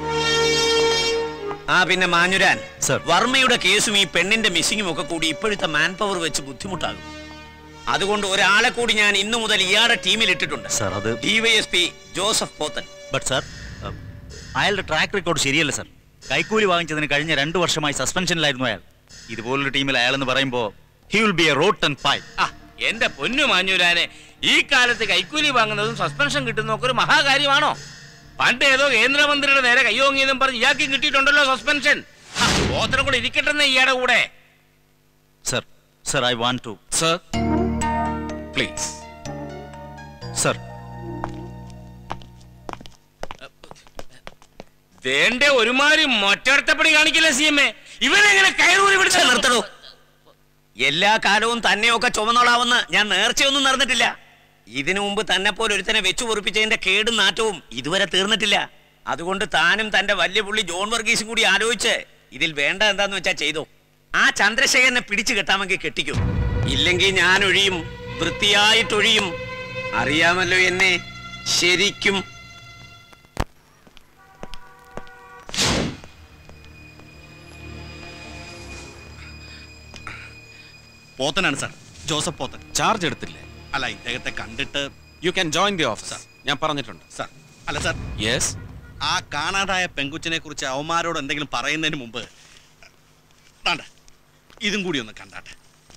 ആ പിന്നെ മാഞ്ഞുരാൻ വർമ്മയുടെ കേസും ഈ പെണ്ണിന്റെ മിസ്സിങ്ങും ഒക്കെ കൂടി ഇപ്പോഴത്തെ മാൻ പവർ വെച്ച് ബുദ്ധിമുട്ടാകും അതുകൊണ്ട് ഒരാളെ കൂടി ഞാൻ ഇന്നു മുതൽ ഇയാളുടെ ടീമിൽ ഇട്ടിട്ടുണ്ട് സർ അത് DYSP Joseph Pothan but sir അയാളുടെ ട്രാക്ക് റെക്കോർഡ് ശരിയല്ല സർ കൈക്കൂലി വാങ്ങിച്ചതിന് കഴിഞ്ഞ രണ്ടു വർഷമായി സസ്പെൻഷനിലായിരുന്നു അയാൾ ഇതുപോലൊരു ടീമിൽ അയാളെന്ന് പറയുമ്പോൾ he will be a rotten pie ആ എന്റെ പൊന്നു മാഞ്ഞൂരാനെ ഈ കാലത്ത് കൈക്കൂലി വാങ്ങുന്നതും സസ്പെൻഷൻ കിട്ടുന്നതൊക്കെ ഒരു മഹാകാര്യമാണോ പണ്ട് ഏതോ കേന്ദ്രമന്ത്രിയുടെ നേരെ കയ്യോങ്ങിയതും പറഞ്ഞ് ഇയാൾക്കും കിട്ടിയിട്ടുണ്ടല്ലോ സസ്പെൻഷൻ ഓത്തരം കൂടെ ഇരിക്കട്ടെന്ന് ഇയാളുടെ കൂടെ sir sir I want to sir please sir വേണ്ട ഒരുമാതിരി മൊറ്റടത്തപ്പടി കാണിക്കില്ല സി എം എ ഇവനെങ്ങനെ കയറൂരി പിടിച്ച് നിർത്തണോ എല്ലാ കാലവും തന്നെയൊക്കെ ചുമന്നോളാവെന്ന് ഞാൻ നേർച്ചയൊന്നും നടന്നിട്ടില്ല ഇതിനു മുമ്പ് തന്നെ പോലെ ഒരുത്തനെ വെച്ചു പൊറിപ്പിച്ചതിന്റെ കേടും നാറ്റവും ഇതുവരെ തീർന്നിട്ടില്ല അതുകൊണ്ട് താനും തന്റെ വലിയ പുള്ളി ജോൺ വർഗീസും കൂടി ആലോചിച്ച് ഇതിൽ വേണ്ട എന്താന്ന് വെച്ചാ ചെയ്തോ ആ ചന്ദ്രശേഖരനെ പിടിച്ചു കെട്ടാമെങ്കിൽ കെട്ടിക്കോ ഇല്ലെങ്കിൽ ഞാൻ ഒഴിയും വൃത്തിയായിട്ടൊഴിയും അറിയാമല്ലോ എന്നെ ശരിക്കും പോത്തനാണ് സാർ ജോസഫ് പോത്തൻ ചാർജ് എടുത്തില്ലേ അല്ല ഇദ്ദേഹത്തെ കണ്ടിട്ട് you can join the office ഞാൻ പറഞ്ഞിട്ടുണ്ട് സാർ അല്ല സാർ യെസ് ആ കാണാതായ പെങ്കുച്ചിനെ കുറിച്ച് അവന്മാരോട് എന്തെങ്കിലും പറയുന്നതിന് മുമ്പ് വേണ്ട ഇതും കൂടി ഒന്ന് കണ്ടാട്ടെ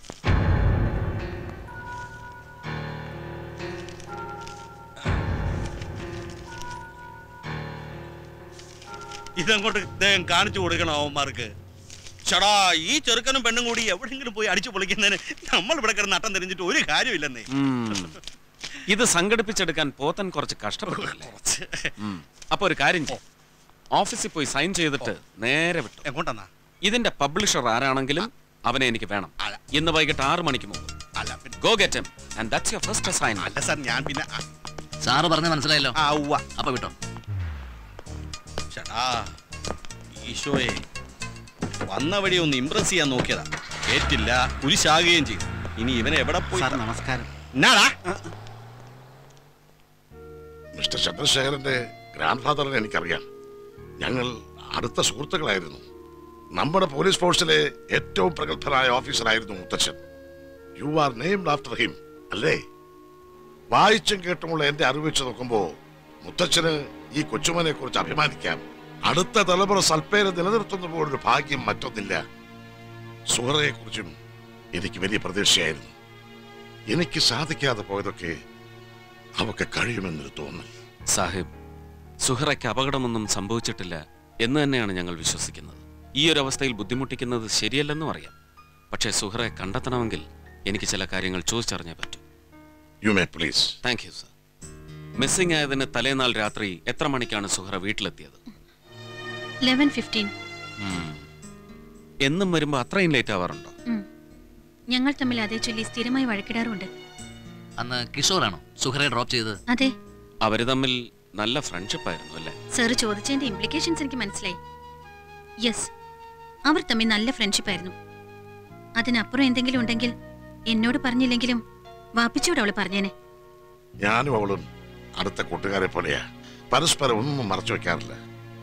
ഇതങ്ങോട്ട് ഇദ്ദേഹം കാണിച്ചു കൊടുക്കണം അവന്മാർക്ക് ചടാ ഈ ചെറുക്കനും പെണ്ണും കൂടി എവിടെയെങ്കിലും പോയി അടിച്ചു പൊളിക്കുന്നതിന് നമ്മൾ ഇവിടെ കിടന്ന് നട്ടം തിരിഞ്ഞിട്ട് ഒരു കാര്യമില്ലെന്നേ ഇത് സംഘടിപ്പിച്ചെടുക്കാൻ പോത്തൻ കുറച്ച് കഷ്ടപ്പെട്ടല്ലേ ഉം. അപ്പൊ ഒരു കാര്യം ചെയ്യ്. ഓഫീസിൽ പോയി സൈൻ ചെയ്തിട്ട് നേരെ വിട്ടു എങ്ങോട്ടാ ഇതിന്റെ പബ്ലിഷർ ആരാണെങ്കിലും അവനെ എനിക്ക് വേണം ഇന്ന് വൈകിട്ട് ആറ് മണിക്ക് മുമ്പ് go get him and that's your first assignment അല്ല സാർ ഞാൻ പിന്നെ സാറ് പറഞ്ഞ മനസ്സിലായല്ലോ ആ ഉവ്വ അപ്പൊ വിട്ടോ ചേട്ടാ ഈശോയെ വന്ന വഴി ഒന്ന് ഇംപ്രസ് ചെയ്യാൻ നോക്കിയതാ കേറ്റില്ല കുരിശാകുകയും ചെയ്തു ഇനി ഇവനെ എവിടെ പോയി നമസ്കാരം എന്നാടാ മിസ്റ്റർ ചന്ദ്രശേഖരന്റെ ഗ്രാൻഡ് ഫാദറിനെ എനിക്കറിയാം ഞങ്ങൾ അടുത്ത സുഹൃത്തുക്കളായിരുന്നു നമ്മുടെ പോലീസ് ഫോഴ്സിലെ ഏറ്റവും പ്രഗത്ഭനായ ഓഫീസറായിരുന്നു മുത്തച്ഛൻ you are named after him അല്ലേ വായിച്ചും കേട്ടുമുള്ള എന്റെ അറിവ് വെച്ച് നോക്കുമ്പോ മുത്തച്ഛന് ഈ കൊച്ചുമനെ കുറിച്ച് അഭിമാനിക്കാം അടുത്ത തലമുറ സൽപ്പേര് നിലനിർത്തുന്ന പോലൊരു ഭാഗ്യം മറ്റൊന്നില്ല സുഹറയെ കുറിച്ചും എനിക്ക് വലിയ പ്രതീക്ഷയായിരുന്നു എനിക്ക് സാധിക്കാതെ പോയതൊക്കെ അവക്ക് കഴിയുമെന്നൊരു തോന്നൽ സാഹിബ് സുഹറയ്ക്ക് അപകടമൊന്നും സംഭവിച്ചിട്ടില്ല എന്ന് തന്നെയാണ് ഞങ്ങൾ വിശ്വസിക്കുന്നത് ഈ ഒരു അവസ്ഥയിൽ ബുദ്ധിമുട്ടിക്കുന്നത് ശരിയല്ലെന്നും അറിയാം പക്ഷേ സുഹറയെ കണ്ടെത്തണമെങ്കിൽ എനിക്ക് ചില കാര്യങ്ങൾ ചോദിച്ചറിഞ്ഞേ പറ്റൂ you may please thank you sir missing ആയതിന് തലേനാൾ രാത്രി എത്ര മണിക്കാണ് സുഹറ വീട്ടിലെത്തിയത് ലെവൻ ഫിഫ്റ്റീൻ ഉം. എന്നും വരുമ്പോൾ അത്രയും ലേറ്റ് ആവാറുണ്ടോ ഞങ്ങൾ തമ്മിൽ അതേ ചൊല്ലി സ്ഥിരമായി വഴക്കിടാറുണ്ട് അന്ന് കിഷോറാണോ സുഹറെ ഡ്രോപ്പ് ചെയ്തത് അതെ അവര് തമ്മിൽ നല്ല ഫ്രണ്ട്ഷിപ്പ് ആയിരുന്നു അല്ലേ സാറ് ചോദിച്ചതിന്റെ ഇംപ്ലിക്കേഷൻസ് എനിക്ക് മനസ്സിലായി യെസ് അവർ തമ്മിൽ നല്ല ഫ്രണ്ട്ഷിപ്പ് ആയിരുന്നു അതിനപ്പുറം എന്തെങ്കിലും ഉണ്ടെങ്കിൽ എന്നോട് പറഞ്ഞില്ലെങ്കിലും വാപ്പിച്ചോട് അവള് പറഞ്ഞേനെ ഞാനും അവളും അടുത്ത കൂട്ടുകാരെ പോലെയാ പരസ്പരം ഒന്നും മറച്ചു വെക്കാറില്ല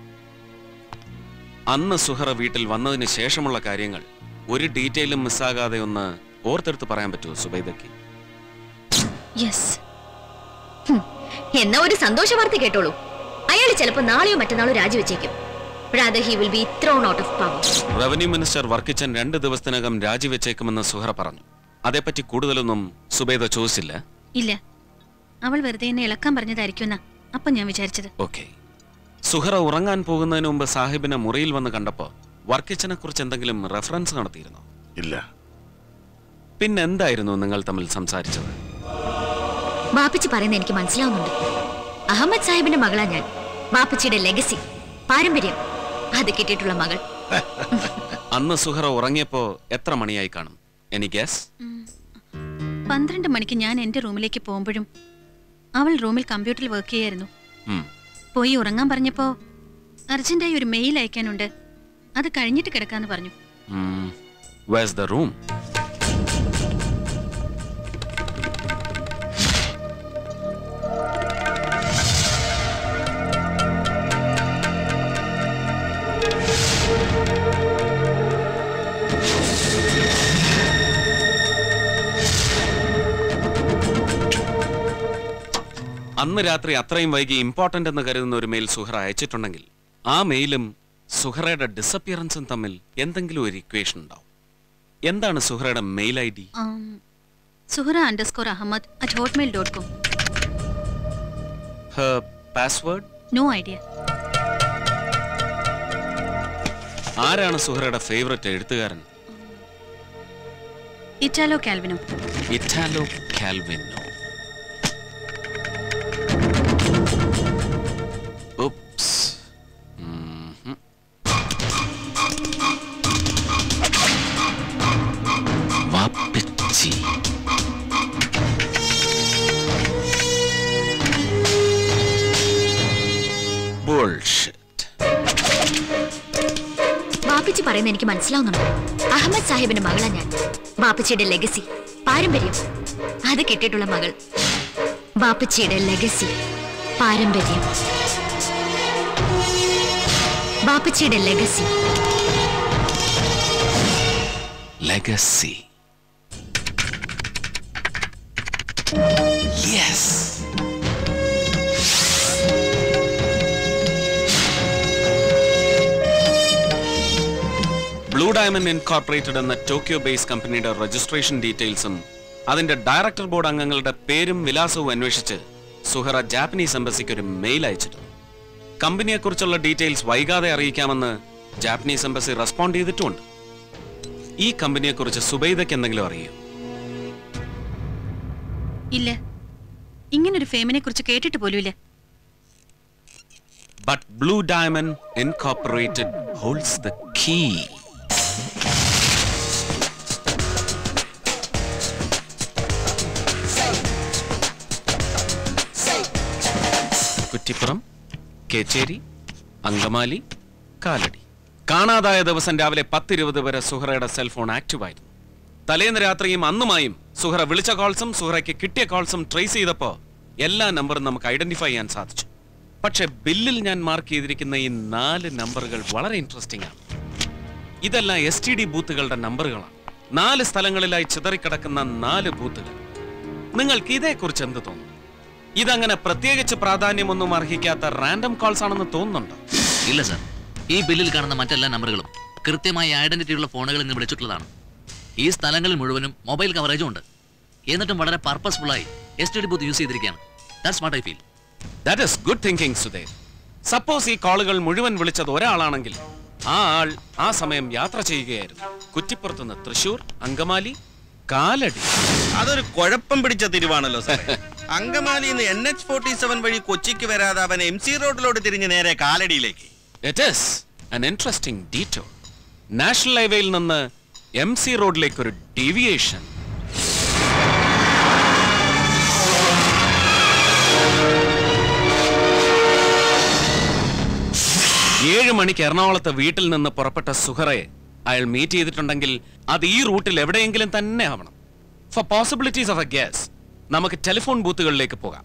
അന്ന് സുഹറ വീട്ടിൽ വന്നതിന് ശേഷമുള്ള കാര്യങ്ങൾ ഒരു ഡീറ്റെയിലും മിസ്സാകാതെ ഒന്ന് ഓർത്തെടുത്ത് പറയാൻ പറ്റുമോ സുബൈദയ്ക്ക് യെസ് എന്നാ ഒരു സന്തോഷ വാർത്ത കേട്ടോളൂ അയാൾ ചിലപ്പോ നാളെയോ മറ്റന്നാളോ രാജിവെച്ചേക്കും rather he will be thrown out of power revenue minister Varkichan രണ്ട് ദിവസത്തിനകം രാജിവെച്ചേക്കുമെന്ന് സുഹറ പറഞ്ഞു അതേപ്പറ്റി കൂടുതലൊന്നും സുബൈദ ചോദിച്ചില്ല ഇല്ല അവൾ വെറുതെ എന്നെ ഇളക്കാൻ പറഞ്ഞതായിരിക്കുമെന്നാ അപ്പൊ ഞാൻ വിചാരിച്ചത് ഓക്കെ സുഹറ ഉറങ്ങാൻ പോകുന്നതിന് മുമ്പ് സാഹിബിനെ മുറിയിൽ വന്ന് കണ്ടപ്പോ വർക്കിച്ചനെ കുറിച്ച് എന്തെങ്കിലും റെഫറൻസ് നടത്തിയിരുന്നോ ഇല്ല പിന്നെ എന്തായിരുന്നു നിങ്ങൾ തമ്മിൽ സംസാരിച്ചത് ബാപ്പച്ചി പറയുന്നത് എനിക്ക് മനസ്സിലാവുന്നുണ്ട് അഹമ്മദ് സാഹിബിന്റെ മകളാ ഞാൻ ബാപ്പച്ചിയുടെ ലെഗസി പാരമ്പര്യം അത് കിട്ടിയിട്ടുള്ള മകൾ അന്ന് സുഹറ ഉറങ്ങിയപ്പോ എത്ര മണിയായി കാണും എനി ഗ്യാസ് പന്ത്രണ്ട് മണിക്ക് ഞാൻ എന്റെ റൂമിലേക്ക് പോകുമ്പോഴും അവൾ റൂമിൽ കമ്പ്യൂട്ടറിൽ വർക്ക് ചെയ്യായിരുന്നു പോയി ഉറങ്ങാൻ പറഞ്ഞപ്പോ അർജന്റായി ഒരു മെയിൽ അയക്കാനുണ്ട് അത് കഴിഞ്ഞിട്ട് കിടക്കാന്ന് പറഞ്ഞു വേഴ്സ് ദ റൂം അന്ന് രാത്രി അത്രയും വൈകി ഇമ്പോർട്ടന്റ് എന്ന് കരുതുന്ന ഒരു മെയിൽ സുഹറ അയച്ചിട്ടുണ്ടെങ്കിൽ ആ മെയിലും സുഹറയുടെ ഡിസപ്പിയറൻസും തമ്മിൽ എന്തെങ്കിലും ഒരു ഇക്വേഷൻ ഉണ്ടാവും എന്താണ് സുഹറയുടെ mail I D um, Suhara underscore Ahmed at hotmail dot com password no idea ആരാണ് സുഹറയുടെ ഫേവററ്റ് എഴുത്തുകാരൻ Italo Calvino Italo Calvino oops hmm. വാപ്പിച്ചി ബുൾഷിറ്റ് ബാപ്പിച്ചി പറയുന്നത് പറയുന്നത് എനിക്ക് മനസ്സിലാവുന്നുണ്ട് അഹമ്മദ് സാഹിബിന്റെ മകളാ ഞാൻ ബാപ്പച്ചിയുടെ ലെഗസി പാരമ്പര്യം അത് കിട്ടിയിട്ടുള്ള മകൾ ബാപ്പച്ചിയുടെ ലെഗസി പാരമ്പര്യം ബാപ്പച്ചിയുടെ legacy legacy yes blue diamond incorporated എന്ന ടോക്കിയോ ബേസ് കമ്പനിയുടെ രജിസ്ട്രേഷൻ ഡീറ്റെയിൽസും അതിന്റെ ഡയറക്ടർ ബോർഡ് അംഗങ്ങളുടെ പേരും വിലാസവും അന്വേഷിച്ച് സുഹറ ജാപ്പനീസ് എംബസിക്ക് ഒരു മെയിൽ അയച്ചിരുന്നു കമ്പനിയെക്കുറിച്ചുള്ള ഡീറ്റെയിൽസ് വൈകാതെ അറിയിക്കാമെന്ന് ജാപ്പനീസ് എംബസി റെസ്പോണ്ട് ചെയ്തിട്ടുമുണ്ട് ഈ കമ്പനിയെക്കുറിച്ച് സുബൈദയ്ക്ക് എന്തെങ്കിലും അറിയോ ഇല്ല ഇങ്ങനൊരു ഫേമിനെ കുറിച്ച് കേട്ടിട്ട് പോലുമില്ല But Blue Diamond Incorporated holds the key. Kuttippuram Kecheri Angamaly Kalady കാണാതായ ദിവസം രാവിലെ പത്തിരുപത് വരെ സുഹറയുടെ സെൽഫോൺ ആക്റ്റീവായിരുന്നു തലേന്ന് രാത്രിയും അന്നുമായും സുഹറ വിളിച്ച കോൾസും സുഹറയ്ക്ക് കിട്ടിയ കോൾസും ട്രേസ് ചെയ്തപ്പോ എല്ലാ നമ്പറും നമുക്ക് ഐഡന്റിഫൈ ചെയ്യാൻ സാധിച്ചു പക്ഷെ ബില്ലിൽ ഞാൻ മാർക്ക് ചെയ്തിരിക്കുന്ന ഈ നാല് നമ്പറുകൾ വളരെ ഇൻട്രസ്റ്റിംഗ് ആണ് ഇതെല്ലാം എസ് ടി ഡി ബൂത്തുകളുടെ നമ്പറുകളാണ് നാല് സ്ഥലങ്ങളിലായി ചിതറിക്കിടക്കുന്ന നാല് ബൂത്തുകൾ നിങ്ങൾക്ക് ഇതേക്കുറിച്ച് എന്ത് തോന്നുന്നു ഇതങ്ങനെ പ്രത്യേകിച്ച് പ്രാധാന്യമൊന്നും അർഹിക്കാത്ത റാൻഡം കോൾസ് ആണെന്ന് തോന്നുന്നുണ്ടോ ഇല്ല സർ ഈ ബില്ലിൽ കാണുന്ന മറ്റെല്ലാ നമ്പറുകളും കൃത്യമായ ഐഡന്റിറ്റി ഉള്ള ഫോണുകളിൽ നിന്ന് വിളിച്ചിട്ടുള്ളതാണ് ഈ സ്ഥലങ്ങളിൽ മുഴുവനും മൊബൈൽ കവറേജും ഉണ്ട് എന്നിട്ടും വളരെ പർപ്പസ്ഫുള്ളായി S T D booth use ചെയ്തിരിക്കുകയാണ് that's what I feel that is good thinking Sudev suppose ഈ കോളുകൾ മുഴുവൻ വിളിച്ചത് ഒരാളാണെങ്കിൽ ആ ആൾ ആ സമയം യാത്ര ചെയ്യുകയായിരുന്നു കുറ്റിപ്പുറത്തുനിന്ന് തൃശൂർ അങ്കമാലി കാലടി അതൊരു കുഴപ്പം പിടിച്ച തിരിവാണല്ലോ സാറേ അങ്കമാലിന്ന് എൻ എച്ച് ഫോർട്ടി സെവൻ വഴി കൊച്ചിക്ക് വരാതെ അവൻ എം സി റോഡിലോട്ട് തിരിഞ്ഞ് നേരെ കാലടിയിലേക്ക് it is an interesting detail national ഹൈവേയിൽ നിന്ന് എം സി റോഡിലേക്ക് ഒരു ഡീവിയേഷൻ ഏഴ് മണിക്ക് എറണാകുളത്ത് വീട്ടിൽ നിന്ന് പുറപ്പെട്ട സുഹറയെ അയാൾ മീറ്റ് ചെയ്തിട്ടുണ്ടെങ്കിൽ അത് ഈ റൂട്ടിൽ എവിടെയെങ്കിലും തന്നെ ആവണം four possibilities of a gas നമുക്ക് ടെലിഫോൺ ബൂത്തുകളിലേക്ക് പോകാം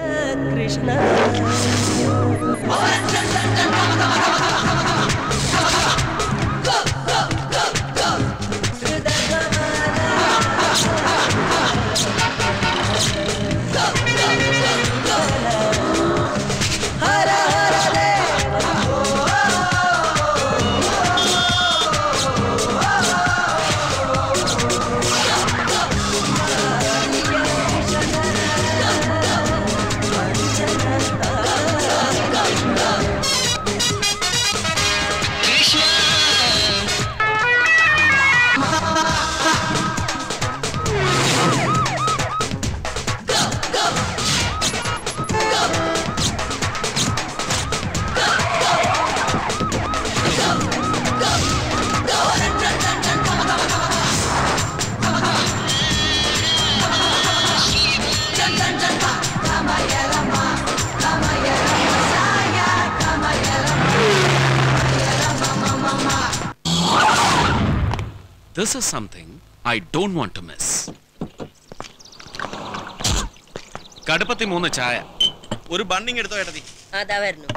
This is something I don't want to miss. കടുപ്പത്തി മൂന്ന് ചായ ഒരു ബണ്ണിങ് എടുത്തോ ഏട്ടത്തി അതാ വരുന്നു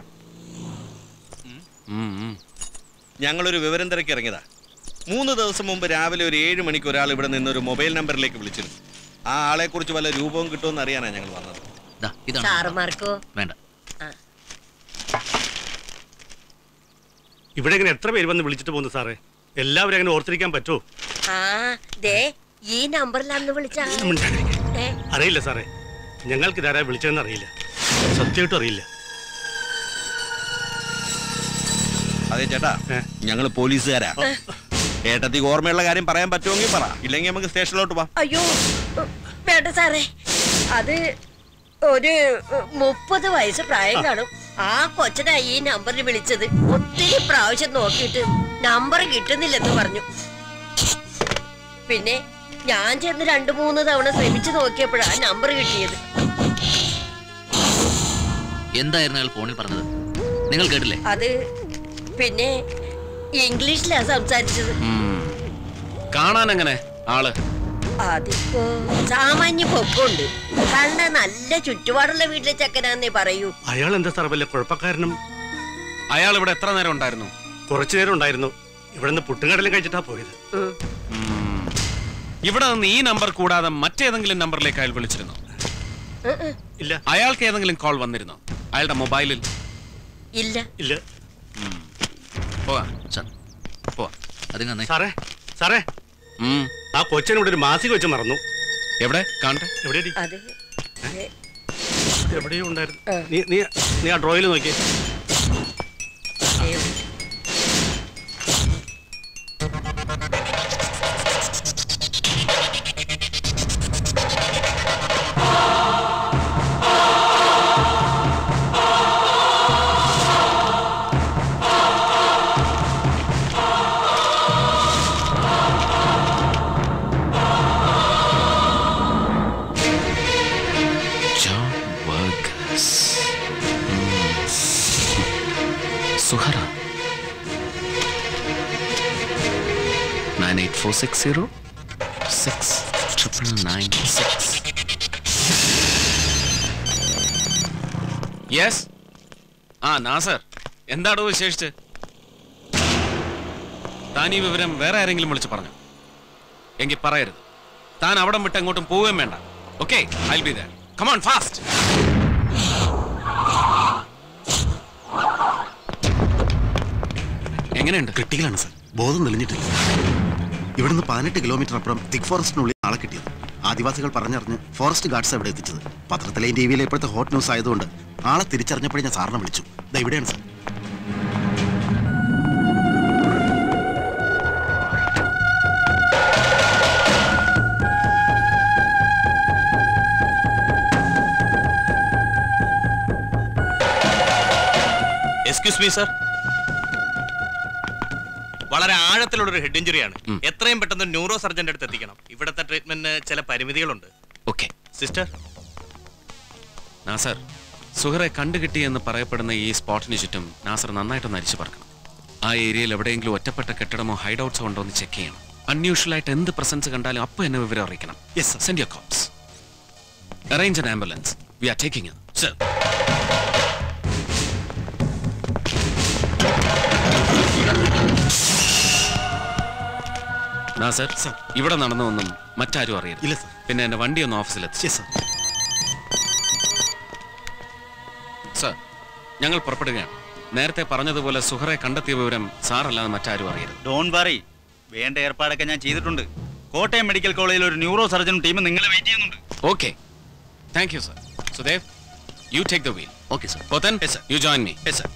ഉം, ഉം. ഞങ്ങളൊരു വിവരം തിരക്കി ഇറങ്ങിയതാ മൂന്ന് ദിവസം മുമ്പ് രാവിലെ ഒരു ഏഴ് മണിക്ക് ഒരാൾ ഇവിടെ നിന്ന് ഒരു മൊബൈൽ നമ്പറിലേക്ക് വിളിച്ചിരുന്നു ആ ആളെ കുറിച്ച് വല്ല രൂപവും കിട്ടുമെന്ന് അറിയാനാണ് ഞങ്ങൾ വന്നത് സാറുമാർക്കോ വേണ്ട ഇവിടെ ഇങ്ങനെ എത്ര പേര് വന്ന് വിളിച്ചിട്ട് പോകുന്നു സാറേ എല്ലാവരും അങ്ങനെ ഓർത്തിരിക്കാൻ പറ്റുമോ ആ ദേ ഈ നമ്പറിലാന്ന് വിളിച്ച ഏ അറിയില്ല സാറേ ഞങ്ങൾക്ക് ഇതാരാ വിളിച്ചതെന്ന് അറിയില്ല സത്യമായിട്ടും അറിയില്ല അതെ ചേട്ടാ ഞങ്ങൾ പോലീസുകാരാ ഏട്ടത്തിക്ക് ഓർമ്മയുള്ള കാര്യം പറയാൻ പറ്റുമെങ്കിൽ പറ ഇല്ലെങ്കിൽ നമുക്ക് സ്റ്റേഷനിലോട്ട് പോവാം അയ്യോ വേണ്ട സാറേ അത് ഒരു മുപ്പത് വയസ്സ് പ്രായം കാണും ആ കൊച്ചനാ ഈ നമ്പറിൽ വിളിച്ചത് ഒത്തിരി പ്രാവശ്യം നോക്കിയിട്ട് നമ്പർ കിട്ടുന്നില്ലെന്ന് പറഞ്ഞു പിന്നെ ഞാൻ ചെന്ന് രണ്ടു മൂന്ന് തവണ ശ്രമിച്ചു നോക്കിയപ്പോഴാ നമ്പർ കിട്ടിയത് എന്തായിരുന്നു അയാൾ ഫോണിൽ പറഞ്ഞത് നിങ്ങൾ കേട്ടില്ലേ അത് പിന്നെ ഇംഗ്ലീഷിലാ സംസാരിച്ചത് ഉം. കാണാൻ എങ്ങനെ ആള് അതിപ്പോ സാമാന്യ പൊക്കമുണ്ട് കണ്ട നല്ല ചുറ്റുപാടുള്ള വീട്ടിലെ ചെക്കനാന്നേ പറയൂ അയാൾ എന്താ സാർ വല്ല കുഴപ്പക്കാരനും അയാൾ ഇവിടെ എത്ര നേരം ഉണ്ടായിരുന്നു കുറച്ചു നേരം ഉണ്ടായിരുന്നു ഇവിടെ നിന്ന് പുട്ടുകടലും കഴിച്ചിട്ടാ പോയത് ഉം. ഇവിടെ നിന്ന് ഈ നമ്പർ കൂടാതെ മറ്റേതെങ്കിലും നമ്പറിലേക്ക് അയാൾ വിളിച്ചിരുന്നു ഇല്ല അയാൾക്ക് ഏതെങ്കിലും കോൾ വന്നിരുന്നോ അയാളുടെ മൊബൈലിൽ ഇല്ല ഇല്ല പോവാ പോവാ അതിങ്ങനെ സാറേ സാറേ ആ കൊച്ചിനെ ഇവിടെ ഒരു മാസിക വെച്ച് മറന്നു എവിടെ കാണട്ടെ എവിടെയടി അത് എവിടെയോ ഉണ്ടായിരുന്നു നീ നീ നീ ആ ഡ്രോയിൽ നോക്കിയേ John Vargas. Suhara nine eight four six zero six triple nine six yes ആ നാസർ എന്താടോ വിശേഷിച്ച് താൻ ഈ വിവരം വേറെ ആരെങ്കിലും വിളിച്ച് പറഞ്ഞു എങ്കിൽ പറയരുത് താൻ അവിടം വിട്ട് അങ്ങോട്ടും പോവുകയും വേണ്ട okay I be there come on fast എങ്ങനെയുണ്ട് ക്രിട്ടിക്കലാണ് സർ ബോധം തെളിഞ്ഞിട്ടില്ല ഇവിടുന്ന് പതിനെട്ട് കിലോമീറ്റർ അപ്പുറം തിക് ഫോറസ്റ്റിനുള്ളിൽ ആളെ കിട്ടിയത് ആദിവാസികൾ പറഞ്ഞറിഞ്ഞ് ഫോറസ്റ്റ് ഗാർഡ്സ് അവിടെ എത്തിച്ചത് പത്രത്തിലെയും ടി വിയിലെ ഇപ്പോഴത്തെ ഹോട്ട് ന്യൂസ് ആയതുകൊണ്ട് ആളെ തിരിച്ചറിഞ്ഞപ്പോഴേ ഞാൻ സാറിനെ വിളിച്ചു ദാ ഇവിടെയാണ് സർ എക്സ്ക്യൂസ് മീ സർ വളരെ ആഴത്തിലുള്ളൊരു ഹെഡ് ഇഞ്ചുറിയാണ് എത്രയും പെട്ടെന്ന് ന്യൂറോ സർജന്റെ അടുത്ത് എത്തിക്കണം ഇവിടുത്തെ ട്രീറ്റ്മെന്റിന് ചില പരിമിതികളുണ്ട് ഓക്കെ സിസ്റ്റർ നാസർ സുഹറെ കണ്ടുകിട്ടി എന്ന് പറയപ്പെടുന്ന ഈ സ്പോട്ടിന് ചുറ്റും നാസർ നന്നായിട്ടൊന്ന് അരിച്ചു പറക്കണം ആ ഏരിയയിൽ എവിടെയെങ്കിലും ഒറ്റപ്പെട്ട കെട്ടിടമോ ഹൈഡ് ഔട്ട്സോ ഉണ്ടോ എന്ന് ചെക്ക് ചെയ്യണം അൺയൂഷ്വൽ ആയിട്ട് എന്ത് പ്രസൻസ് കണ്ടാലും അപ്പോൾ എന്നെ വിവരം അറിയിക്കണം yes send your cops arrange an ambulance we are taking sir Nasar ഇവിടെ നടന്നൊന്നും മറ്റാരും അറിയരുത് ഇല്ല സർ പിന്നെ എന്റെ വണ്ടി ഒന്ന് ഓഫീസിലെത്തി സർ സർ ഞങ്ങൾ പുറപ്പെടുകയാണ് നേരത്തെ പറഞ്ഞതുപോലെ സുഹറെ കണ്ടെത്തിയ വിവരം സാറല്ലാതെ മറ്റാരും അറിയരുത് ഡോൺ വറി വേണ്ട ഏർപ്പാടൊക്കെ ഞാൻ ചെയ്തിട്ടുണ്ട് കോട്ടയം മെഡിക്കൽ കോളേജിൽ ഒരു ന്യൂറോ സർജനും ടീമും നിങ്ങളെ വെയിറ്റ് ചെയ്യുന്നുണ്ട് okay thank you sir Sudev you take the wheel okay sir Pothan you join me sir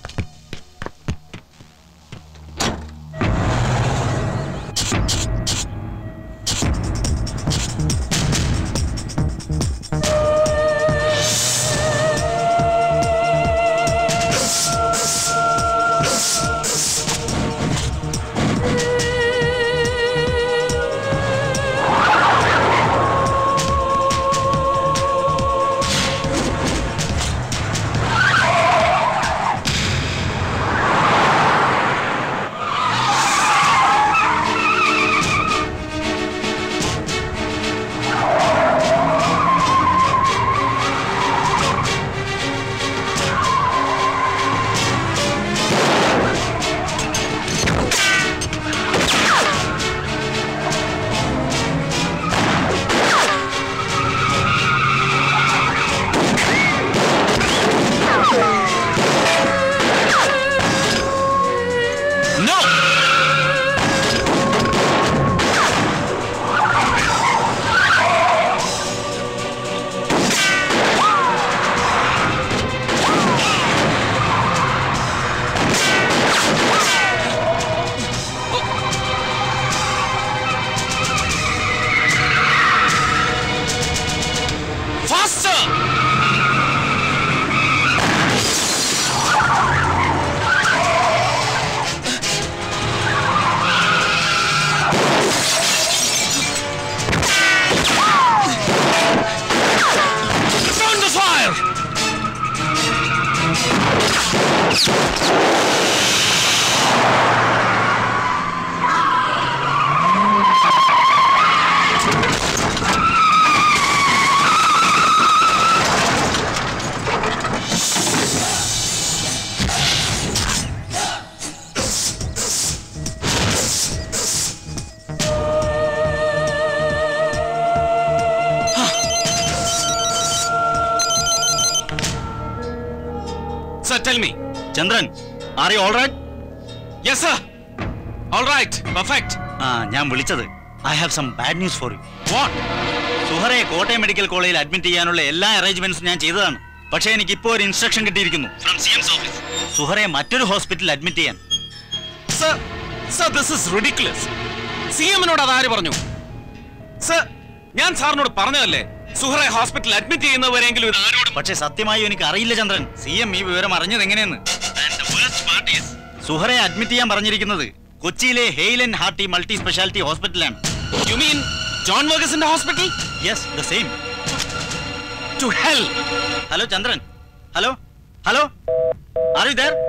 tell me Chandran are you all right yes sir all right perfect ആ ഞാൻ വിളിച്ചത് I have some bad news for you what സുഹറയെ Kottayam medical കോളേജിൽ admit ചെയ്യാനുള്ള എല്ലാ അറേഞ്ച്മെന്റ്സും ഞാൻ ചെയ്തതാണ് പക്ഷേ എനിക്ക് ഇപ്പോൾ ഒരു ഇൻസ്ട്രക്ഷൻ കിട്ടിയിരിക്കുന്നു ഫ്രം സി എംസ് ഓഫീസ് സുഹറയെ മറ്റൊരു ഹോസ്പിറ്റലിൽ അഡ്മിറ്റ് ചെയ്യാൻ sir sir this is ridiculous C എമ്മിനോട് അതാര് പറഞ്ഞു സർ ഞാൻ സാറിനോട് പറഞ്ഞതല്ലേ സുഹറെ ഹോസ്പിറ്റലിൽ അഡ്മിറ്റ് ചെയ്യുന്നവരെങ്കിലും ഇത് ആരോട് പക്ഷേ സത്യമായും എനിക്ക് അറിയില്ല ചന്ദ്രൻ സി എം ഈ വിവരം അറിഞ്ഞത് എങ്ങനെയെന്ന് സുഹറയെ അഡ്മിറ്റ് ചെയ്യാൻ പറഞ്ഞിരിക്കുന്നത് കൊച്ചിയിലെ ഹെയ്ലൻ ഹാർട്ടി മൾട്ടി സ്പെഷ്യാലിറ്റി ഹോസ്പിറ്റലാണ് യു മീൻ ജോൺ വർഗസിന്റെ hospital yes the same to hell hello Chandran hello hello are you there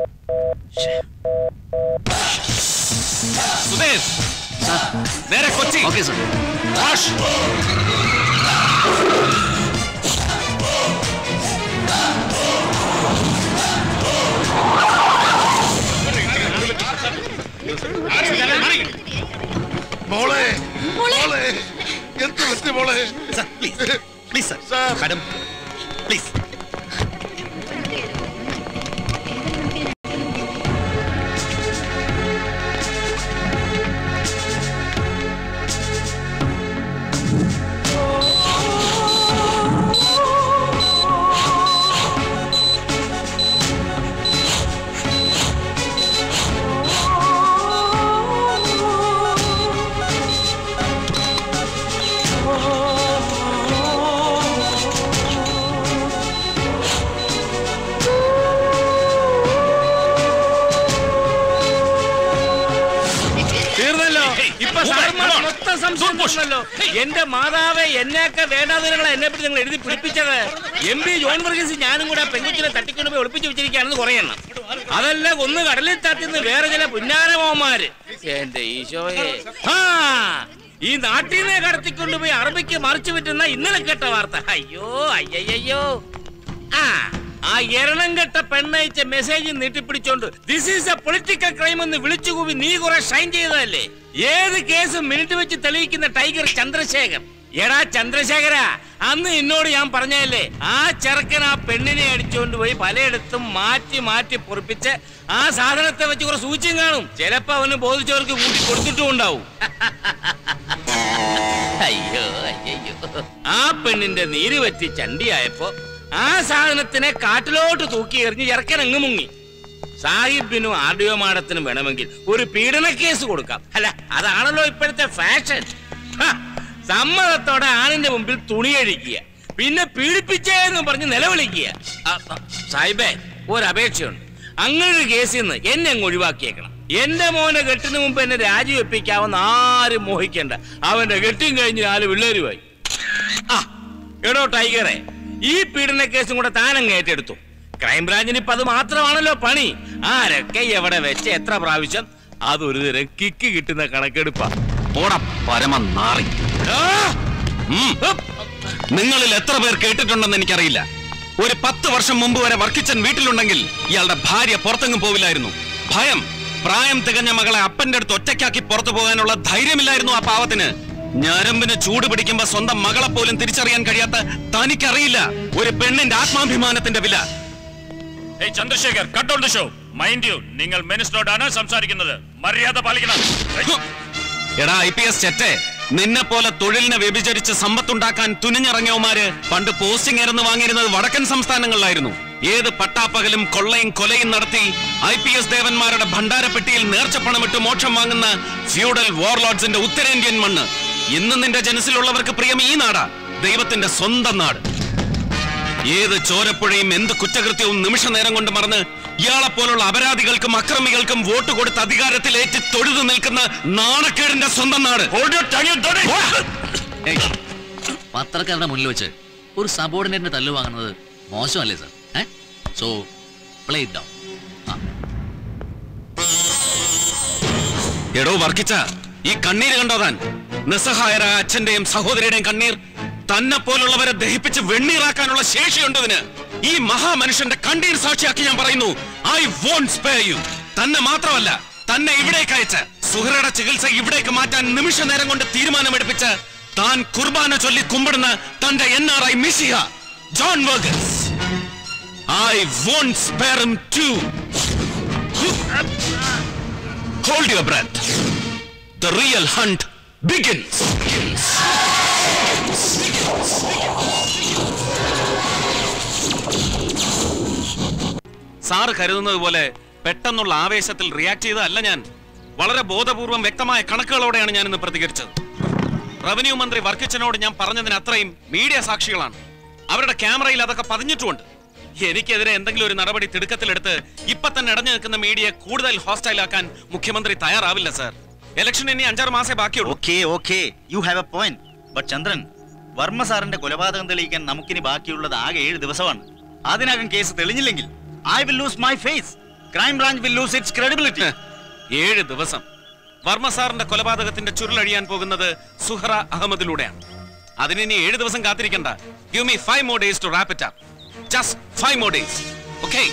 Sudesh നേരെ കൊച്ചി ഓക്കെ സർ വാഷ് മോളെ മോളെ എന്ത് പറ്റി മോളെ പ്ലീസ് സർ മാഡം പ്ലീസ് തീർന്നല്ലോ ഇപ്പൊ സാറന്മാർ മൊത്തം സംശയം തീർന്നല്ലോ എന്റെ മാതാവെ എന്നെയൊക്കെ വേണ്ടാതിരങ്ങളെ എന്നെ പറ്റി നിങ്ങൾ എഴുതി പിടിപ്പിച്ചത് എം പി ജോൺ വർഗീസ് ഞാനും കൂടെ ആ പെൺകുച്ചിനെ തട്ടിക്കൊണ്ട് പോയി ഒളിപ്പിച്ചു വെച്ചിരിക്കുകയാണെന്ന് കുറയണം അതല്ല ഒന്ന് കടലിൽ തട്ടിന്ന് വേറെ ചില പുന്നാരമോന്മാര് എന്റെ ഈശോയെ ആ ഈ നാട്ടിൽ നിന്ന് കടത്തിക്കൊണ്ടുപോയി അറബിക്ക് മറിച്ചു വിറ്റുന്ന ഇന്നലെ കേട്ട വാർത്ത അയ്യോ അയ്യയ്യോ ആ ആ എരണം കെട്ട പെണ്ണയച്ച മെസ്സേജ് നീട്ടിപ്പിടിച്ചോണ്ട് this is a political crime എന്ന് വിളിച്ചുകൂവി നീ കുറെ ഷൈൻ ചെയ്തതല്ലേ ഏത് കേസും മിനിറ്റ് വെച്ച് തെളിയിക്കുന്ന ടൈഗർ ചന്ദ്രശേഖർ എടാ ചന്ദ്രശേഖര അന്ന് എന്നോട് ഞാൻ പറഞ്ഞതല്ലേ ആ ചെറുക്കൻ ആ പെണ്ണിനെ അടിച്ചുകൊണ്ട് പോയി പലയിടത്തും മാറ്റി മാറ്റി പൊറിപ്പിച്ച് ആ സാധനത്തെ വെച്ച് കുറെ സൂക്ഷ്യം കാണും ചിലപ്പോ അവന് ബോധിച്ചവർക്ക് കൂട്ടി കൊടുത്തിട്ടും ഉണ്ടാവും അയ്യോ അയ്യോ ആ പെണ്ണിന്റെ നീര് പറ്റി ചണ്ടിയായപ്പോ ആ സാധനത്തിനെ കാട്ടിലോട്ട് തൂക്കി എറിഞ്ഞ് ഇറക്കൻ അങ്ങ് മുങ്ങി സാഹിബിനും ആർ ഡി ഒ മാഡത്തിനും വേണമെങ്കിൽ ഒരു പീഡന കേസ് കൊടുക്കാം അല്ല അതാണല്ലോ ഇപ്പോഴത്തെ ഫാഷൻ ഹ, സമ്മതത്തോടെ ആണിന്റെ മുമ്പിൽ തുണിയഴിക്കുക പിന്നെ പീഡിപ്പിച്ചേന്ന് പറഞ്ഞ് നിലവിളിക്കുക ആ, ആ, സാഹിബേ ഒരു അപേക്ഷയുണ്ട് അങ്ങനെ ഒരു കേസിൽ നിന്ന് എന്നെ അങ്ങ് ഒഴിവാക്കിയേക്കണം എന്റെ മോനെ കെട്ടിന് മുമ്പ് എന്നെ രാജിവെപ്പിക്കാവുന്ന ആരും മോഹിക്കണ്ട അവന്റെ കെട്ടിയും കഴിഞ്ഞ് നാല് പിള്ളേരുമായി ആ എടോ ടൈഗറെ ഈ പീഡന കേസും കൂടെ താനങ്ങ് ഏറ്റെടുത്തു ക്രൈംബ്രാഞ്ചിന് ഇപ്പൊ അത് മാത്രമാണല്ലോ പണി ആരൊക്കെ എവിടെ വെച്ച് എത്ര പ്രാവശ്യം അതൊരു തരം കിക്ക് കിട്ടുന്ന കണക്കെടുപ്പാ ഓടാ പരമ നാറി നിങ്ങളിൽ എത്ര പേർ കേട്ടിട്ടുണ്ടെന്ന് എനിക്കറിയില്ല ഒരു പത്ത് വർഷം മുമ്പ് വരെ വർക്കിച്ചൻ വീട്ടിലുണ്ടെങ്കിൽ ഇയാളുടെ ഭാര്യ പുറത്തെങ്ങും പോവില്ലായിരുന്നു ഭയം പ്രായം തികഞ്ഞ മകളെ അപ്പന്റെ അടുത്ത് ഒറ്റയ്ക്കാക്കി പുറത്തു പോകാനുള്ള ധൈര്യമില്ലായിരുന്നു ആ പാവത്തിന് ഞരമ്പിന് ചൂട് പിടിക്കുമ്പോ സ്വന്തം മകളെ പോലും തിരിച്ചറിയാൻ കഴിയാത്ത തനിക്കറിയില്ല ഒരു പെണ്ണിന്റെ ആത്മാഭിമാനത്തിന്റെ വില ഏയ് Chandrasekhar cut on the show mind you നിങ്ങൾ മിനിസ്റ്ററോടാണ് സംസാരിക്കുന്നത് മര്യാദ പാലിക്കണം എടാ ഐ പി എസ് ചെറ്റെ നിന്നെ പോലെ തൊഴിലിനെ വ്യഭിചരിച്ച് സമ്പത്തുണ്ടാക്കാൻ തുനിഞ്ഞിറങ്ങിയവന്മാര് പണ്ട് പോസ്റ്റിംഗ് ഇറന്ന് വാങ്ങിയിരുന്നത് വടക്കൻ സംസ്ഥാനങ്ങളിലായിരുന്നു ഏത് പട്ടാപ്പകലും കൊള്ളയും കൊലയും നടത്തി ഐ പി എസ് ദേവന്മാരുടെ ഭണ്ഡാരപ്പെട്ടിയിൽ നേർച്ചപ്പണമിട്ട് മോക്ഷം വാങ്ങുന്ന ഫ്യൂഡൽ വാർലോഡ്സിന്റെ ഉത്തരേന്ത്യൻ മണ്ണ് ഇന്ന് നിന്റെ ജനസിലുള്ളവർക്ക് പ്രിയം ഈ നാടാ ദൈവത്തിന്റെ സ്വന്തം നാട് ഏത് ചോരപ്പുഴയും എന്ത് കുറ്റകൃത്യവും നിമിഷ നേരം കൊണ്ട് മറന്ന് ഇയാളെ പോലുള്ള അപരാധികൾക്കും അക്രമികൾക്കും വോട്ട് കൊടുത്ത് അധികാരത്തിലേറ്റ് തൊഴുതു നിൽക്കുന്ന നാണക്കേടിന്റെ സ്വന്തം നാട് ഏയ്, പത്രക്കാരുടെ മുന്നിൽ വെച്ച് ഒരു സബോർഡിനേറ്റിന്റെ തല്ല് വാങ്ങുന്നത് മോശമല്ലേ സർ ഏ സോ പ്ലേ ഡൗൺ എടോ വർക്കിച്ച ഈ കണ്ണീര് കണ്ടോ താൻ നിസ്സഹായരായ അച്ഛന്റെയും സഹോദരിയുടെയും കണ്ണീർ തന്നെ പോലുള്ളവരെ ദഹിപ്പിച്ച് വെണ്ണീറാക്കാനുള്ള ശേഷിയുണ്ട് ഇതിന് ഈ മഹാമനുഷ്യന്റെ കണ്ണീർ സാക്ഷിയാക്കി ഞാൻ പറയുന്നു ഐ വോണ്ട് സ്പേ യു തന്നെ മാത്രമല്ല തന്നെ ഇവിടേക്ക് അയച്ച് സുഹറയുടെ ചികിത്സ ഇവിടേക്ക് മാറ്റാൻ നിമിഷ നേരം കൊണ്ട് തീരുമാനമെടുപ്പിച്ച് താൻ കുർബാന ചൊല്ലി കുമ്പിടുന്ന തന്റെ എൻ ആർ ഐ മിഷിഹ John Vargas I won't spare him too. Hold your breath. The real hunt begins. സാറ് കരുതുന്നത് പോലെ പെട്ടെന്നുള്ള ആവേശത്തിൽ റിയാക്ട് ചെയ്തതല്ല ഞാൻ വളരെ ബോധപൂർവം വ്യക്തമായ കണക്കുകളോടെയാണ് ഞാൻ ഇന്ന് പ്രതികരിച്ചത് റവന്യൂ മന്ത്രി വർക്കിച്ചനോട് ഞാൻ പറഞ്ഞതിന് അത്രയും മീഡിയ സാക്ഷികളാണ് അവരുടെ ക്യാമറയിൽ അതൊക്കെ പതിഞ്ഞിട്ടുമുണ്ട് എനിക്കെതിരെ എന്തെങ്കിലും ഒരു നടപടി തിടുക്കത്തിലെടുത്ത് ഇപ്പൊ തന്നെ അടഞ്ഞു നിൽക്കുന്ന മീഡിയ കൂടുതൽ ഹോസ്റ്റൈലാക്കാൻ മുഖ്യമന്ത്രി തയ്യാറാവില്ല സാർ ഇലക്ഷൻ ഇനി അഞ്ചാറ് മാസേ ബാക്കിയുള്ളൂ okay okay you have a point but Chandran Varma സാറിന്റെ കൊലപാതകം തെളിയിക്കാൻ നമുക്കിനി ബാക്കിയുള്ളത് ആകെ ഏഴ് ദിവസമാണ് അതിനകം കേസ് തെളിഞ്ഞില്ലെങ്കിൽ I will lose my face crime branch will lose its credibility ഏഴ് ദിവസം വർമ്മ സാറിന്റെ കൊലപാതകത്തിന്റെ ചുരുളഴിയാൻ പോകുന്നത് സുഹറ അഹമ്മദിലൂടെയാണ് അതിനി ഏഴ് ദിവസം കാത്തിരിക്കണ്ട give me five more days to wrap it up just five more days okay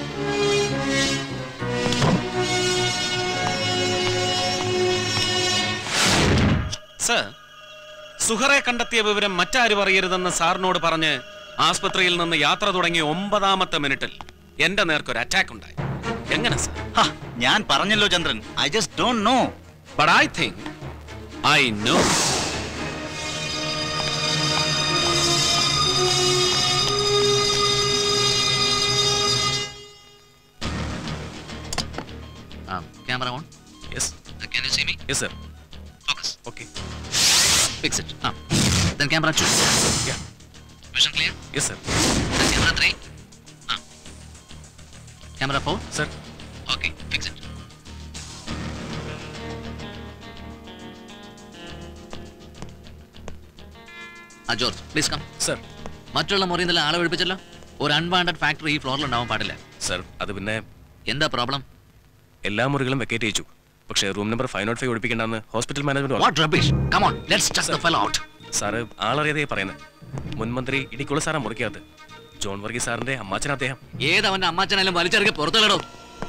sir സുഹറെ കണ്ടെത്തിയ വിവരം മറ്റാരും അറിയരുതെന്ന് സാറിനോട് പറഞ്ഞ് ആസ്പത്രിയിൽ നിന്ന് യാത്ര തുടങ്ങിയ ഒമ്പതാമത്തെ മിനിറ്റിൽ എന്റെ നേർക്കൊരു അറ്റാക്ക് ഉണ്ടായി എങ്ങനെ സർ ഞാൻ പറഞ്ഞല്ലോ Chandran I just don't know but I think I know Um, camera on. Yes. Uh, can you see me? Yes, sir. Focus. Okay. Fix it. Ah. Then camera two. Yeah. Vision clear? Yes, sir. Then camera three. Ah. Camera four. Sir. Okay. Fix it. ആ George please come sir മറ്റുള്ള മുറിയിൽ നിന്നെല്ലാം ആളെ ഒഴിപ്പിച്ചല്ലോ ഒരു unwanted factory ഈ ഫ്ലോറിൽ ഉണ്ടാവാൻ പാടില്ല സർ അത് പിന്നെ എന്താ പ്രോബ്ലം എല്ലാ മുറികളും വെക്കേറ്റ് ചെയ്യിച്ചു പക്ഷേ room number five not five ഒഴിപ്പിക്കേണ്ടെന്ന് hospital management what rubbish come on let's test the fellow out sir ആളറിയാതെ പറയുന്നത് മുൻമന്ത്രി ഇടിക്കുള്ള സാറാ മുറിക്കകത്ത് ജോൺ വർഗീസ് സാറിന്റെ അമ്മാച്ചൻ അദ്ദേഹം ഏത് അവന്റെ അമ്മാച്ചനായാലും വലിച്ചെറിയ പുറത്തുള്ളടോ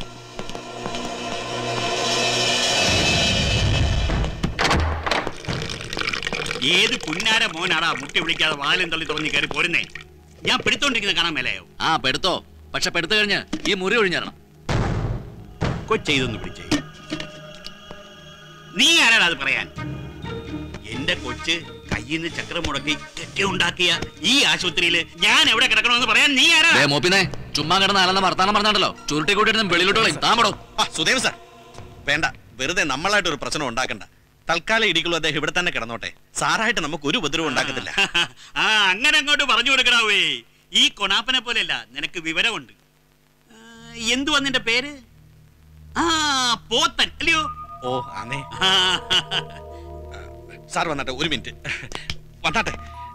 ഏത് പുന്നാര മോനാടാ മുട്ടി വിളിക്കാതെ വാലും തള്ളി തുറഞ്ഞ് കയറി പോരുന്നേ ഞാൻ പിടിത്തോണ്ടിരിക്കുന്ന കാണാൻ മേലെയോ ആ പെടുത്തോ പക്ഷെ പെടുത്തു കഴിഞ്ഞ് ഈ മുറി ഒഴിഞ്ഞിറണം കൊച്ചെയ്തൊന്ന് പിടിച്ചേ നീ ആരാടാ അത് പറയാൻ എന്റെ കൊച്ച് കയ്യിൽ നിന്ന് ചക്രം മുടക്കി കെട്ടി ഉണ്ടാക്കിയ ഈ ആശുപത്രിയിൽ ഞാൻ എവിടെ കിടക്കണമെന്ന് പറയാൻ നീ ആരാ ദേ മോപ്പിനെ ചുമ്മാ കിടന്ന് അല്ലെന്ന് വർത്താനം പറഞ്ഞാണ്ടല്ലോ ചുരുട്ടി കൂട്ടിയിട്ട് വെളിയിലോട്ട് താമടോ ആ സുദേവ് സാർ വേണ്ട വെറുതെ നമ്മളായിട്ട് ഒരു പ്രശ്നം ഉണ്ടാക്കണ്ട തൽക്കാലം ഇടിക്കുള്ളൂ അദ്ദേഹം ഇവിടെ തന്നെ കിടന്നോട്ടെ സാറായിട്ട് നമുക്ക് ഒരു ഉപദ്രവം ഉണ്ടാക്കത്തില്ല ആ അങ്ങനെ അങ്ങോട്ട് പറഞ്ഞു കൊടുക്കണവേ ഈ കൊണാപ്പനെ പോലെയല്ല നിനക്ക് വിവരമുണ്ട് ആ, എന്തുവാ നിന്റെ പേര് ആ പോത്തൻ അല്ലയോ ഓ ആന്നേ സാർ വന്നാട്ടെ ഒരു മിനിറ്റ് വന്നാട്ടെ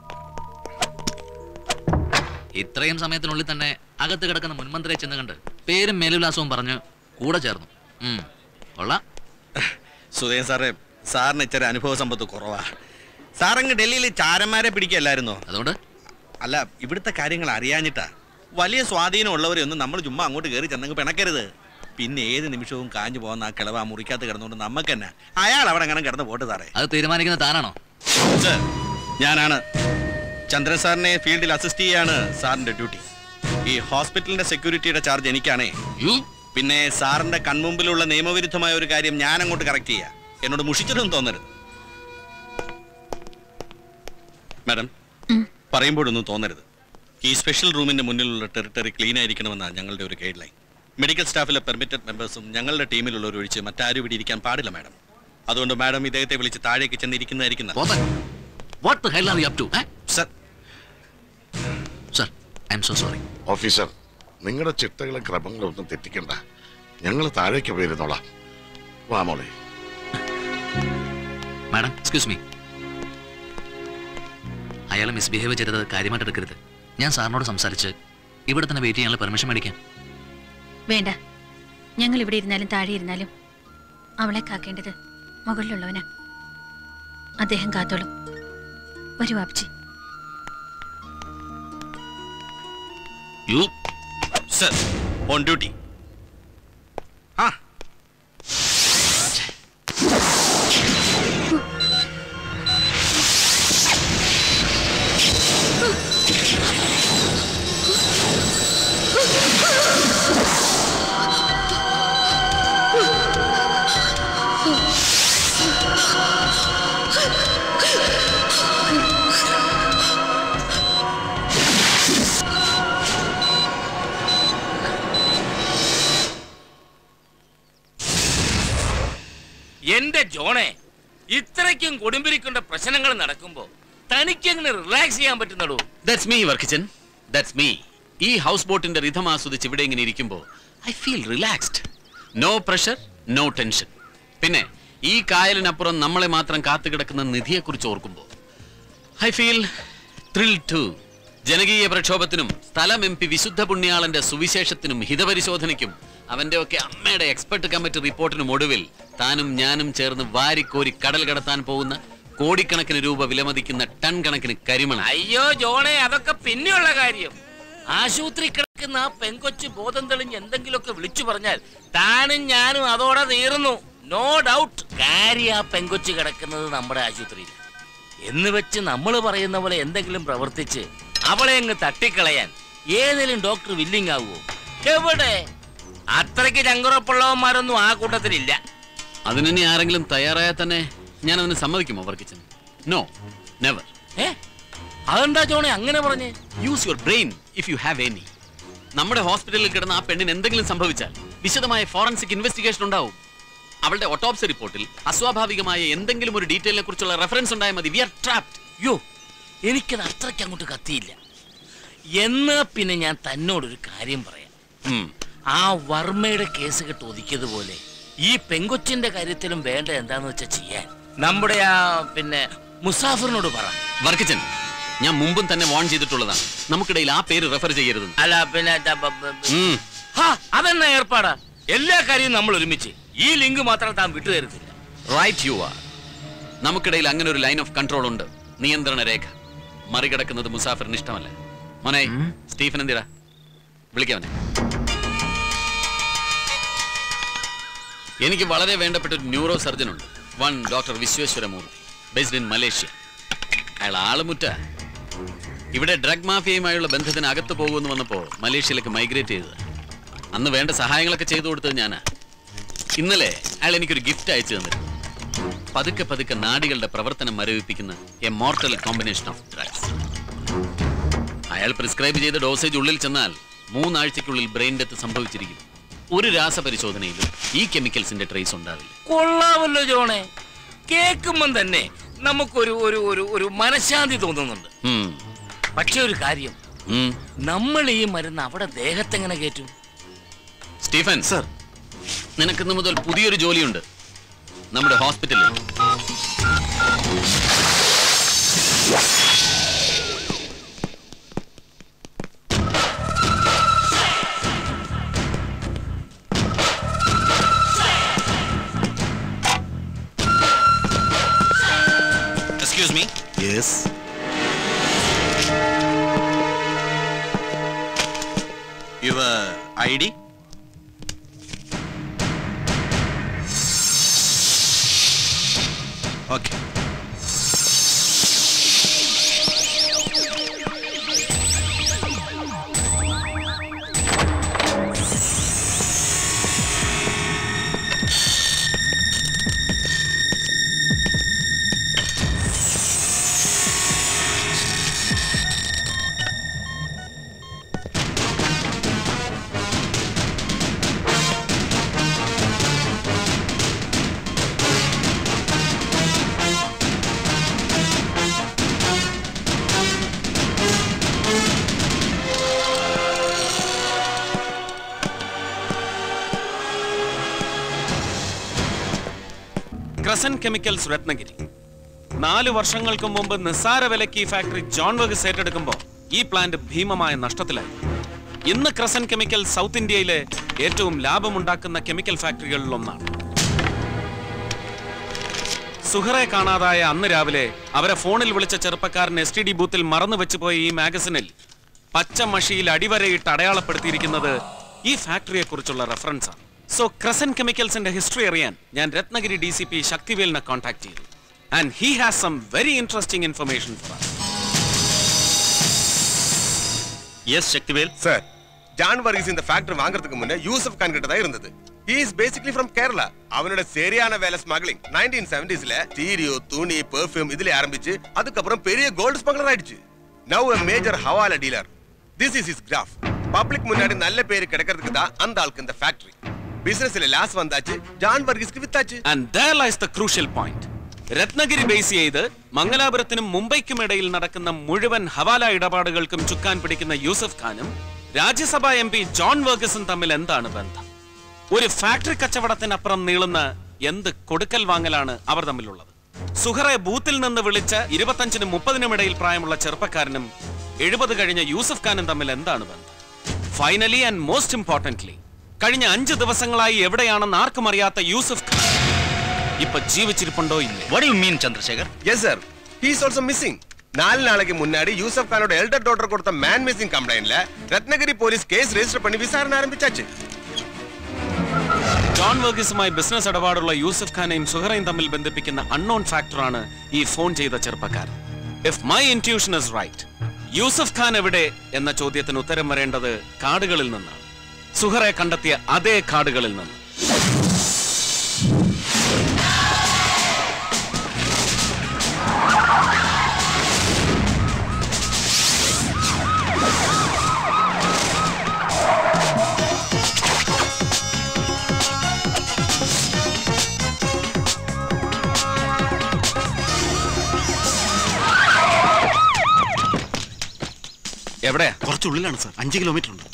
ഇത്രയും സമയത്തിനുള്ളിൽ തന്നെ അകത്ത് കിടക്കുന്ന മുൻമന്ത്രിയെ ചെന്ന് കണ്ട് പേരും മേലുല്ലാസവും പറഞ്ഞ് കൂടെ ചേർന്നു ഉം. കൊള്ളാം സുധേൻ സാറേ സാറിന് ഇച്ചിരി അനുഭവ സമ്പത്ത് കുറവാ സാറങ്ങ് ഡൽഹിയിൽ ചാരന്മാരെ പിടിക്കല്ലായിരുന്നോ അതുകൊണ്ട് അല്ല ഇവിടുത്തെ കാര്യങ്ങൾ അറിയാഞ്ഞിട്ടാ വലിയ സ്വാധീനം ഉള്ളവരെ ഒന്നും നമ്മൾ ചുമ്മാ അങ്ങോട്ട് കയറി ചെന്നങ്ങ് പിണക്കരുത് പിന്നെ ഏത് നിമിഷവും കാഞ്ഞു പോകുന്ന ആ കിളവ ആ മുറിക്കകത്ത് കിടന്നുകൊണ്ട് നമുക്ക് തന്നെ അയാൾ അവിടെ അങ്ങനെ കിടന്ന് പോട്ട് സാറേ അത് തീരുമാനിക്കുന്ന താനാണോ സർ ഞാനാണ് ചന്ദ്രൻ സാറിനെ ഫീൽഡിൽ അസിസ്റ്റ് ചെയ്യാണ് സാറിന്റെ ഡ്യൂട്ടി ഈ ഹോസ്പിറ്റലിന്റെ സെക്യൂരിറ്റിയുടെ ചാർജ് എനിക്കാണേ പിന്നെ സാറിന്റെ കൺമുമ്പിലുള്ള നിയമവിരുദ്ധമായ ഒരു കാര്യം ഞാൻ അങ്ങോട്ട് കറക്റ്റ് ചെയ്യാം എന്നോട് മുഷിച്ചിട്ടൊന്നും തോന്നരുത് മാഡം പറയുമ്പോഴൊന്നും തോന്നരുത് ഈ സ്പെഷ്യൽ റൂമിന്റെ മുന്നിലുള്ള ടെറിട്ടറി ക്ലീൻ ആയിരിക്കണമെന്നാണ് ഞങ്ങളുടെ ഒരു ഗൈഡ് ലൈൻ മെഡിക്കൽ സ്റ്റാഫിലെ പെർമിറ്റഡ് മെമ്പേഴ്സും ഞങ്ങളുടെ ടീമിലുള്ളവർ ഒഴിച്ച് മറ്റാരും ഇവിടെ ഇരിക്കാൻ പാടില്ല മാഡം അതുകൊണ്ട് മാഡം ഇദ്ദേഹത്തെ വിളിച്ച് താഴേക്ക് ചെന്നിരിക്കുന്നതായിരിക്കും നല്ലത്. What the hell are you up to sir sir I am so sorry officer നിങ്ങളുടെ ചിട്ടകളും ക്രമങ്ങളും ഒന്നും തെറ്റിക്കണ്ട ഞങ്ങൾ താഴേക്ക് പോയിരുന്നോളാം വാ മോളെ മാഡം എക്സ്ക്യൂസ് മീ അയാൾ മിസ്ബിഹേവ് ചെയ്തത് കാര്യമായിട്ട് എടുക്കരുത് ഞാൻ സാറിനോട് സംസാരിച്ച് ഇവിടെ തന്നെ വെയിറ്റ് ചെയ്യാനുള്ള പെർമിഷൻ മേടിക്കാം വേണ്ട ഞങ്ങൾ ഇവിടെ ഇരുന്നാലും താഴെ ഇരുന്നാലും അവളെ കാക്കേണ്ടത് മുകളിലുള്ളവനാ അദ്ദേഹം കാത്തോളും വരൂ വാപ്ചി യു സർ ഓൺ ഡ്യൂട്ടി ആ Oh! ജോണേ ഇത്രയ്ക്കും കൊടുമ്പിരിക്കേണ്ട പ്രശ്നങ്ങൾ നടക്കുമ്പോ തനിക്ക് എങ്ങനെ റിലാക്സ് ചെയ്യാൻ പറ്റുന്നടോ that's me Varkichan that's me ഈ ഹൗസ് ബോട്ടിന്റെ റിഥം ആസ്വദിച്ച് ഇവിടെ ഇങ്ങനെ ഇരിക്കുമ്പോൾ I feel relaxed no pressure no tension പിന്നെ ഈ കായലിനപ്പുറം നമ്മളെ മാത്രം കാത്തുകിടക്കുന്ന നിധിയെക്കുറിച്ച് ഓർക്കുമ്പോൾ ഐ ഫീൽ ത്രിൽ ടു ജനകീയ പ്രക്ഷോഭത്തിനും സ്ഥലം എം പി വിശുദ്ധ പുണ്യാളന്റെ സുവിശേഷത്തിനും ഹിതപരിശോധനയ്ക്കും അവന്റെ ഒക്കെ അമ്മയുടെ എക്സ്പെർട്ട് കമ്മിറ്റി റിപ്പോർട്ടിനും ഒടുവിൽ താനും ഞാനും ചേർന്ന് വാരിക്കോരി കടൽ കടത്താൻ പോകുന്ന കോടിക്കണക്കിന് രൂപ വിലമതിക്കുന്ന ടൺ കണക്കിന് കരിമണം അയ്യോ ജോണേ അതൊക്കെ പിന്നെയുള്ള കാര്യം ആശുപത്രി കിടക്കുന്ന ആ പെങ്കൊച്ച് ബോധം തെളിഞ്ഞ് എന്തെങ്കിലുമൊക്കെ വിളിച്ചു പറഞ്ഞാൽ താനും ഞാനും അതോടെ തീർന്നു നോ ഡൗട്ട് കാര്യം ആ പെങ്കൊച്ച് കിടക്കുന്നത് നമ്മുടെ ആശുപത്രിയിൽ എന്ന് വെച്ച് നമ്മൾ പറയുന്ന പോലെ എന്തെങ്കിലും പ്രവർത്തിച്ച് അവളെ അങ്ങ് തട്ടിക്കളയാൻ ഏതെങ്കിലും ഡോക്ടർ വില്ലിങ് ആവുമോ എവിടെ അത്രയ്ക്ക് ചങ്കുറപ്പുള്ളവന്മാരൊന്നും ആ കൂട്ടത്തിലില്ല അതിനി ആരെങ്കിലും തയ്യാറായാൽ തന്നെ ഞാൻ അതിന് സമ്മതിക്കുമോ വർക്കിച്ചൻ നോ നെവർ ഏ അതെന്താ ജോണേ അങ്ങനെ പറഞ്ഞേ use your brain if you have any നമ്മുടെ ഹോസ്പിറ്റലിൽ കിടന്ന ആ പെണ്ണിന് എന്തെങ്കിലും സംഭവിച്ചാൽ വിശദമായ ഫോറൻസിക് ഇൻവെസ്റ്റിഗേഷൻ ഉണ്ടാവും അവളുടെ ഒട്ടോപ്സി റിപ്പോർട്ടിൽ അസ്വാഭാവികമായ എന്തെങ്കിലും ഒരു ഡീറ്റെയിലിനെ കുറിച്ചുള്ള റെഫറൻസ് ഉണ്ടായാൽ മതി വി ആർ ട്രാപ്ഡ് യോ എനിക്കത് അത്രയ്ക്ക് അങ്ങോട്ട് കത്തിയില്ല എന്നാ പിന്നെ ഞാൻ തന്നോടൊരു കാര്യം പറയാം ആ വർമ്മയുടെ കേസ് കെട്ട് ഒതുക്കിയതുപോലെ ഈ പെങ്കൊച്ചിന്റെ കാര്യത്തിലും വേണ്ട എന്താന്ന് വെച്ചാ ചെയ്യാൻ നമ്മുടെ ആ പിന്നെ മുസാഫിറിനോട് പറ വർക്കിച്ചൻ ഞാൻ മുമ്പും തന്നെ വാൺ ചെയ്തിട്ടുള്ളതാണ് നമുക്കിടയിൽ ആ പേര് റെഫർ ചെയ്യരുത് അല്ല പിന്നെ ദ- ബ- ബ- ബ- ഹാ, അതെന്നാ ഏർപ്പാടാ എല്ലാ കാര്യവും നമ്മൾ ഒരുമിച്ച് ഈ ലിങ്ക് മാത്രം താൻ വിട്ടുതരത്തില്ല റൈറ്റ് യു ആർ നമുക്കിടയിൽ അങ്ങനെ ഒരു ലൈൻ ഓഫ് കൺട്രോൾ ഉണ്ട് നിയന്ത്രണ രേഖ മറികടക്കുന്നത് മുസാഫറിന് ഇഷ്ടമല്ല മോനെ സ്റ്റീഫൻ എന്തിടാ വിളിക്കവനെ എനിക്ക് വളരെ വേണ്ടപ്പെട്ട ഒരു ന്യൂറോ സർജൻ ഉണ്ട് one doctor Visweswaramurthy based in Malaysia അയാൾ ആളുമുറ്റ ഇവിടെ ഡ്രഗ് മാഫിയയുമായുള്ള ബന്ധത്തിന് അകത്ത് പോകുമെന്ന് വന്നപ്പോൾ മലേഷ്യയിലേക്ക് മൈഗ്രേറ്റ് ചെയ്തത് അന്ന് വേണ്ട സഹായങ്ങളൊക്കെ ചെയ്തു കൊടുത്തത് ഞാനാ ഇന്നലെ അയാൾ എനിക്കൊരു ഗിഫ്റ്റ് അയച്ചു തന്നിരുന്നു പതുക്കെ പതുക്കെ നാടികളുടെ പ്രവർത്തനം മരവിപ്പിക്കുന്ന a mortal combination of drugs അയാൾ പ്രിസ്ക്രൈബ് ചെയ്ത ഡോസേജ് ഉള്ളിൽ ചെന്നാൽ മൂന്നാഴ്ചയ്ക്കുള്ളിൽ ബ്രെയിൻ ഡെത്ത് സംഭവിച്ചിരിക്കും ഒരു രാസപരിശോധനയിലും ഈ കെമിക്കൽസിന്റെ ട്രേസ് ഉണ്ടാവില്ല കൊള്ളാമല്ലോ ജോണേ കേൾക്കുമ്പം തന്നെ നമുക്കൊരു ഒരു ഒരു ഒരു മനഃശാന്തി തോന്നുന്നുണ്ട് ഉം, പക്ഷെ ഒരു കാര്യം ഉം. നമ്മൾ ഈ മരുന്ന് അവിടെ ദേഹത്തെങ്ങനെ കയറ്റും സ്റ്റീഫൻ സർ നിനക്കിന്ന് മുതൽ പുതിയൊരു ജോലിയുണ്ട് നമ്മുടെ ഹോസ്പിറ്റലിൽ excuse me yes your I D okay crescent chemicals Ratnagiri നാല് വർഷങ്ങൾക്ക് മുമ്പ് നിസ്സാര വിലയ്ക്ക് ഈ ഫാക്ടറി ജോൺ വഗസ് ഏറ്റെടുക്കുമ്പോൾ ഈ പ്ലാന്റ് ഭീമമായ നഷ്ടത്തിലായി ഇന്ന് ക്രസൻ കെമിക്കൽ സൗത്ത് ഇന്ത്യയിലെ ഏറ്റവും ലാഭമുണ്ടാക്കുന്ന കെമിക്കൽ ഫാക്ടറികളിൽ ഒന്നാണ് സുഹറെ കാണാതായ അന്ന് രാവിലെ അവരെ ഫോണിൽ വിളിച്ച ചെറുപ്പക്കാരൻ എസ് ടി ഡി ബൂത്തിൽ മറന്നു വെച്ചുപോയ ഈ മാഗസിനിൽ പച്ച മഷിയിൽ അടിവരയിട്ട് അടയാളപ്പെടുത്തിയിരിക്കുന്നത് ഈ ഫാക്ടറിയെ കുറിച്ചുള്ള റെഫറൻസ് ആണ് സോ ക്രസൻ കെമിക്കൽസിന്റെ ഹിസ്റ്ററി അറിയാൻ ഞാൻ രത്നഗിരി ഡി സി പി ശക്തിവേലിനെ കോൺടാക്ട് ചെയ്തു and he has some very interesting information for yes Sakthivel sir John Varghese இந்த ஃபேக்டரி வாங்குறதுக்கு முன்ன யூசப் கான் கிட்ட தான் இருந்தது he is basically from Kerala அவனோட சரியான வேலை ஸ்மக்லிங் நைன்டீன் செவன்டிஸ்ல ஸ்டீரியோ துணி பெர்ஃப்யூம் இதுல ஆரம்பிச்சு அதுக்கப்புறம் பெரிய கோல்டு ஸ்மக்லர் ஆயிடுச்சு now a major hawala dealer this is is graph public முன்னாடி நல்ல பேர் கிடைக்கிறதுக்கு தான் அந்த ஆளுக்கு இந்த ஃபேக்டரி ബിസിനസ്സിലെ ലാസ് വந்தாச்சு ജാൻ വർഗീസ്ക്ക് വിത്താச்சு and there lies the crucial point Ratnagiri base ചെയ്ത് മംഗലാപുരത്തിനും മുംബൈക്കും ഇടയിൽ നടക്കുന്ന മുഴുവൻ ഹവാല ഇടപാടുകൾക്കും ചുക്കാൻ പിടിക്കുന്ന യൂസഫ് ഖാനും രാജ്യസഭാ എം പി ജോൺ വർഗസും തമ്മിൽ എന്താണ് ബന്ധം ഒരു ഫാക്ടറി കച്ചവടത്തിനപ്പുറം നീളുന്ന എന്ത് കൊടുക്കൽ വാങ്ങലാണ് അവർ തമ്മിലുള്ളത് സുഹറെ ബൂത്തിൽ നിന്ന് വിളിച്ച ഇരുപത്തഞ്ചിനും മുപ്പതിനും ഇടയിൽ പ്രായമുള്ള ചെറുപ്പക്കാരനും എഴുപത് കഴിഞ്ഞ യൂസഫ് ഖാനും തമ്മിൽ എന്താണ് ബന്ധം ഫൈനലി ആൻഡ് മോസ്റ്റ് ഇമ്പോർട്ടന്റ്ലി കഴിഞ്ഞ അഞ്ച് ദിവസങ്ങളായി എവിടെയാണെന്ന് ആർക്കും അറിയാത്ത യൂസഫ് ഖാൻ ഇപ്പൊ ജീവിച്ചിരിപ്പുണ്ടോ ഇല്ലേ What do you mean, Chandrasekhar? Yes, sir. He is also missing. நாலு நாளைக்கு முன்னாடி யூசப் கானோட எல்டர் டாட்டர் கொடுத்த மேன் மிஸ்ஸிங் கம்ப்ளைண்ட்ல ரத்னகிரி போலீஸ் கேஸ் ரெஜிஸ்டர் பண்ணி விசாரணை ஆரம்பிச்சாச்சு ജോൺ വർഗീസുമായി ബിസിനസ് ഇടപാടുള്ള യൂസഫ് ഖാനെയും സുഹറയും തമ്മിൽ ബന്ധിപ്പിക്കുന്ന അൺനോൺ ഫാക്ടറാണ് ഈ ഫോൺ ചെയ്ത ചെറുപ്പക്കാരൻ if my intuition is right Yusuf Khan എവിടെ എന്ന ചോദ്യത്തിന് ഉത്തരം വരേണ്ടത് കാടുകളിൽ നിന്നാണ് സുഹറെ കണ്ടെത്തിയ അതേ കാടുകളിൽ നിന്ന് എവിടെയാ കുറച്ചുള്ളിലാണ് സാർ അഞ്ച് കിലോമീറ്റർ ഉണ്ട്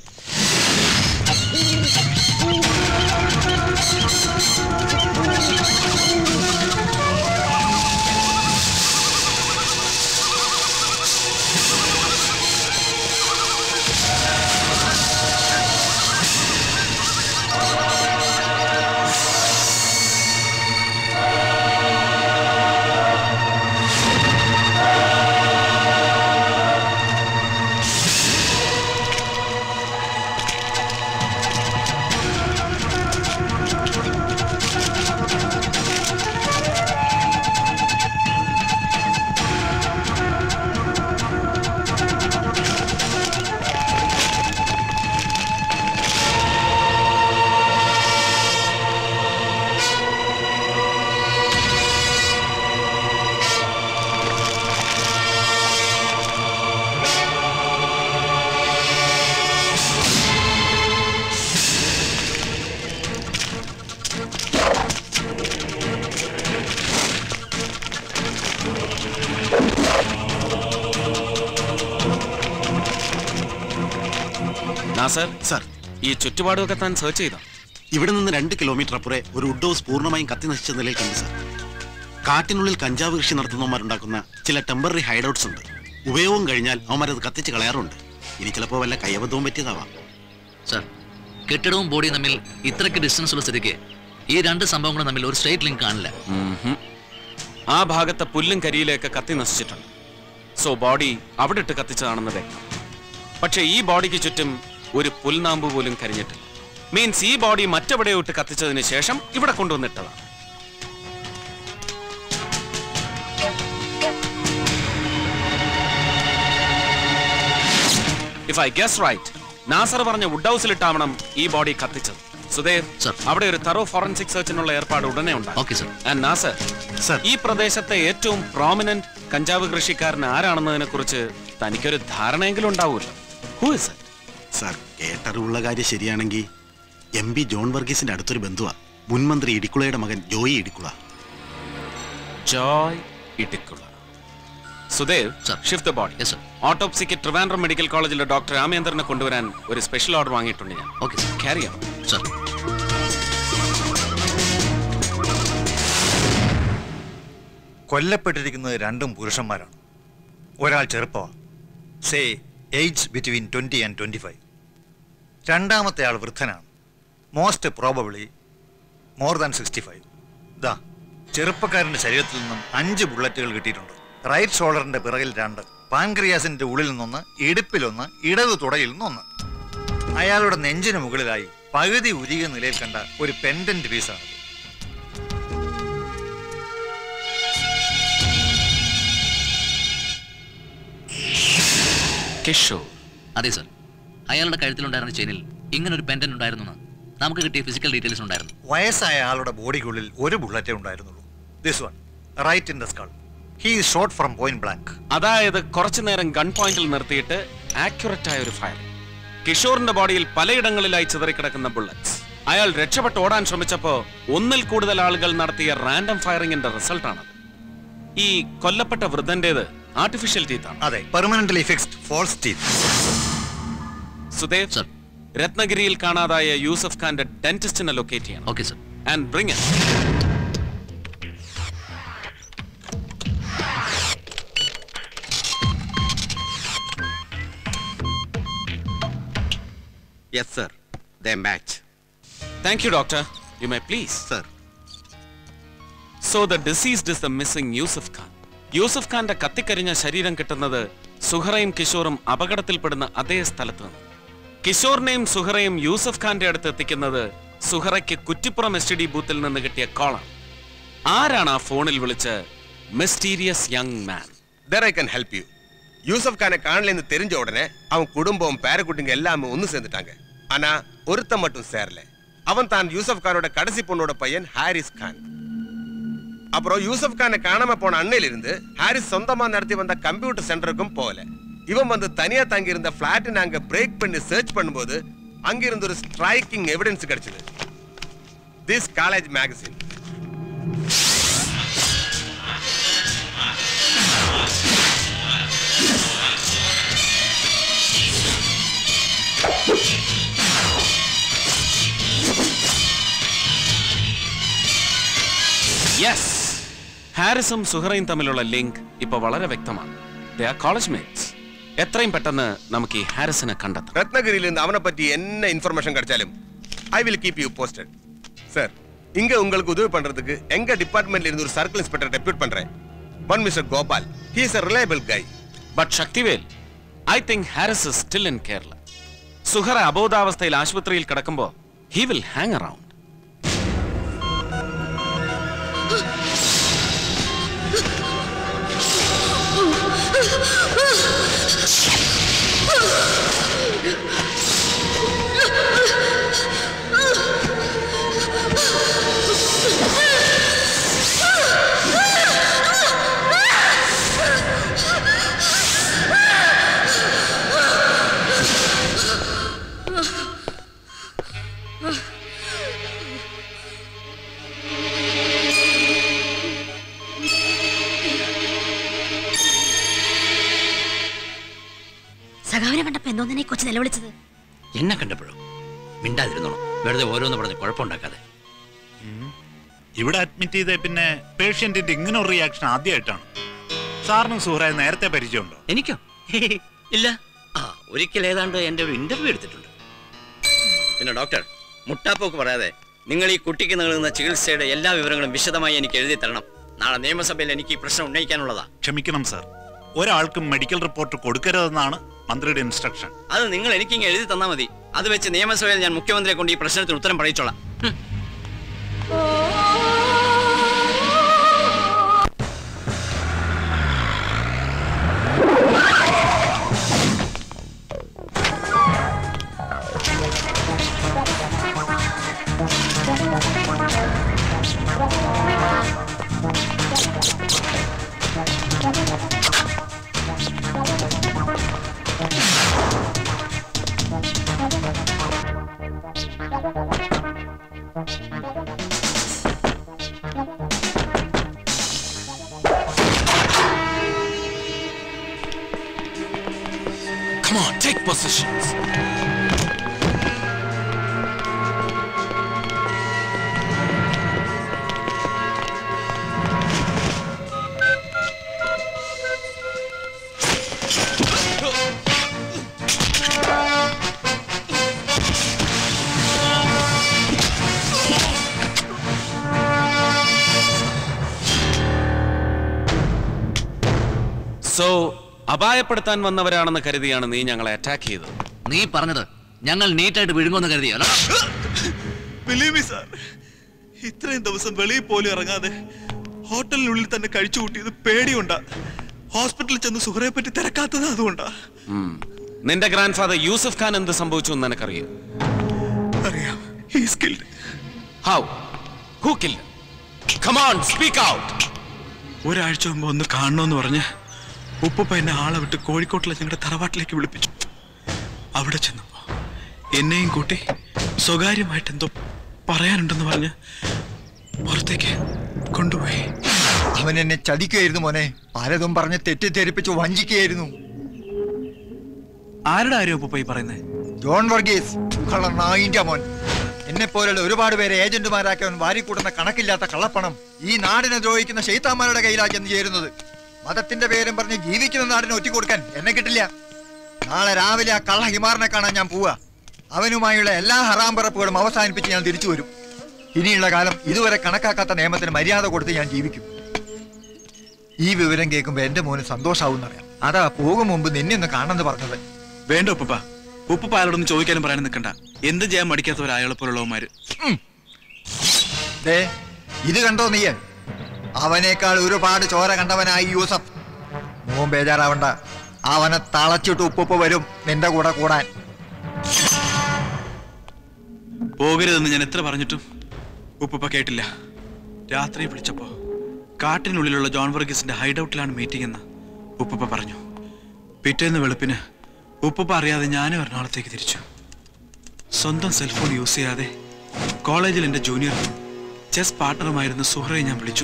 നാസർ സാർ ഈ ചുറ്റുപാടുമൊക്കെ താൻ സെർച്ച് ചെയ്തോ ഇവിടെ നിന്ന് രണ്ട് കിലോമീറ്റർ അപ്പുറേ ഒരു വുഡ് ഹൗസ് പൂർണ്ണമായും കത്തി നശിച്ച നിലയിൽ കണ്ടു സാർ കാട്ടിനുള്ളിൽ കഞ്ചാവ് കൃഷി നടത്തുന്നവന്മാരുണ്ടാക്കുന്ന ചില ടെമ്പററി ഹൈഡൌട്ട്സ് ഉണ്ട് ഉപയോഗം കഴിഞ്ഞാൽ അവന്മാരത് കത്തിച്ച് കളയാറുണ്ട് ഇനി ചിലപ്പോൾ വല്ല കയ്യബദ്ധവും പറ്റിയതാവാം സാർ കെട്ടിടവും ബോഡിയും തമ്മിൽ ഇത്രയ്ക്ക് ഡിസ്റ്റൻസ് ഉള്ള സ്ഥിതിക്ക് ഈ രണ്ട് സംഭവങ്ങളും തമ്മിൽ ഒരു സ്ട്രേറ്റ് ലിങ്ക് കാണില്ല ഉംഹും. ആ ഭാഗത്തെ പുല്ലും കരിയിലൊക്കെ കത്തി നശിച്ചിട്ടുണ്ട് സോ ബോഡി അവിടെ ഇട്ട് കത്തിച്ചതാണെന്ന് വ്യക്തം പക്ഷേ ഈ ബോഡിക്ക് ചുറ്റും ഒരു പുൽനാമ്പ് പോലും കരിഞ്ഞിട്ടില്ല മീൻസ് ഈ ബോഡി മറ്റെവിടെയോ ഇട്ട് കത്തിച്ചതിന് ശേഷം ഇവിടെ കൊണ്ടുവന്നിട്ടതാണ് if I guess right Nasar പറഞ്ഞ വുഡ് ഹൗസിലിട്ടാവണം ഈ ബോഡി കത്തിച്ചത് സുധേർ അവിടെ ഒരു തറോ ഫോറൻസിക് സെർച്ചിനുള്ള ഏർപ്പാട് ഉടനെ ഉണ്ടാകും ആൻഡ് നാസർ ഈ പ്രദേശത്തെ ഏറ്റവും പ്രോമിനന്റ് കഞ്ചാവ് കൃഷിക്കാരൻ ആരാണെന്നതിനെ കുറിച്ച് തനിക്കൊരു ധാരണയെങ്കിലും ഉണ്ടാവുമല്ലോ ഹൂ ഇസ് സാർ കേട്ടറിവുള്ള കാര്യം ശരിയാണെങ്കിൽ എം പി ജോൺ വർഗീസിന്റെ അടുത്തൊരു ബന്ധുവാ മുൻമന്ത്രി ഇടിക്കുളയുടെ മകൻ Joy Idikkula Joy Idikkula Sudev shift the body ഓട്ടോപ്സിക്ക് ട്രിവാൻഡ്രം മെഡിക്കൽ കോളേജിലെ ഡോക്ടർ രാമേന്ദ്രനെ കൊണ്ടുവരാൻ ഒരു സ്പെഷ്യൽ ഓർഡർ വാങ്ങിയിട്ടുണ്ട് ഞാൻ ഓക്കെ ക്യാരി സർ കൊല്ലപ്പെട്ടിരിക്കുന്നത് രണ്ടും പുരുഷന്മാരാണ് ഒരാൾ ചെറുപ്പമാണ് say age between twenty and twenty five രണ്ടാമത്തെ ആൾ വൃദ്ധനാണ് most probably more than sixty five ദാ ചെറുപ്പക്കാരൻ്റെ ശരീരത്തിൽ നിന്നും അഞ്ച് ബുള്ളറ്റുകൾ കിട്ടിയിട്ടുണ്ട് റൈറ്റ് ഷോൾഡറിന്റെ പിറകിൽ രണ്ട് പാൻക്രിയാസിന്റെ ഉള്ളിൽ നിന്നൊന്ന് ഇടുപ്പിലൊന്ന് ഇടതു തുടയിൽ നിന്നൊന്ന് അയാളുടെ നെഞ്ചിന് മുകളിലായി പകുതി ഉരുകിയ നിലയിൽ കണ്ട ഒരു പെൻഡന്റ് പീസാണ് കിഷോർ അതെ സർ അയാളുടെ കഴുത്തിലുണ്ടായിരുന്ന ചെയിനിൽ ഇങ്ങനെ ഒരു പെൻഡന്റ് ഉണ്ടായിരുന്നു എന്ന് നമുക്ക് കിട്ടിയ ഫിസിക്കൽ ഡീറ്റെയിൽസ് ഉണ്ടായിരുന്നു വയസ്സായ ആളുടെ ബോഡിക്കുള്ളിൽ ഒരു ബുള്ളറ്റേ ഉണ്ടായിരുന്നുള്ളൂ this one right in the skull he shot from point blank അതായത് കുറച്ചു നേരം ഗൺ പോയിന്റിൽ നിർത്തിയിട്ട് ആക്യുററ്റ് ആയ ഒരു ഫയർ കിഷോറിന്റെ ബോഡിയിൽ പലയിടങ്ങളിലായി ചിതറിക്കിടക്കുന്ന ബുള്ളറ്റ്സ് അയാൾ രക്ഷപ്പെട്ട് ഓടാൻ ശ്രമിച്ചപ്പോ ഒന്നിൽ കൂടുതൽ ആളുകൾ നടത്തിയ റാൻഡം ഫയറിംഗിന്റെ റിസൾട്ടാണ് ഈ കൊല്ലപ്പെട്ട വൃദ്ധന്റേത് ആർട്ടിഫിഷ്യൽ ടീത്താണ് അതെ permanently fixed false teeth Sudev രത്നഗിരിയിൽ കാണാതായ യൂസഫ് ഖാന്റെ ഡെന്റിസ്റ്റിനെ ലൊക്കേറ്റ് ചെയ്യണം okay sir and bring yes sir the match thank you doctor you my please sir so the deceased is the missing Yusuf Khan Yusuf ഖാന്റെ കത്തിക്കരിഞ്ഞ ശരീരം കിട്ടുന്നത് സുഹറയും കിഷോറും അപകടത്തിൽപ്പെടുന്ന അതേ സ്ഥലത്ത് നിന്ന് കിഷോറിനെയും സുഹറയും യൂസഫ് ഖാന്റെ അടുത്ത് എത്തിക്കുന്നത് സുഹറയ്ക്ക് കുറ്റിപ്പുറം എസ് ടി ഡി ബൂത്തിൽ നിന്ന് കിട്ടിയ കോളാണ് ആരാണ് ആ ഫോണിൽ വിളിച്ച് mysterious young man there I can help you Yusuf கானை காணலன்னு தெரிஞ்ச உடனே அவன் குடும்பம் பேரக்குட்டிங்க எல்லாமே ஒன்று சேர்ந்துட்டாங்க ஆனா ஒருத்தன் மட்டும் சேரல அவன் தான் யூசப் கானோட கடைசி பொண்ணோட பையன் ஹாரிஸ் கான் அப்புறம் யூசப் கானை காணாம போன அன்னையில இருந்து ஹாரிஸ் சொந்தமா நடத்தி வந்த கம்ப்யூட்டர் சென்டருக்கும் போகல இவன் வந்து தனியா தங்கி இருந்த பிளாட் நாங்க பிரேக் பண்ணி சர்ச் பண்ணும்போது அங்க இருந்து ஒரு ஸ்ட்ரைக்கிங் எவிடன்ஸ் கிடைச்சது திஸ் காலேஜ் மேகசின் യെസ് ഹാരിസും സുഹറയും തമ്മിലുള്ള ലിങ്ക് ഇപ്പൊ വളരെ വ്യക്തമാണ് ദേ ആർ കോളേജ് മേറ്റ്സ് എത്രയും പെട്ടെന്ന് നമുക്ക് ഈ ഹാരിസിനെ കണ്ടെത്താം ரத்னகிரியில இருந்து அவனை பத்தி என்ன இன்ஃபர்மேஷன் கிடைச்சாலும் I will keep you posted sir இங்க உங்களுக்கு உதவி பண்றதுக்கு எங்க டிபார்ட்மெண்ட்ல இருந்து ஒரு சர்க்கிள் இன்ஸ்பெக்டர் டெப்யூட் பண்றேன் one mister Gopal he is a reliable guy but Sakthivel I think Haris is still in Kerala Suhara അബോധാവസ്ഥയിൽ ആശുപത്രിയിൽ കിടക്കുമ്പോ ഹി വിൽ ഹാങ് അറൌണ്ട് സഖാവിനെ കണ്ടപ്പോ എന്തോന്നെ കൊച്ചു നിലവിളിച്ചത് എന്നെ കണ്ടപ്പോഴോ മിണ്ടാതിരുന്നോണം വെറുതെ ഓരോന്ന് പറഞ്ഞ് കുഴപ്പമുണ്ടാക്കാതെ ഇവിടെ അഡ്മിറ്റ് ചെയ്ത പിന്നെ പേഷ്യന്റിന്റെ ഇങ്ങനെ ഒരു റിയാക്ഷൻ ആദ്യമായിട്ടാണ് സാറിനും സുഹറായി നേരത്തെ പരിചയമുണ്ടോ എനിക്കോ ഇല്ല ആ ഒരിക്കൽ ഏതാണ്ട് എന്റെ ഒരു ഇന്റർവ്യൂ എടുത്തിട്ടുണ്ട് പിന്നെ ഡോക്ടർ മുട്ടാപ്പോക്ക് പറയാതെ നിങ്ങൾ ഈ കുട്ടിക്ക് നൽകുന്ന ചികിത്സയുടെ എല്ലാ വിവരങ്ങളും വിശദമായി എനിക്ക് എഴുതി തരണം നാളെ നിയമസഭയിൽ എനിക്ക് ഈ പ്രശ്നം ഉന്നയിക്കാനുള്ളതാ ക്ഷമിക്കണം സാർ ഒരാൾക്കും മെഡിക്കൽ റിപ്പോർട്ട് കൊടുക്കരുതെന്നാണ് മന്ത്രിയുടെ ഇൻസ്ട്രക്ഷൻ അത് നിങ്ങൾ എനിക്കിങ്ങ് എഴുതി തന്നാൽ മതി അത് വെച്ച് നിയമസഭയിൽ ഞാൻ മുഖ്യമന്ത്രിയെ കൊണ്ട് ഈ പ്രശ്നത്തിന് ഉത്തരം പറയിച്ചോളാം Come on, take positions. സോ അപായപ്പെടുത്താൻ വന്നവരാണെന്ന് കരുതിയാണ് നീ ഞങ്ങളെ അറ്റാക്ക് ചെയ്തത് നീ പറഞ്ഞത് ഞങ്ങൾ നീറ്റായിട്ട് വിഴുങ്ങുമെന്ന് കരുതിയല്ല ബിലീവ് മീ സാർ ഇത്രയും ദിവസം വെളിയിൽ പോലും ഇറങ്ങാതെ ഹോട്ടലിനുള്ളിൽ തന്നെ കഴിച്ചു കൂട്ടിയത് പേടിയുണ്ടാ ഹോസ്പിറ്റലിൽ ചെന്ന് സുഹറയെ പറ്റി തിരക്കാത്തത് അതുകൊണ്ടാ ഉം. നിന്റെ ഗ്രാൻഡ് ഫാദർ യൂസഫ് ഖാൻ എന്ത് സംഭവിച്ചു എന്ന് നിനക്കറിയാം അറിയാം he's killed how who killed come on speak out ഒരാഴ്ച മുമ്പ് ഒന്ന് കാണണമെന്ന് പറഞ്ഞ് ഉപ്പപ്പ എന്നെ ആളെ വിട്ട് കോഴിക്കോട്ടിലെ ഞങ്ങളുടെ തറവാട്ടിലേക്ക് വിളിപ്പിച്ചു അവിടെ ചെന്നപ്പോ എന്നെയും കൂട്ടി സ്വകാര്യമായിട്ട് എന്തോ പറയാനുണ്ടെന്ന് പറഞ്ഞ് പുറത്തേക്ക് കൊണ്ടുപോയി അവൻ എന്നെ ചതിക്കുകയായിരുന്നു മോനെ പലതും പറഞ്ഞ് തെറ്റിദ്ധരിപ്പിച്ച് വഞ്ചിക്കുകയായിരുന്നു ആരുടെ ആരും ഉപ്പ ഈ പറയുന്നത് ജോൺ വർഗീസ് കള്ള നായിന്റെ മോൻ എന്നെ പോലുള്ള ഒരുപാട് പേരെ ഏജന്റുമാരാക്കി അവൻ വാരിക്കൂട്ടുന്ന കണക്കില്ലാത്ത കള്ളപ്പണം ഈ നാടിനെ ദ്രോഹിക്കുന്ന ഷെയ്ത്താന്മാരുടെ കയ്യിലാക്കി എന്ന് ചേരുന്നത് മതത്തിന്റെ പേരും പറഞ്ഞ് ജീവിക്കുന്ന നാടിനെ ഒറ്റിക്കൊടുക്കാൻ എന്നെ കിട്ടില്ല നാളെ രാവിലെ ആ കള്ള ഹിമാറിനെ കാണാൻ ഞാൻ പോവാ അവനുമായുള്ള എല്ലാ ഹറാം പിറപ്പുകളും അവസാനിപ്പിച്ച് ഞാൻ തിരിച്ചു വരും ഇനിയുള്ള കാലം ഇതുവരെ കണക്കാക്കാത്ത നിയമത്തിന് മര്യാദ കൊടുത്ത് ഞാൻ ജീവിക്കും ഈ വിവരം കേൾക്കുമ്പോ എന്റെ മോന് സന്തോഷാവും അറിയാം അതാ പോകും മുമ്പ് നിന്നെ ഒന്ന് കാണണമെന്ന് പറഞ്ഞത് വേണ്ട ഉപ്പ ഉപ്പ ആരോടൊന്നും ചോദിക്കാനും പറയാനും നിൽക്കണ്ട എന്ത് ചെയ്യാൻ മടിക്കാത്തവർ അയാളെ പോലുള്ളവന്മാര് ദേ ഇത് കണ്ടോ നീ അവനേക്കാൾ ഒരുപാട് ചോര കണ്ടവനായി യൂസഫ് മോൻ ബേജാറാവണ്ട അവനെ തളച്ചിട്ട് ഉപ്പുപ്പ് വരും നിന്റെ കൂടെ കൂടാൻ പോകരുതെന്ന് ഞാൻ എത്ര പറഞ്ഞിട്ടും ഉപ്പുപ്പ കേട്ടില്ല രാത്രി വിളിച്ചപ്പോ കാട്ടിനുള്ളിലുള്ള ജോൺ വർഗീസിന്റെ ഹൈഡൌട്ടിലാണ് മീറ്റിംഗ് എന്ന് ഉപ്പുപ്പ പറഞ്ഞു പിറ്റേന്ന് വെളുപ്പിന് ഉപ്പുപ്പ അറിയാതെ ഞാനും എറണാകുളത്തേക്ക് തിരിച്ചു സ്വന്തം സെൽഫോൺ യൂസ് ചെയ്യാതെ കോളേജിൽ എൻ്റെ ജൂനിയർ ചെസ് പാർട്ണറുമായിരുന്ന സുഹറയെ ഞാൻ വിളിച്ചു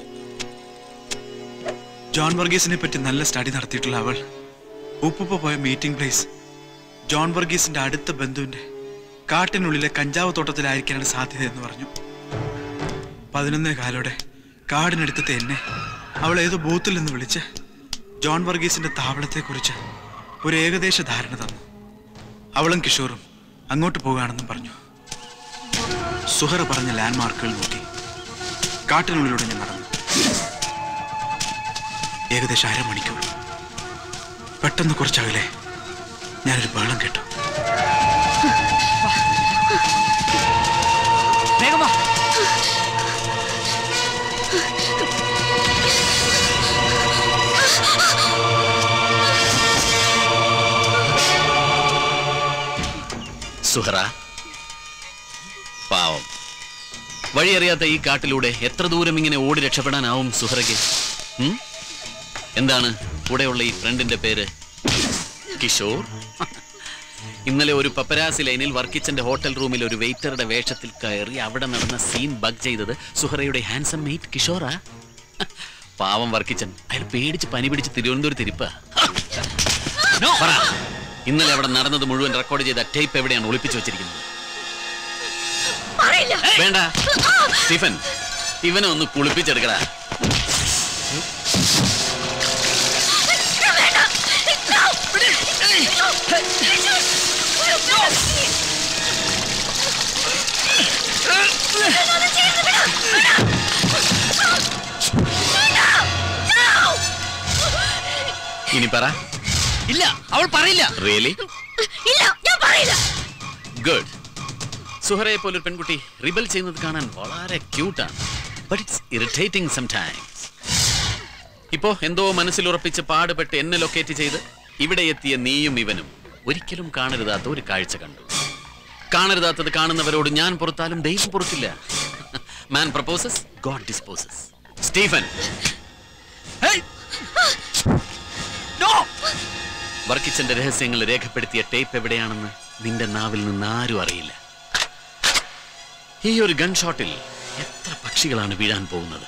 ജോൺ വർഗീസിനെ പറ്റി നല്ല സ്റ്റഡി നടത്തിയിട്ടുള്ള അവൾ ഉപ്പുപ്പ പോയ മീറ്റിംഗ് പ്ലേസ് ജോൺ വർഗീസിന്റെ അടുത്ത ബന്ധുവിന്റെ കാട്ടിനുള്ളിലെ കഞ്ചാവ് തോട്ടത്തിലായിരിക്കാനാണ് സാധ്യത എന്ന് പറഞ്ഞു പതിനൊന്നേ കാലോടെ കാടിനടുത്തത്തെ എന്നെ അവൾ ഏതോ ബൂത്തിൽ നിന്ന് വിളിച്ച് ജോൺ വർഗീസിന്റെ താവളത്തെക്കുറിച്ച് ഒരു ഏകദേശ ധാരണ തന്നു അവളും കിഷോറും അങ്ങോട്ട് പോകുകയാണെന്നും പറഞ്ഞു സുഹറ പറഞ്ഞ ലാൻഡ്മാർക്കുകൾ നോക്കി കാട്ടിനുള്ളിലൂടെ ഞാൻ നടന്നു ഏകദേശം അരമണിക്കൂർ പെട്ടെന്ന് കുറച്ചകലെ ഞാനൊരു ബഹളം കേട്ടു വേഗം വാ സുഹറ പാവം വഴിയറിയാത്ത ഈ കാട്ടിലൂടെ എത്ര ദൂരം ഇങ്ങനെ ഓടി രക്ഷപ്പെടാനാവും സുഹറയ്ക്ക് ഉം? എന്താണ് കൂടെയുള്ള ഈ ഫ്രണ്ടിന്റെ പേര് കിഷോർ ഇന്നലെ ഒരു പപ്പരാസി ലൈനിൽ വർക്കിച്ചന്റെ ഹോട്ടൽ റൂമിൽ ഒരു വെയിറ്ററുടെ വേഷത്തിൽ കയറി അവിടെ നടന്ന സീൻ ബഗ് ചെയ്തത് സുഹറയുടെ ഹാൻസം മെയ്റ്റ് കിഷോറാ പാവം വർക്കിച്ചൻ അയാൾ പേടിച്ച് പനി പിടിച്ച് തിരുവനന്തപുരത്ത് ഇരിപ്പ പറ ഇന്നലെ അവിടെ നടന്നത് മുഴുവൻ റെക്കോർഡ് ചെയ്ത ടേപ്പ് എവിടെയാണ് ഒളിപ്പിച്ചു വെച്ചിരിക്കുന്നത് വേണ്ട സ്റ്റീഫൻ ഇവനെ ഒന്ന് കുളിപ്പിച്ചെടുക്കടാ ഇനി പറ ഇല്ല അവൾ പറയില്ല റിയലി ഇല്ല ഞാൻ പറയില്ല ഗുഡ് സുഹറയെ പോലൊരു പെൺകുട്ടി റിബൽ ചെയ്യുന്നത് കാണാൻ വളരെ ക്യൂട്ടാണ് ബട്ട് ഇറ്റ്സ് ഇറിറ്റേറ്റിംഗ് സംടൈംസ് ഇപ്പോ എന്തോ മനസ്സിലുറപ്പിച്ച് പാടുപെട്ട് എന്നെ ലൊക്കേറ്റ് ചെയ്ത് ഇവിടെ എത്തിയ നീയും ഇവനും ഒരിക്കലും കാണരുതാത്ത ഒരു കാഴ്ച കണ്ടു കാണരുതാത്തത് കാണുന്നവരോട് ഞാൻ പുറത്താലും ദൈവം പുറത്തില്ല man proposes God disposes Stephen വർക്കിച്ചന്റെ രഹസ്യങ്ങൾ രേഖപ്പെടുത്തിയ ടേപ്പ് എവിടെയാണെന്ന് നിന്റെ നാവിൽ നിന്ന് ആരും അറിയില്ല ഈ ഒരു ഗൺ ഷോട്ടിൽ എത്ര പക്ഷികളാണ് വീഴാൻ പോകുന്നത്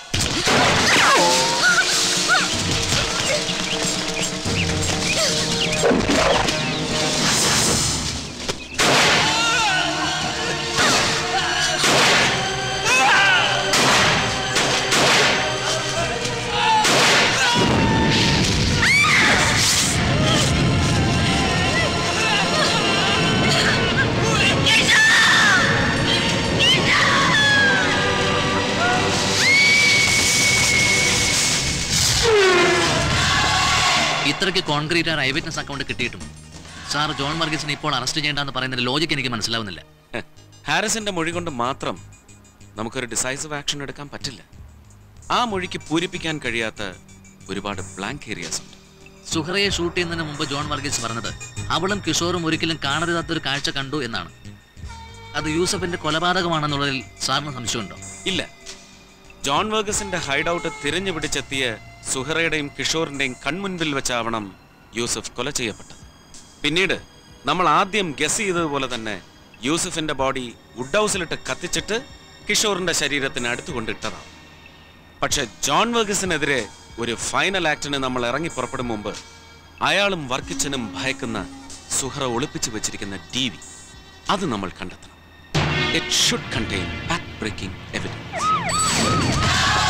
ഇത്രയ്ക്ക് concrete are eye witness account കിട്ടിയിട്ടും സാർ ജോൺ വർഗീസിനെ ഇപ്പോൾ അറസ്റ്റ് ചെയ്യേണ്ടെന്ന് പറയുന്നതിന്റെ ലോജിക്ക് എനിക്ക് മനസ്സിലാവുന്നില്ല ഹാരിസിന്റെ മൊഴി കൊണ്ട് മാത്രം നമുക്കൊരു ഡിസൈസീവ് ആക്ഷൻ എടുക്കാൻ പറ്റില്ല ആ മൊഴിക്ക് പൂരിപ്പിക്കാൻ കഴിയാത്ത ഒരുപാട് ബ്ലാങ്ക് ഏരിയാസ് ഉണ്ട് സുഹറയെ ഷൂട്ട് ചെയ്യുന്നതിന് മുമ്പ് ജോൺ വർഗീസ് പറഞ്ഞത് അവളും കിഷോറും ഒരിക്കലും കാണരുതാത്തൊരു കാഴ്ച കണ്ടു എന്നാണ് അത് യൂസഫിന്റെ കൊലപാതകമാണെന്നുള്ളതിൽ സാറിന് സംശയമുണ്ടോ ഇല്ല ജോൺ വർഗസിന്റെ ഹൈഡ് ഔട്ട് തിരഞ്ഞു പിടിച്ചെത്തിയ സുഹറയുടെയും കിഷോറിന്റെയും കൺമുൻപിൽ വെച്ചാവണം യൂസഫ് കൊല ചെയ്യപ്പെട്ടത് പിന്നീട് നമ്മൾ ആദ്യം ഗസ് ചെയ്തതുപോലെ തന്നെ യൂസഫിന്റെ ബോഡി വുഡ് ഹൗസിലിട്ട് കത്തിച്ചിട്ട് കിഷോറിന്റെ ശരീരത്തിന് അടുത്ത് കൊണ്ടിട്ടതാണ് പക്ഷെ ജോൺ വർഗീസിനെതിരെ ഒരു ഫൈനൽ ആക്ടിന് നമ്മൾ ഇറങ്ങി പുറപ്പെടും മുമ്പ് അയാളും വർക്കിച്ചനും ഭയക്കുന്ന സുഹറ ഒളിപ്പിച്ചു വെച്ചിരിക്കുന്ന ടി വി അത് നമ്മൾ കണ്ടെത്തണം it should contain back breaking evidence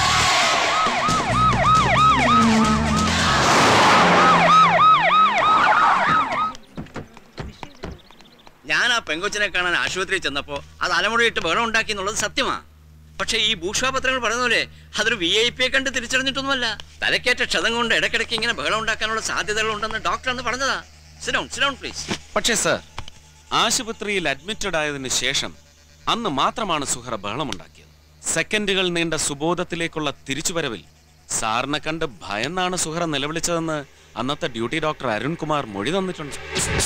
ഞാൻ ആ പെങ്കൊച്ചിനെ കാണാൻ ആശുപത്രിയിൽ ചെന്നപ്പോ അത് അലമുറയിട്ട് ബഹളം ഉണ്ടാക്കി എന്നുള്ളത് സത്യമാ പക്ഷേ ഈ ഭൂഷാപത്രങ്ങൾ പറയുന്ന പോലെ അതൊരു വി ഐ പിയെ കണ്ട് തിരിച്ചറിഞ്ഞിട്ടൊന്നുമല്ല തലക്കേറ്റ ക്ഷതം കൊണ്ട് ഇടയ്ക്കിടയ്ക്ക് ഇങ്ങനെ ബഹളം ഉണ്ടാക്കാനുള്ള സാധ്യതകൾ ഉണ്ടെന്ന് ഡോക്ടർ അന്ന് പറഞ്ഞതാ സിഡൗൺ സിഡൗൺ പ്ലീസ് പക്ഷേ സർ ആശുപത്രിയിൽ അഡ്മിറ്റഡ് ആയതിനു ശേഷം അന്ന് മാത്രമാണ് സുഹറ ബഹളമുണ്ടാക്കിയത് സെക്കൻഡുകൾ നീണ്ട സുബോധത്തിലേക്കുള്ള തിരിച്ചുവരവിൽ സാറിനെ കണ്ട് ഭയന്നാണ് സുഹറ നിലവിളിച്ചതെന്ന് അന്നത്തെ ഡ്യൂട്ടി ഡോക്ടർ അരുൺകുമാർ മൊഴി തന്നിട്ടുണ്ട്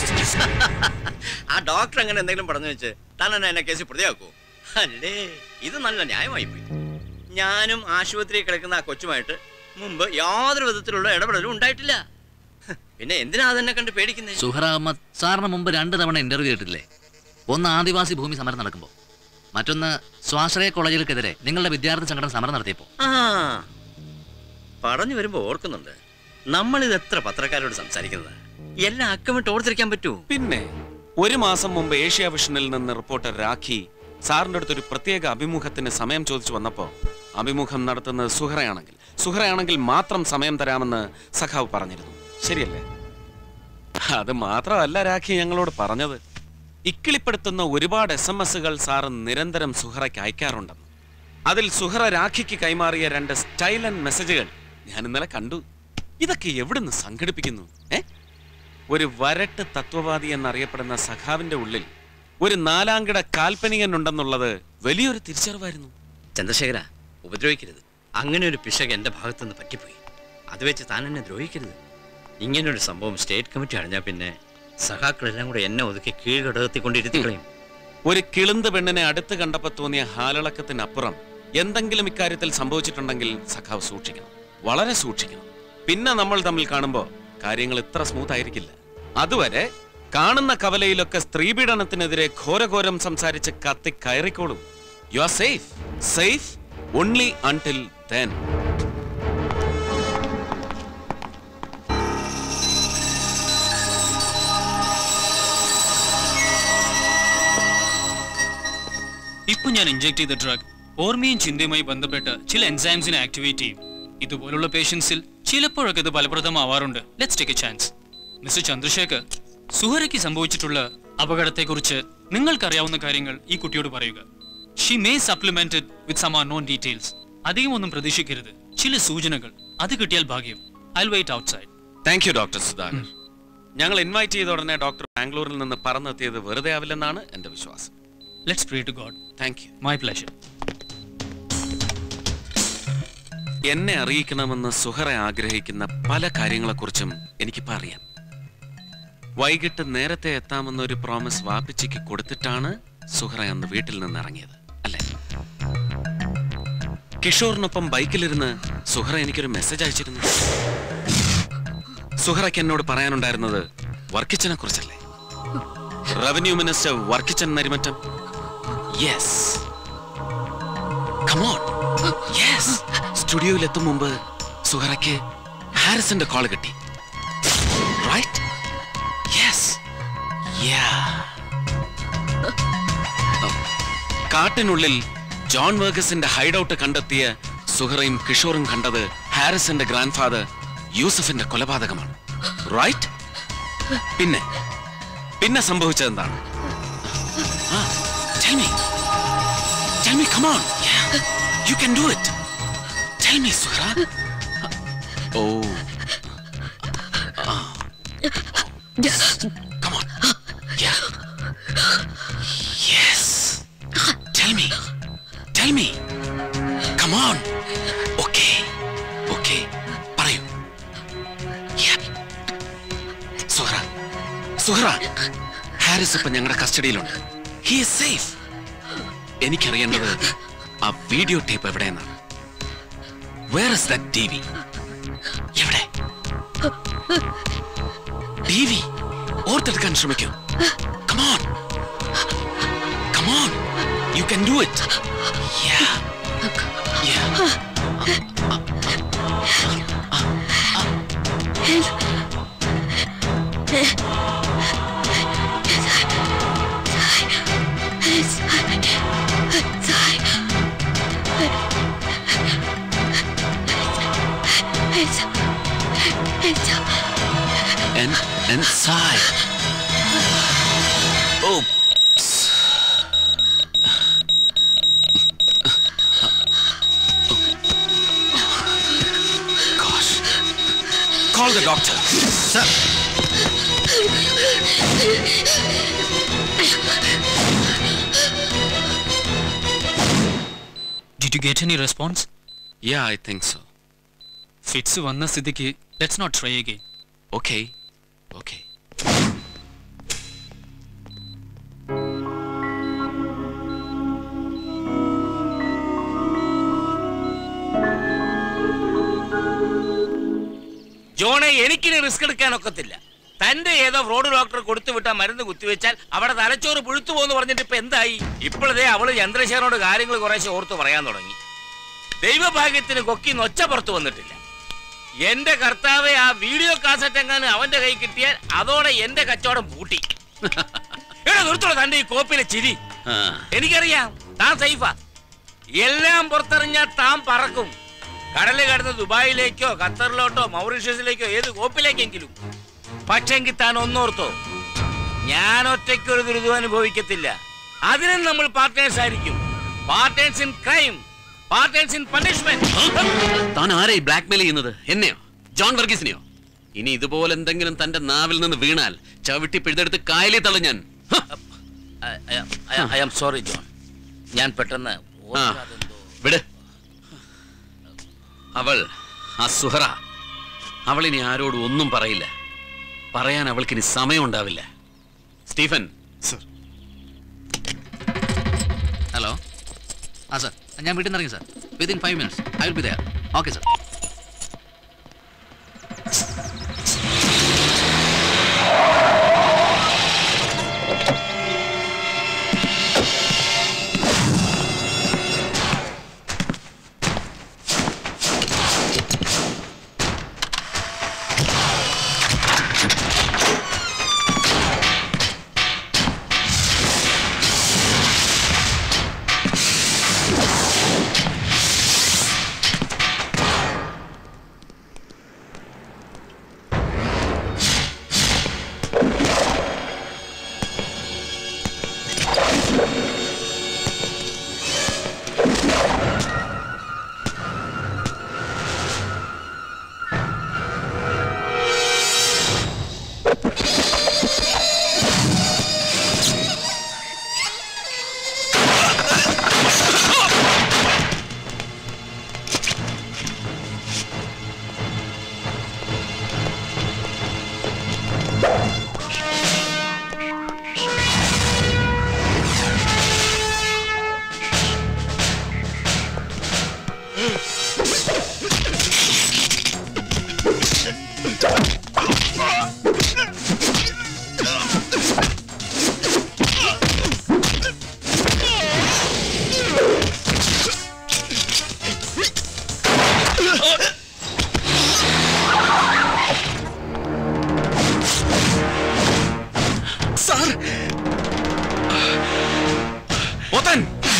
ആ ഡോക്ടർ അങ്ങനെ എന്തെങ്കിലും പറഞ്ഞു വെച്ച് താൻ എന്നെ എന്നെ കേസിൽ പ്രതിയാക്കൂ അല്ലേ ഇത് നല്ല ന്യായമായി പോയി ഞാനും ആശുപത്രിയിൽ കിടക്കുന്ന ആ കൊച്ചുമായിട്ട് മുമ്പ് യാതൊരു വിധത്തിലുള്ള ഇടപെടലും ഉണ്ടായിട്ടില്ല ഹ്, പിന്നെ എന്തിനാ അതെന്നെ കണ്ട് പേടിക്കുന്നത് സുഹറ അഹമ്മദ് സാറിന് മുമ്പ് രണ്ട് തവണ ഇന്റർവ്യൂ ചെയ്തിട്ടില്ലേ ഒന്ന് ആദിവാസി ഭൂമി സമരം നടക്കുമ്പോൾ മറ്റൊന്ന് സ്വാശ്രയ കോളേജുകൾക്കെതിരെ നിങ്ങളുടെ വിദ്യാർത്ഥി സംഘടന സമരം നടത്തിയപ്പോൾ ആ പറഞ്ഞു വരുമ്പോ ഓർക്കുന്നുണ്ട് നമ്മൾ ഇത് എത്ര പത്രക്കാരോട് സംസാരിക്കുന്നത് എല്ലാം അക്കമിട്ട് ഓർത്തിരിക്കാൻ പറ്റൂ പിന്നെ ഒരു മാസം മുമ്പ് ഏഷ്യ വിഷനിൽ നിന്ന് റിപ്പോർട്ടർ രാഖി സാറിന്റെ അടുത്ത് ഒരു പ്രത്യേക അഭിമുഖത്തിന് സമയം ചോദിച്ചു വന്നപ്പോ അഭിമുഖം നടത്തുന്നത് സുഹറയാണെങ്കിൽ സുഹറയാണെങ്കിൽ മാത്രം സമയം തരാമെന്ന് സഖാവ് പറഞ്ഞിരുന്നു ശരിയല്ലേ അത് മാത്രമല്ല രാഖി ഞങ്ങളോട് പറഞ്ഞത് ഇക്കിളിപ്പെടുത്തുന്ന ഒരുപാട് എസ് എം എസുകൾ സാറ് നിരന്തരം സുഹറയ്ക്ക് അയക്കാറുണ്ടെന്ന് അതിൽ സുഹറ രാഖിക്ക് കൈമാറിയ രണ്ട് സ്റ്റൈലൻ മെസ്സേജുകൾ ഞാൻ ഇന്നലെ കണ്ടു ഇതൊക്കെ എവിടുന്ന് സംഘടിപ്പിക്കുന്നു ഏ ഒരു വരട്ട് തത്വവാദി എന്നറിയപ്പെടുന്ന സഖാവിന്റെ ഉള്ളിൽ ഒരു നാലാംകിട കാൽപ്പനികൻ ഉണ്ടെന്നുള്ളത് വലിയൊരു തിരിച്ചറിവായിരുന്നു ചന്ദ്രശേഖര ഉപദ്രവിക്കരുത് അങ്ങനെ ഒരു പിശക് എന്റെ ഭാഗത്തുനിന്ന് പറ്റിപ്പോയി അത് വെച്ച് താൻ എന്നെ ദ്രോഹിക്കരുത് ഇങ്ങനൊരു സംഭവം സ്റ്റേറ്റ് കമ്മിറ്റി അറിഞ്ഞാൽ പിന്നെ സഖാക്കളെല്ലാം കൂടെ എന്നെ ഒതുക്കി കീഴ്ഘടകത്തിക്കൊണ്ടിരുത്തി കളയും ഒരു കിളുന്ത് പെണ്ണിനെ അടുത്ത് കണ്ടപ്പോ തോന്നിയ ഹാലളക്കത്തിനപ്പുറം എന്തെങ്കിലും ഇക്കാര്യത്തിൽ സംഭവിച്ചിട്ടുണ്ടെങ്കിൽ സഖാവ് സൂക്ഷിക്കണം വളരെ സൂക്ഷിക്കണം പിന്നെ നമ്മൾ തമ്മിൽ കാണുമ്പോൾ കാര്യങ്ങൾ ഇത്ര സ്മൂത്ത് ആയിരിക്കില്ല അതുവരെ കാണുന്ന കവലയിലൊക്കെ സ്ത്രീപീഡനത്തിനെതിരെ ഘോരഘോരം സംസാരിച്ച് കത്തി കയറിക്കോളും you are safe safe only until then ഇപ്പൊ ഞാൻ ഇഞ്ചെക്ട് ചെയ്ത ഡ്രഗ് ഓർമ്മയും ചിന്തയുമായി ബന്ധപ്പെട്ട് ചില എൻസൈംസിനെ ആക്ടിവേറ്റ് ചെയ്യും ഇതുപോലുള്ള പേഷ്യൻസിൽ ചിലപ്പോഴൊക്കെ ഇത് ഫലപ്രദമാവാറുണ്ട് let's take a chance mister Chandrasekhar സുഹരയ്ക്ക് സംഭവിച്ചിട്ടുള്ള അപകടത്തെക്കുറിച്ച് നിങ്ങൾക്കറിയാവുന്ന കാര്യങ്ങൾ ഈ കുട്ടിയോട് പറയുക she may supplemented with some are known details അധികം ഒന്നും പ്രതീക്ഷിക്കരുത് ചില സൂചനകൾ അത് കിട്ടിയാൽ ഭാഗ്യം I wait outside thank you doctor Sudhakar ഞങ്ങൾ ഇൻവൈറ്റ് ചെയ്ത ഉടനെ ഡോക്ടർ ബാംഗ്ലൂരിൽ നിന്ന് പറന്നെത്തിയത് വെറുതെ ആവില്ലെന്നാണ് എന്റെ വിശ്വാസം let's pray to God thank you my pleasure എന്നെ അറിയിക്കണമെന്ന് സുഹറ ആഗ്രഹിക്കുന്ന പല കാര്യങ്ങളെക്കുറിച്ചും എനിക്കിപ്പോ അറിയാം വൈകിട്ട് നേരത്തെ എത്താമെന്നൊരു പ്രോമിസ് വാപ്പിച്ചിക്ക് കൊടുത്തിട്ടാണ് സുഹറ അന്ന് വീട്ടിൽ നിന്ന് ഇറങ്ങിയത് അല്ലെ കിഷോറിനൊപ്പം ബൈക്കിലിരുന്ന് സുഹറ എനിക്കൊരു മെസ്സേജ് അയച്ചിരുന്നു സുഹറയ്ക്ക് എന്നോട് പറയാനുണ്ടായിരുന്നത് വർക്കിച്ചനെ കുറിച്ചല്ലേ revenue minister Varkichan Narimattam yes come on yes സ്റ്റുഡിയോയിൽ എത്തും മുമ്പ് സുഹറയ്ക്ക് ഹാരിസന്റെ കോൾ കിട്ടി റൈറ്റ് യെസ് കാട്ടിനുള്ളിൽ ജോൺ വർഗസിന്റെ ഹൈഡൌട്ട് കണ്ടെത്തിയ സുഹറയും കിഷോറും കണ്ടത് ഹാരിസന്റെ ഗ്രാൻഡ് ഫാദർ യൂസഫിന്റെ കൊലപാതകമാണ് റൈറ്റ് പിന്നെ പിന്നെ സംഭവിച്ചത് എന്താണ് Tell me. Tell me, come on. Yeah. You can do it. Tell me, Suhra. Oh. Ah. Come on. Yeah. Yes. Tell me. Tell me. Come on. Okay. Okay. പറയൂ Yeah. Suhra Suhra Haris ഇപ്പൊ ഞങ്ങളുടെ കസ്റ്റഡിയിലുണ്ട് he is safe എനിക്കറിയേണ്ടത് ആ video tape എവിടെയെന്നാണ് where is that T V എവിടെ T V ഓർത്തെടുക്കാൻ ശ്രമിക്കൂ come on You can do it. Yeah. Yeah. And and sigh. Oh. Gosh. Call the doctor. Sir. Did you get any response? Yeah, I think so. Fits വന്ന സ്ഥിതിക്ക് let's not try again Okay. Okay. ജോണെ എനിക്കിനി risk എടുക്കാൻ ഒക്കത്തില്ല തന്റെ ഏതോ fraud doctor കൊടുത്തു വിട്ട മരുന്ന് കുത്തിവെച്ചാൽ അവിടെ തലച്ചോറ് പുഴുത്തു പോകുന്നു പറഞ്ഞിട്ട് ഇപ്പൊ എന്തായി ഇപ്പോഴത്തെ അവള് ചന്ദ്രശേഖരനോട് കാര്യങ്ങൾ കുറേശ്ശെ ഓർത്ത് പറയാൻ തുടങ്ങി ദൈവഭാഗ്യത്തിന് കൊക്കി നൊച്ച പുറത്തു വന്നിട്ടില്ല എന്റെ കർത്താവെ ആ വീഡിയോ കാസറ്റ് എങ്ങാനും അവന്റെ കൈ കിട്ടിയാൽ അതോടെ എന്റെ കച്ചവടം പൂട്ടി എടാ നിർത്തോളൂ തന്റെ ഈ കോപ്പിലെ ചിരി ആ എനിക്കറിയാം താൻ സൈഫാ എല്ലാം പുറത്തെറിഞ്ഞാൽ താൻ പറക്കും കടല് കടന്ന് ദുബായിലേക്കോ ഖത്തറിലോട്ടോ മൗറീഷ്യസിലേക്കോ ഏത് കോപ്പിലേക്കെങ്കിലും പക്ഷെങ്കിൽ താൻ ഒന്നോർത്തോ ഞാൻ ഒറ്റയ്ക്ക് ഒരു ദുരിതം അനുഭവിക്കത്തില്ല അതിനും നമ്മൾ പാർട്ട്നേഴ്സ് ആയിരിക്കും partners in crime partners in punishment താൻ ആരെ ബ്ലാക്ക്മെയിൽ ചെയ്യുന്നത് എന്നെയോ ജോൺ വർഗീസിനെയോ ഇനി ഇതുപോലെ എന്തെങ്കിലും തന്റെ നാവിൽ നിന്ന് വീണാൽ ചവിട്ടി പിഴുതെടുത്ത് കായലി തള്ളു ഞാൻ ഐ ആം സോറി ജോൺ ഞാൻ പെട്ടെന്ന് ആ, വിട് അവൾ ആ സുഹറ അവൾ ഇനി ആരോടും ഒന്നും പറയില്ല പറയാൻ അവൾക്ക് ഇനി സമയം ഉണ്ടാവില്ല സ്റ്റീഫൻ സർ ഹലോ ആ സാർ ഞാൻ വീട്ടിൽ നിന്ന് ഇറങ്ങി sir within five minutes I will be there okay sir sir ഓത്തൻ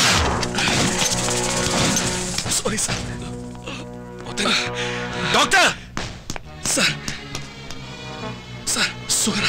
സോറി സാർ ഓത്തൻ doctor sir sir Suhara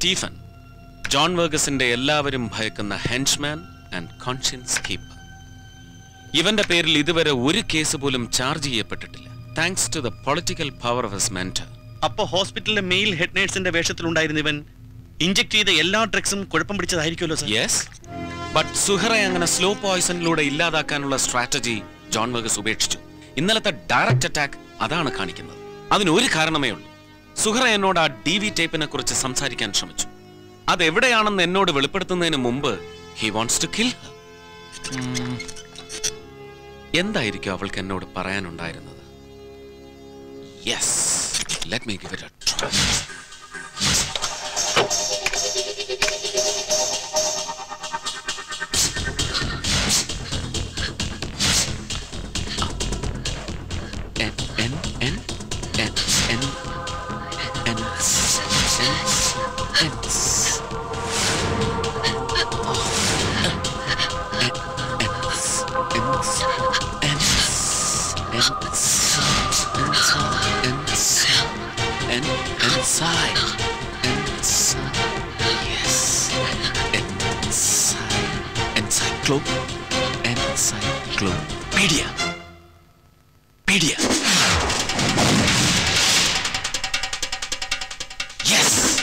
Stephen John വർഗസിന്റെ എല്ലാവരും ഭയക്കുന്ന ഹെൻച്ച്മാൻ ആൻഡ് കോൺഷ്യൻസ് കീപ്പർ ഇവന്റെ പേരിൽ ഇതുവരെ ഒരു കേസ് പോലും ചാർജ് ചെയ്യപ്പെട്ടിട്ടില്ല thanks to the political power of his mentor അപ്പൊ ഹോസ്പിറ്റലിലെ മെയിൽ ഹെഡ് നേഴ്സിന്റെ വേഷത്തിലുണ്ടായിരുന്ന ഇവൻ ഇഞ്ചക്ട് ചെയ്ത എല്ലാ ഡ്രഗ്സും കുഴപ്പം പിടിച്ചതായിരിക്കുമല്ലോ സർ യെസ് ബട്ട് സുഹറെ അങ്ങനെ സ്ലോ പോയിസണിലൂടെ ഇല്ലാതാക്കാനുള്ള സ്ട്രാറ്റജി ജോൺ വർഗസ് ഉപേക്ഷിച്ചു ഇന്നലത്തെ ഡയറക്റ്റ് അറ്റാക്ക് അതാണ് കാണിക്കുന്നത് അതിന് ഒരു കാരണമേ ഉള്ളൂ സുഹറ എന്നോട് ആ ഡി വി ടേപ്പിനെ കുറിച്ച് സംസാരിക്കാൻ ശ്രമിച്ചു അതെവിടെയാണെന്ന് എന്നോട് വെളിപ്പെടുത്തുന്നതിന് മുമ്പ് ഹി വാണ്ട്സ് ടു കിൽ എന്തായിരിക്കും അവൾക്ക് എന്നോട് പറയാനുണ്ടായിരുന്നത് yes let me give it a try N N N N N N N N Inside. Inside. Yes. Inside. Encyclo. Encyclopedia. Pedia. Yes.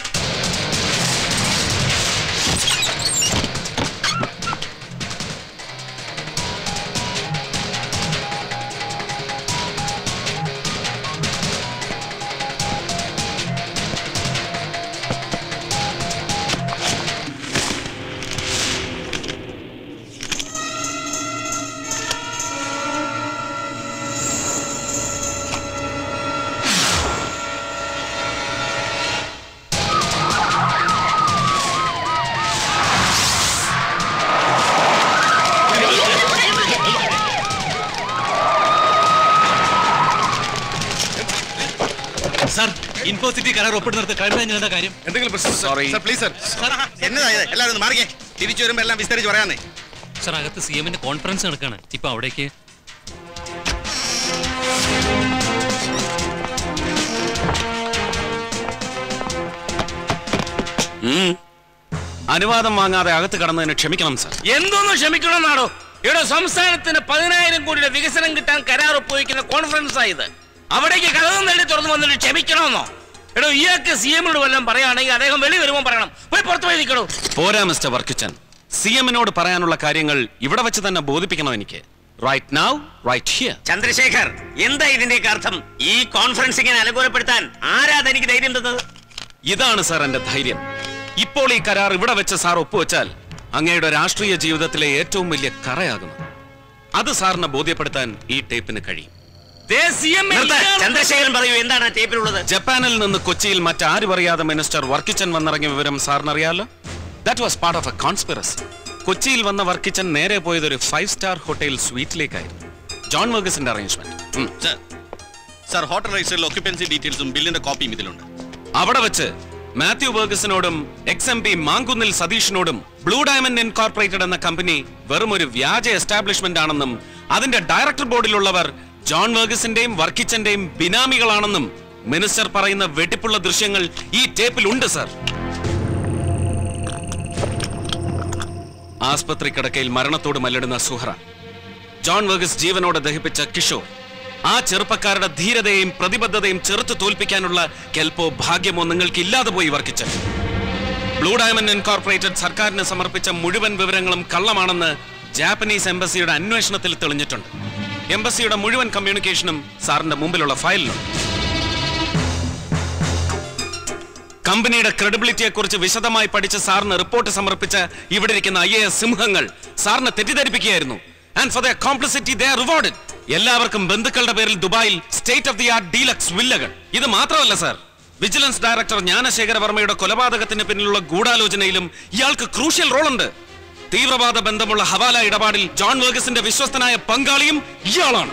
Sir Infocity കരാർ ഒപ്പിടുന്നിടത്ത് കഴിഞ്ഞ എന്താ കാര്യം എന്തെങ്കിലും പ്രശ്നം Sorry. സർ പ്ലീസ് സർ എന്നതാ ഇത് എല്ലാവരും ഒന്ന് മാറിക്കേ തിരിച്ചു വരുമ്പോ എല്ലാം വിസ്തരിച്ച് പറയാന്നേ സാർ അകത്ത് സി എമ്മിന്റെ കോൺഫറൻസ് നടക്കാണ് ഇപ്പൊ അവിടേക്ക് ഉം. അനുവാദം വാങ്ങാതെ അകത്ത് കടന്നതിന് ക്ഷമിക്കണം സർ എന്തോന്ന് ക്ഷമിക്കണമെന്നാണോ ഇവിടെ സംസ്ഥാനത്തിന് പതിനായിരം കോടിയുടെ വികസനം കിട്ടാൻ കരാർ ഒപ്പുവയ്ക്കുന്ന കോൺഫറൻസ് ആയത് അവിടേക്ക് കഥകം തള്ളി തുറന്നു വന്നിട്ട് ക്ഷമിക്കണമെന്നോ എടോ ഇയാൾക്ക് സി എമ്മിനോട് വല്ലതും പറയുകയാണെങ്കിൽ അദ്ദേഹം വെളി വരുമ്പോൾ പറയണം പോയി പുറത്തു പോയി നിൽക്കണോ പോരാ മിസ്റ്റർ വർക്കിച്ചൻ സി എമ്മിനോട് പറയാനുള്ള കാര്യങ്ങൾ ഇവിടെ വെച്ച് തന്നെ ബോധിപ്പിക്കണം എനിക്ക് right now right here Chandrasekhar എന്താ ഇതിന്റെയൊക്കെ അർത്ഥം ഈ കോൺഫറൻസിങ്ങിനെ അനുകൂലപ്പെടുത്താൻ ആരാ തനിക്ക് ധൈര്യം തന്നത് ഇതാണ് സാർ എന്റെ ധൈര്യം ഇപ്പോൾ ഈ കരാർ ഇവിടെ വെച്ച് സാർ ഒപ്പുവെച്ചാൽ അങ്ങയുടെ രാഷ്ട്രീയ ജീവിതത്തിലെ ഏറ്റവും വലിയ കറയാകുന്നു അത് സാറിനെ ബോധ്യപ്പെടുത്താൻ ഈ ടേപ്പിന് കഴിയും നിർത്ത്. ചന്ദ്രശേഖരൻ പറയൂ എന്താണ് ആ ടേപ്പിലുള്ളത് ജപ്പാനിൽ നിന്ന് കൊച്ചിയിൽ മറ്റാരും അറിയാതെ മിനിസ്റ്റർ വർക്കിച്ചൻ വന്നിറങ്ങിയ വിവരം സാറിനറിയാലോ that was part of a conspiracy കൊച്ചിയിൽ വന്ന വർക്കിച്ചൻ നേരെ പോയത് ഒരു ഫൈവ് സ്റ്റാർ ഹോട്ടൽ സ്വീറ്റിലേക്കായിരുന്നു ജോൺ വർഗസിന്റെ അറേഞ്ച്മെന്റ് സർ സർ ഹോട്ടൽ രജിസ്റ്ററിൽ ഒക്യുപ്പൻസി ഡീറ്റെയിൽസും ബില്ലിന്റെ കോപ്പിയും ഇതിലുണ്ട് അവിടെ വെച്ച് മാത്യു ബർഗസിനോടും എക്സ് എം പി മാങ്കുന്നിൽ സതീഷിനോടും ബ്ലൂ ഡയമണ്ട് ഇൻകോർപ്പറേറ്റഡ് എന്ന കമ്പനി വെറും ഒരു വ്യാജ എസ്റ്റാബ്ലിഷ്മെന്റ് ആണെന്നും അതിന്റെ ഡയറക്ടർ ബോർഡിലുള്ളവർ ജോൺ വർഗസിന്റെയും വർക്കിച്ചന്റെയും ബിനാമികളാണെന്നും മിനിസ്റ്റർ പറയുന്ന വെട്ടിപ്പുള്ള ദൃശ്യങ്ങൾ ഈ ടേപ്പിൽ ഉണ്ട് സർ ആസ്പത്രി കിടക്കയിൽ മരണത്തോട് മല്ലിടുന്ന സുഹറ ജോൺ വർഗസ് ജീവനോടെ ദഹിപ്പിച്ച കിഷോർ ആ ചെറുപ്പക്കാരുടെ ധീരതയും പ്രതിബദ്ധതയും ചെറുത്തു തോൽപ്പിക്കാനുള്ള കെൽപ്പോ ഭാഗ്യമോ നിങ്ങൾക്ക് ഇല്ലാതെ പോയി വർക്കിച്ച ബ്ലൂ ഡയമണ്ട് ഇൻകോർപ്പറേറ്റഡ് സർക്കാരിന് സമർപ്പിച്ച മുഴുവൻ വിവരങ്ങളും കള്ളമാണെന്ന് ജാപ്പനീസ് എംബസിയുടെ അന്വേഷണത്തിൽ തെളിഞ്ഞിട്ടുണ്ട് എംബസിയുടെ മുഴുവൻ കമ്മ്യൂണിക്കേഷനും സാറിന്റെ മുമ്പിലുള്ള ഫയലിലുണ്ട് കമ്പനിയുടെ ക്രെഡിബിലിറ്റിയെ കുറിച്ച് വിശദമായി പഠിച്ച് സാറിന് റിപ്പോർട്ട് സമർപ്പിച്ച ഇവിടെ ഇരിക്കുന്ന ഐ എ എസ് സിംഹങ്ങൾ സാറിനെ തെറ്റിദ്ധരിപ്പിക്കുകയായിരുന്നു and for the complicity they rewarded എല്ലാവർക്കും ബന്ധുക്കളുടെ പേരിൽ ദുബായിൽ state of the art deluxe വില്ലകൾ ഇത് മാത്രമല്ല സാർ വിജിലൻസ് ഡയറക്ടർ ജ്ഞാനശേഖര വർമ്മയുടെ കൊലപാതകത്തിന് പിന്നിലുള്ള ഗൂഢാലോചനയിലും ഇയാൾക്ക് ക്രൂഷ്യൽ റോളുണ്ട് തീവ്രവാദ ബന്ധമുള്ള ഹവാല ഇടപാടിൽ ജോൺ വർഗസിന്റെ വിശ്വസ്തനായ പങ്കാളിയും ഇയാളാണ്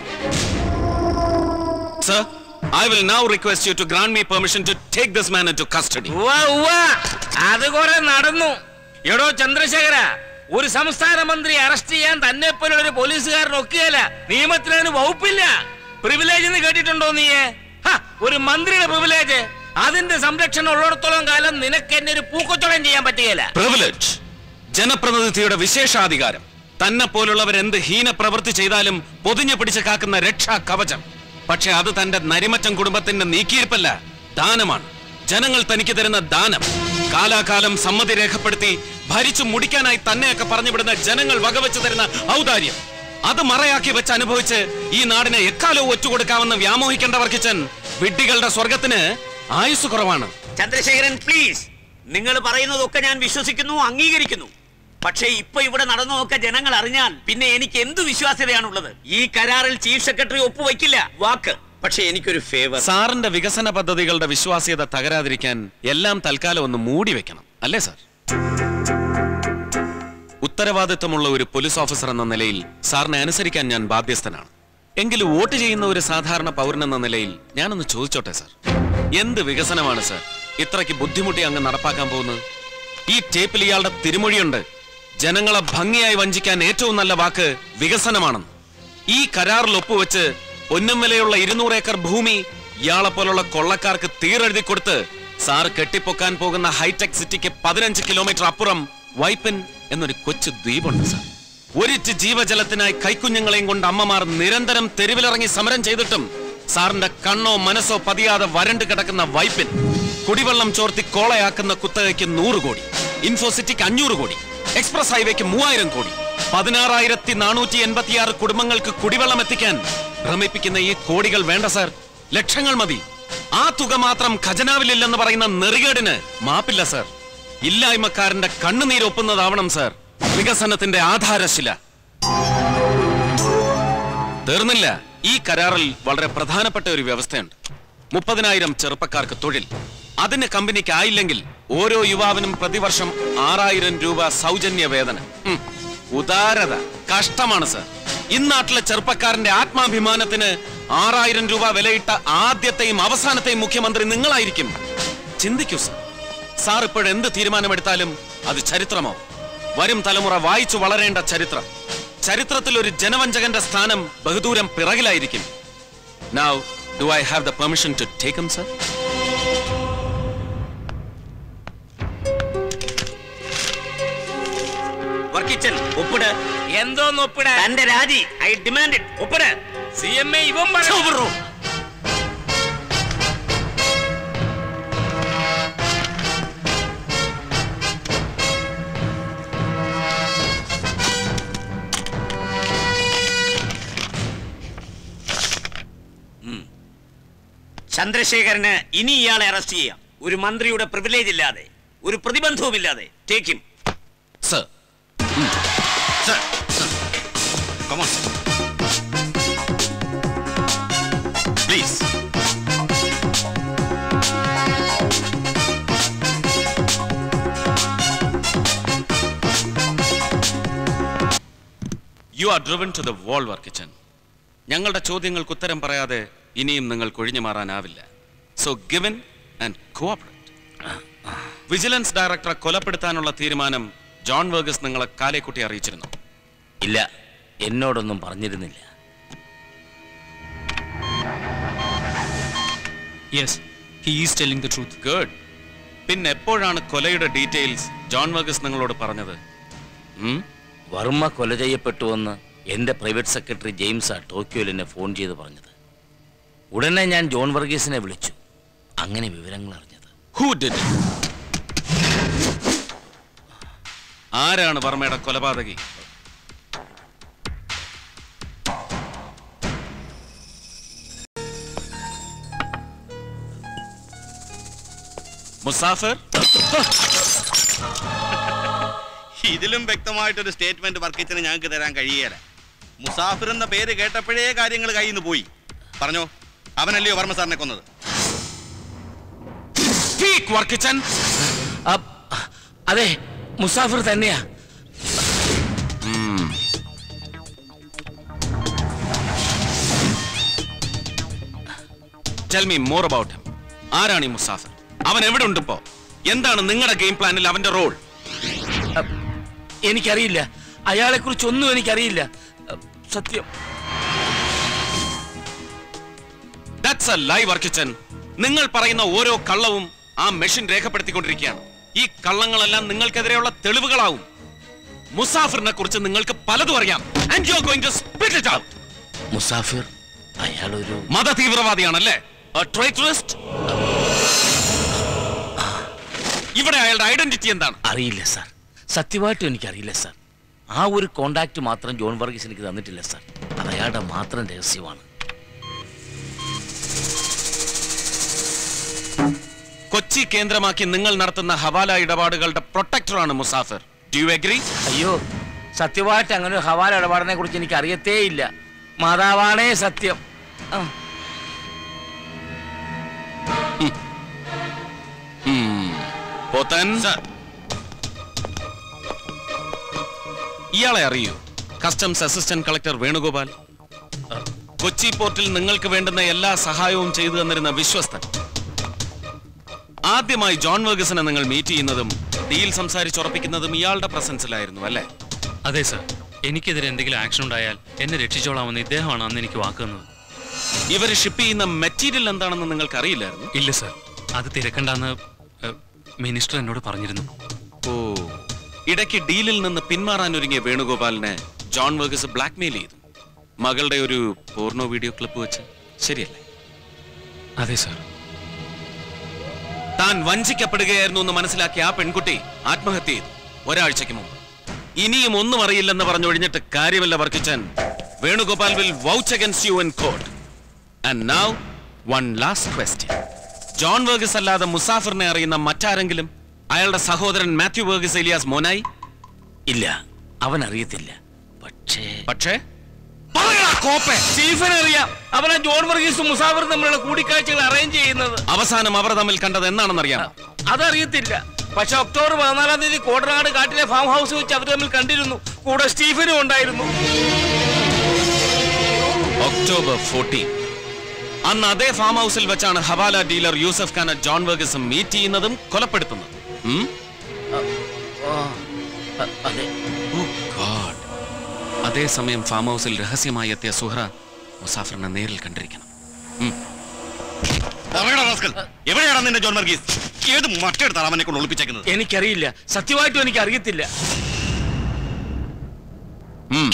sir I will now request you to grant me permission to take this man to custody ഉവ്വ, ഉവ്വ. അത് കുറെ നടന്നു എടോ ചന്ദ്രശേഖര ഒരു സംസ്ഥാന മന്ത്രി അറസ്റ്റ് ചെയ്യാൻ തന്നെ പോലുള്ള ഒരു പോലീസുകാരൻ ഒക്കെയല്ല നിയമത്തിന് അതിന് വകുപ്പില്ല പ്രിവിലേജ് എന്ന് കേട്ടിട്ടുണ്ടോ നീ ഹ, ഒരു മന്ത്രിയുടെ പ്രിവിലേജ് അതിന്റെ സംരക്ഷണം ഉള്ളിടത്തോളം കാലം നിനക്ക് എന്നെ ഒരു പൂക്കച്ചവടം ചെയ്യാൻ പറ്റുകയില്ല പ്രിവിലേജ് ജനപ്രതിനിധിയുടെ വിശേഷാധികാരം തന്നെ പോലുള്ളവർ എന്ത് ഹീന പ്രവൃത്തി ചെയ്താലും പൊതിഞ്ഞു പിടിച്ച് കാക്കുന്ന രക്ഷാ കവചം പക്ഷെ അത് തന്റെ നരിമറ്റം കുടുംബത്തിന്റെ നീക്കിയിരിപ്പല്ല ദാനമാണ് ജനങ്ങൾ തനിക്ക് തരുന്ന ദാനം കാലാകാലം സമ്മതി രേഖപ്പെടുത്തി ഭരിച്ചു മുടിക്കാനായി തന്നെയൊക്കെ പറഞ്ഞുവിടുന്ന ജനങ്ങൾ വകവെച്ച് തരുന്ന ഔദാര്യം അത് മറയാക്കി വെച്ച് അനുഭവിച്ച് ഈ നാടിനെ എക്കാലവും ഒറ്റുകൊടുക്കാമെന്ന് വ്യാമോഹിക്കേണ്ട വർക്കിച്ചൻ വിഡ്ഢികളുടെ സ്വർഗത്തിന് ആയുസ് കുറവാണ് ചന്ദ്രശേഖരൻ പ്ലീസ് നിങ്ങൾ പറയുന്നതൊക്കെ ഞാൻ വിശ്വസിക്കുന്നു അംഗീകരിക്കുന്നു പക്ഷേ ഇപ്പൊ ഇവിടെ നടന്നതൊക്കെ ജനങ്ങൾ അറിഞ്ഞാൽ പിന്നെ എനിക്ക് എന്ത് വിശ്വാസ്യതയാണുള്ളത് ഈ കരാറിൽ ചീഫ് സെക്രട്ടറി ഒപ്പുവെക്കില്ല വാക്ക് പക്ഷേ എനിക്കൊരു ഫേവർ സാറിന്റെ വികസന പദ്ധതികളുടെ വിശ്വാസ്യത തകരാതിരിക്കാൻ എല്ലാം തൽക്കാലം ഒന്ന് മൂടി വെക്കണം അല്ലേ സാർ ഉത്തരവാദിത്വമുള്ള ഒരു പോലീസ് ഓഫീസർ എന്ന നിലയിൽ സാറിനെ അനുസരിക്കാൻ ഞാൻ ബാധ്യസ്ഥനാണ് എങ്കിലും വോട്ട് ചെയ്യുന്ന ഒരു സാധാരണ പൗരൻ എന്ന നിലയിൽ ഞാനൊന്ന് ചോദിച്ചോട്ടെ സാർ എന്ത് വികസനമാണ് സാർ ഇത്രയ്ക്ക് ബുദ്ധിമുട്ടി അങ്ങ് നടപ്പാക്കാൻ പോകുന്നത് ഈ ടേപ്പിൽ ഇയാളുടെ തിരുമൊഴിയുണ്ട് ജനങ്ങളെ ഭംഗിയായി വഞ്ചിക്കാൻ ഏറ്റവും നല്ല വാക്ക് വികസനമാണെന്ന് ഈ കരാറിൽ ഒപ്പുവെച്ച് പൊന്നും വിലയുള്ള ഇരുന്നൂറ് ഏക്കർ ഭൂമി ഇയാളെ പോലുള്ള കൊള്ളക്കാർക്ക് തീരെഴുതി കൊടുത്ത് സാർ കെട്ടിപ്പൊക്കാൻ പോകുന്ന ഹൈടെക് സിറ്റിക്ക് പതിനഞ്ച് കിലോമീറ്റർ അപ്പുറം വൈപ്പിൻ എന്നൊരു കൊച്ചു ദ്വീപുണ്ട് സാർ ഒരിറ്റ് ജീവജലത്തിനായി കൈക്കുഞ്ഞുങ്ങളെയും കൊണ്ട് അമ്മമാർ നിരന്തരം തെരുവിലിറങ്ങി സമരം ചെയ്തിട്ടും സാറിന്റെ കണ്ണോ മനസ്സോ പതിയാതെ വരണ്ട് കിടക്കുന്ന വൈപ്പിൻ കുടിവെള്ളം ചോർത്തി കോളയാക്കുന്ന കുത്തകയ്ക്ക് നൂറ് കോടി ഇൻഫോസിറ്റിക്ക് അഞ്ഞൂറ് കോടി എക്സ്പ്രസ് ഹൈവേക്ക് മൂവായിരം കോടി പതിനാറായിരത്തി നാനൂറ്റി എൺപത്തിയാറ് കുടുംബങ്ങൾക്ക് കുടിവെള്ളം എത്തിക്കാൻ ഭ്രമിപ്പിക്കുന്ന ഈ കോടികൾ വേണ്ട സാർ ലക്ഷങ്ങൾ മതി ആ തുക മാത്രം ഖജനാവിലില്ലെന്ന് പറയുന്ന നെറികേടിന് മാപ്പില്ല സാർ ഇല്ലായ്മക്കാരന്റെ കണ്ണുനീരൊപ്പുന്നതാവണം സാർ വികസനത്തിന്റെ ആധാരശില തീർന്നില്ല ഈ കരാറിൽ വളരെ പ്രധാനപ്പെട്ട ഒരു വ്യവസ്ഥയുണ്ട് മുപ്പതിനായിരം ചെറുപ്പക്കാർക്ക് തൊഴിൽ അതിന് കമ്പനിക്ക് ആയില്ലെങ്കിൽ ഓരോ യുവാവിനും പ്രതിവർഷം ആറായിരം രൂപ സൗജന്യ വേതനം ഉം. ഉദാരത കഷ്ടമാണ് സർ ഇന്നാട്ടിലെ ചെറുപ്പക്കാരന്റെ ആത്മാഭിമാനത്തിന് ആറായിരം രൂപ വിലയിട്ട ആദ്യത്തെയും അവസാനത്തെയും മുഖ്യമന്ത്രി നിങ്ങളായിരിക്കും ചിന്തിക്കൂ സർ സാർ ഇപ്പോഴെന്ത് തീരുമാനമെടുത്താലും അത് ചരിത്രമോ വരും തലമുറ വായിച്ചു വളരേണ്ട ചരിത്രം ചരിത്രത്തിൽ ഒരു ജനവഞ്ചകന്റെ സ്ഥാനം ബഹുദൂരം പിറകിലായിരിക്കും now do I have the permission to take sir Varkichan ഒപ്പിട് എന്തോന്ന് ഒപ്പിട തന്റെ രാജി ഐ ഡിമാൻഡ് ഒപ്പിട് സി എം എ ഇവൻ പറഞ്ഞു ചന്ദ്രശേഖരന് ഇനി ഇയാളെ അറസ്റ്റ് ചെയ്യാം ഒരു മന്ത്രിയുടെ പ്രിവിലേജ് ഇല്ലാതെ ഒരു പ്രതിബന്ധവും ഇല്ലാതെ take him sir sir come on please you are driven to the wall Varkichan ഞങ്ങളുടെ ചോദ്യങ്ങൾക്ക് ഉത്തരം പറയാതെ ഇനിയും നിങ്ങൾ കൊഴിഞ്ഞു മാറാനാവില്ല so given and cooperate vigilance ഡയറക്ടറെ കൊലപ്പെടുത്താനുള്ള തീരുമാനം ജോൺ വർഗസ് നിങ്ങളെ കാലേക്കുട്ടി അറിയിച്ചിരുന്നു ഇല്ല എന്നോടൊന്നും പറഞ്ഞിരുന്നില്ല yes he is telling the truth good പിന്നെ എപ്പോഴാണ് കൊലയുടെ ഡീറ്റെയിൽസ് ജോൺ വർഗസ് നിങ്ങളോട് പറഞ്ഞത് ഉം? വർമ്മ കൊല ചെയ്യപ്പെട്ടുവെന്ന് എന്റെ പ്രൈവറ്റ് സെക്രട്ടറി ജെയിംസ് ആ ടോക്കിയോയിൽ എന്നെ ഫോൺ ചെയ്ത് പറഞ്ഞത് ഉടനെ ഞാൻ ജോൺ വർഗീസിനെ വിളിച്ചു അങ്ങനെ വിവരങ്ങൾ അറിഞ്ഞത് Who did it? ആരാണ് വർമ്മയുടെ കൊലപാതകി മുസാഫർ ഇതിലും വ്യക്തമായിട്ടൊരു സ്റ്റേറ്റ്മെന്റ് വർക്കിച്ചിന് ഞങ്ങൾക്ക് തരാൻ കഴിയുകയില്ല മുസാഫിർ എന്ന പേര് കേട്ടപ്പോഴേ കാര്യങ്ങൾ കയ്യിൽ നിന്ന് പോയി പറഞ്ഞോ അവനല്ലയോ വർമ്മ സാറിനെ കൊന്നത് സ്പീക്ക് വർക്കിച്ചൻ അതെ മുസാഫിർ തന്നെയാ tell me more about him ആരാണ് ഈ മുസാഫർ അവൻ എവിടെ ഉണ്ട് ഇപ്പോ എന്താണ് നിങ്ങളുടെ ഗെയിം പ്ലാനിൽ അവന്റെ റോൾ എനിക്കറിയില്ല അയാളെ കുറിച്ച് ഒന്നും എനിക്കറിയില്ല അഹ്, സത്യം ദാറ്റ്സ് എ ലൈ വർക്കിച്ചൻ നിങ്ങൾ പറയുന്ന ഓരോ കള്ളവും ആ മെഷീൻ രേഖപ്പെടുത്തിക്കൊണ്ടിരിക്കുകയാണ് ഈ കള്ളങ്ങളെല്ലാം നിങ്ങൾക്കെതിരെയുള്ള തെളിവുകളാവും മുസാഫിറിനെ കുറിച്ച് നിങ്ങൾക്ക് പലതും അറിയാം and you are going to spit it out Musafir അയാളൊരു മത തീവ്രവാദിയാണല്ലേ A traitorist? ഇവിടെ അയാളുടെ ഐഡന്റിറ്റി എന്താണ് അറിയില്ല സാർ സത്യമായിട്ടും എനിക്കറിയില്ല സാർ ആ ഒരു കോണ്ടാക്ട് മാത്രം ജോൺ വർഗീസ് എനിക്ക് തന്നിട്ടില്ല സാർ അത് അയാളുടെ മാത്രം രഹസ്യമാണ് കൊച്ചി കേന്ദ്രമാക്കി നിങ്ങൾ നടത്തുന്ന ഹവാല ഇടപാടുകളുടെ പ്രൊട്ടക്ടറാണ് മുസാഫിർ ഡു യു അഗ്രി അയ്യോ സത്യമായിട്ട് അങ്ങനെ ഒരു ഹവാല ഇടപാടിനെ കുറിച്ച് എനിക്ക് അറിയത്തേ ഇല്ല മാതാവാണേ സത്യം ആ പോത്തൻ ഇയാളെ അറിയൂ customs assistant collector Venugopal Kochi പോർട്ടിൽ നിങ്ങൾക്ക് വേണ്ടുന്ന എല്ലാ സഹായവും ചെയ്തു തന്നിരുന്ന വിശ്വസ്തൻ ആദ്യമായി ജോൺ വർഗസിനെ നിങ്ങൾ മീറ്റ് ചെയ്യുന്നതും ഡീൽ സംസാരിച്ചുറപ്പിക്കുന്നതും ഇയാളുടെ പ്രസൻസിലായിരുന്നു അല്ലേ അതെ സർ എനിക്കെതിരെ എന്തെങ്കിലും ആക്ഷൻ ഉണ്ടായാൽ എന്നെ രക്ഷിച്ചോളാമെന്ന് ഇദ്ദേഹമാണ് അന്ന് എനിക്ക് വാക്കുന്നത് ഇവർ ഷിപ്പ് ചെയ്യുന്ന മെറ്റീരിയൽ എന്താണെന്ന് നിങ്ങൾക്ക് അറിയില്ലായിരുന്നു ഇല്ല സർ അത് തിരക്കണ്ടെന്ന് മിനിസ്റ്റർ എന്നോട് പറഞ്ഞിരുന്നു ഓ ഇടയ്ക്ക് ഡീലിൽ നിന്ന് പിന്മാറാൻ ഒരുങ്ങിയ വേണുഗോപാലിനെ ജോൺ വർഗസ് ബ്ലാക്ക്മെയിൽ ചെയ്തു മകളുടെ ഒരു പോർണോ വീഡിയോ ക്ലിപ്പ് വെച്ച് ശരിയല്ലേ അതെ സർ താൻ വഞ്ചിക്കപ്പെടുകയായിരുന്നു എന്ന് മനസ്സിലാക്കിയ ആ പെൺകുട്ടി ആത്മഹത്യ ചെയ്തു ഒരാഴ്ചയ്ക്ക് മുമ്പ് ഇനിയും ഒന്നും അറിയില്ലെന്ന് പറഞ്ഞൊഴിഞ്ഞിട്ട് കാര്യമല്ല Varkichan Venugopal will vouch against you in court and now one last question John Varghese അല്ലാതെ മുസാഫിറിനെ അറിയുന്ന മറ്റാരെങ്കിലും അയാളുടെ സഹോദരൻ മാത്യു വർഗസ് എലിയാസ് മോനായി ഇല്ല അവൻ അറിയത്തില്ല പക്ഷേ പക്ഷേ സ്റ്റീഫൻ അറിയാം അവനാ ജോൺ വർഗീസും മുസാഫറും തമ്മിലുള്ള കൂടിക്കാഴ്ചകൾ അറേഞ്ച് ചെയ്യുന്നത് അവസാനം അവർ തമ്മിൽ കണ്ടത് എന്നാണെന്നറിയാം അതറിയത്തില്ല പക്ഷെ ഒക്ടോബർ പതിനാലാം തീയതി കോടനാട് കാട്ടിലെ ഫാം ഹൗസ് വെച്ച് അവർ തമ്മിൽ കണ്ടിരുന്നു കൂടെ സ്റ്റീഫനും ഉണ്ടായിരുന്നു ഒക്ടോബർ ഫോർട്ടീൻ അന്ന് അതേ ഫാം ഹൗസിൽ വെച്ചാണ് ഹവാല ഡീലർ യൂസഫ് ഖാനെ ജോൺ വർഗസും മീറ്റ് ചെയ്യുന്നതും കൊലപ്പെടുത്തുന്നതും ഉം? അതെ Oh God. അതേസമയം ഫാം ഹൗസിൽ രഹസ്യമായി എത്തിയ സുഹ്ര മുസാഫറിനെ നേരിൽ കണ്ടിരിക്കണം ഉം. എവിടെയാണ് നിന്റെ ജോൺ വർഗീസ് ഏത് മറ്റെടുത്താണ് അവനെ കൊണ്ട് ഒളിപ്പിച്ചേക്കുന്നത് എനിക്കറിയില്ല സത്യമായിട്ടും എനിക്ക് അറിയത്തില്ല ഉം.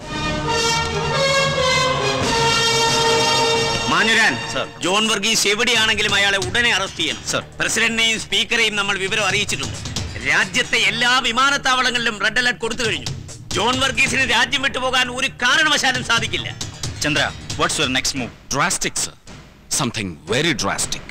മാഞ്ഞുരാൻ ജോൺ വർഗീസ് എവിടെയാണെങ്കിലും അയാളെ ഉടനെ അറസ്റ്റ് ചെയ്യണം പ്രസിഡന്റിനെയും സ്പീക്കറെയും നമ്മൾ വിവരം അറിയിച്ചിട്ടുണ്ട് രാജ്യത്തെ എല്ലാ വിമാനത്താവളങ്ങളിലും റെഡ് അലർട്ട് കൊടുത്തു കഴിഞ്ഞു ജോൺ വർഗീസിന് രാജ്യം വിട്ടുപോകാൻ ഒരു കാരണവശാലും സാധിക്കില്ല Chandra what's your next move Drastic, sir. Something very drastic.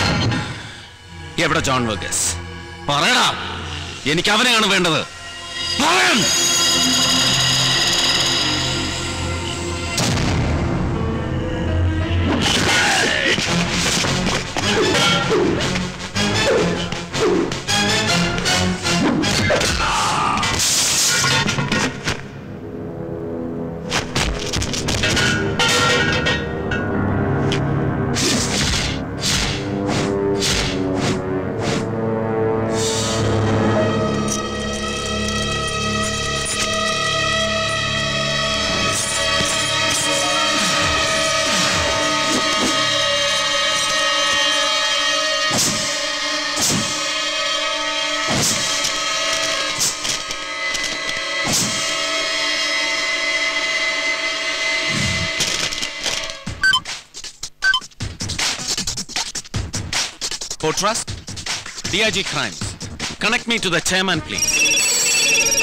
എവിടെ ജോൺ വർഗസ് പറയടാ എനിക്ക് അവനെയാണ് വേണ്ടത് For trust, DIG Crimes. Connect me to the chairman, please.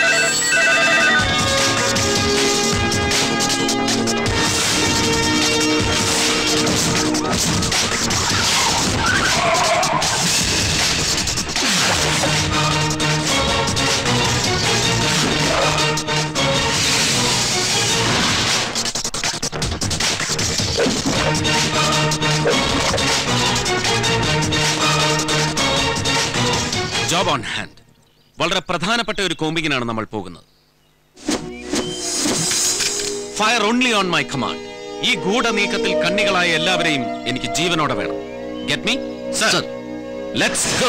Job on hand വളരെ പ്രധാനപ്പെട്ട ഒരു കോമ്പിങ്ങിനാണ് നമ്മൾ പോകുന്നത് fire only on my command ഈ ഗൂഢ നീക്കത്തിൽ കണ്ണികളായ എല്ലാവരെയും എനിക്ക് ജീവനോടെ വേണം get me sir let's go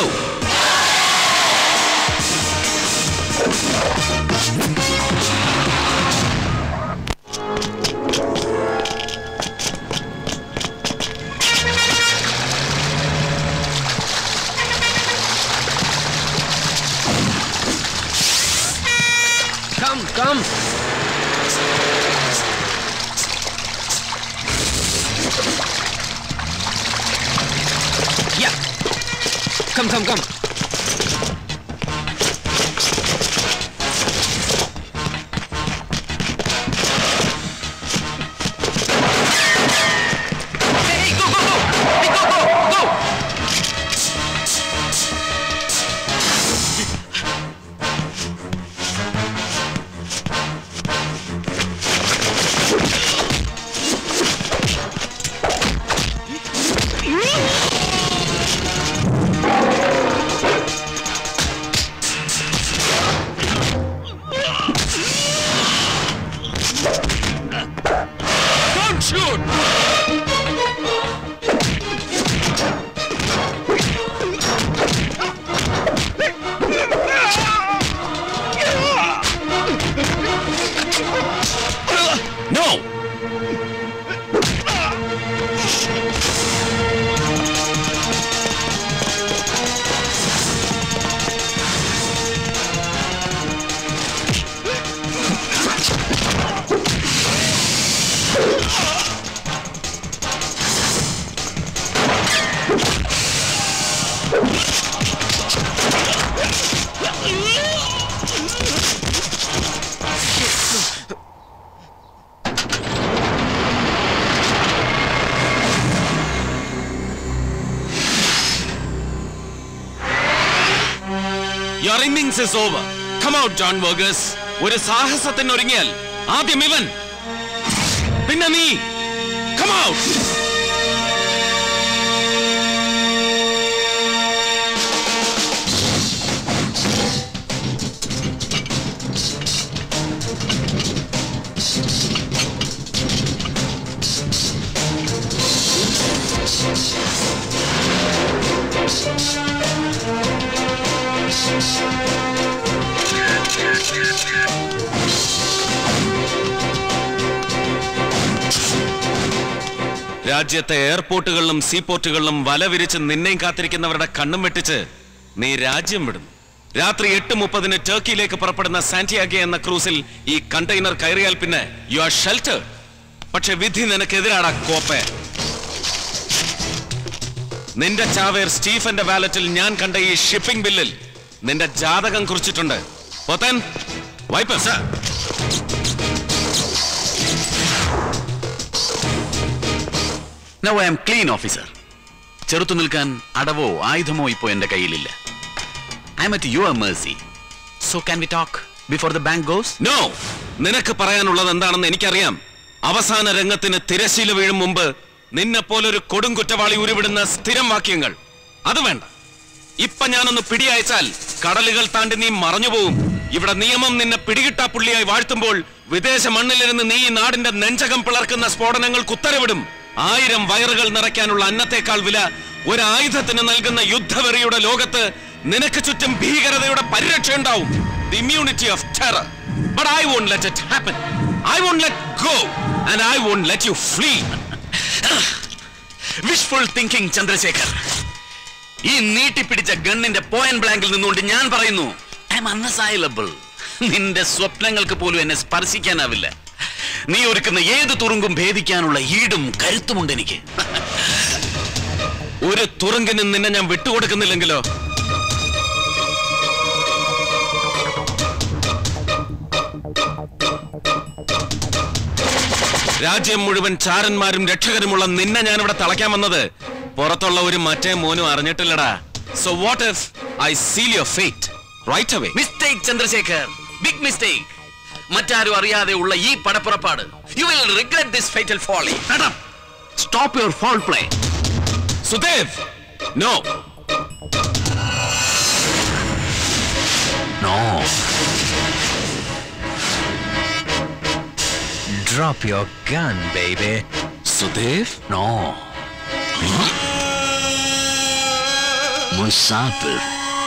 Come, come. Yeah. Come, come, come. Hey, go, go, go. Hey, go, go, go. Don't shoot! No! Your innings is over. Come out, John Burgess. ഒരു സാഹസത്തിന് ഒരുങ്ങിയാൽ ആദ്യം ഇവൻ പിന്നെ നീ Come out! രാജ്യത്തെ എയർപോർട്ടുകളിലും സീപോർട്ടുകളിലും വല വിരിച്ച് നിന്നെയും കാത്തിരിക്കുന്നവരുടെ കണ്ണും വെട്ടിച്ച് നീ രാജ്യം വിടും രാത്രി എട്ട് മുപ്പതിന് ടർക്കിയിലേക്ക് പുറപ്പെടുന്ന സാന്റിയാഗെ എന്ന ക്രൂസിൽ ഈ കണ്ടെയ്നർ കയറിയാൽ പിന്നെ യു ആർ ഷെൽട്ടർ പക്ഷെ വിധി നിനക്കെതിരാടാ കോപ്പെ നിന്റെ ചാവേർ സ്റ്റീഫന്റെ വാലറ്റിൽ ഞാൻ കണ്ട ഈ ഷിപ്പിംഗ് ബില്ലിൽ നിന്റെ ജാതകം കുറിച്ചിട്ടുണ്ട് Pothan wipe sir now I'm clean officer ചെറുത്തു നിൽക്കാൻ അടവോ ആയുധമോ ഇപ്പോൾ എന്റെ കയ്യിലില്ല I'm at your mercy so can we talk before the bank goes no നിനക്ക് പറയാനുള്ളത് എന്താണെന്ന് എനിക്കറിയാം അവസാന രംഗത്തിന് തിരശീല വീഴും മുമ്പ് നിന്നെ പോലൊരു കൊടും കുറ്റവാളി ഉരുവിടുന്ന സ്ഥിരം വാക്യങ്ങൾ അത് വേണ്ട ഇപ്പൊ ഞാനൊന്ന് പിടിയയച്ചാൽ കടലുകൾ താണ്ടി നീ മറഞ്ഞുപോകും ഇവിടെ നിയമം നിന്നെ പിടികിട്ടാ പുള്ളിയായി വാഴ്ത്തുമ്പോൾ വിദേശ മണ്ണിലിരുന്ന് നീ ഈ നാടിന്റെ നെഞ്ചകം പിളർക്കുന്ന സ്ഫോടനങ്ങൾക്ക് ഉത്തരവിടും ആയിരം വയറുകൾ നിറയ്ക്കാനുള്ള അന്നത്തേക്കാൾ വില ഒരു ആയുധത്തിന് നൽകുന്ന യുദ്ധവെറിയുടെ ലോകത്ത് നിനക്ക് ചുറ്റും ഭീകരതയുടെ പരിരക്ഷ ഉണ്ടാവും the immunity of terror but I won't let it happen I won't let go and I won't let you flee wishful thinking Chandrasekhar ഈ നീട്ടിപ്പിടിച്ച ഗണ്ണിന്റെ പോയിന്റ് ബ്ലാങ്കിൽ നിന്നുകൊണ്ട് ഞാൻ പറയുന്നു ഐ എം അൺഅസൈലബിൾ നിന്റെ സ്വപ്നങ്ങൾക്ക് പോലും എന്നെ സ്പർശിക്കാനാവില്ല നീ ഒരുക്കുന്ന ഏത് തുറുങ്കും ഭേദിക്കാനുള്ള ഈടും കരുത്തുമുണ്ട് എനിക്ക് ഒരു തുറങ്കിനും നിന്നെ ഞാൻ വിട്ടുകൊടുക്കുന്നില്ലെങ്കിലോ രാജ്യം മുഴുവൻ ചാരന്മാരും രക്ഷകരുമുള്ള നിന്നെ ഞാൻ ഇവിടെ തളയ്ക്കാൻ വന്നത് പുറത്തുള്ള ഒരു മറ്റേ മോനും അറിഞ്ഞിട്ടില്ലടാ so what if I seal your fate right away mistake Chandrasekhar big mistake മറ്റാരും അറിയാതെ ഉള്ള ഈ പടപ്പുറപ്പാട് you will regret this fatal folly stop your foul play Sudev no no Drop your gun, baby. Sudev? No. Musafir.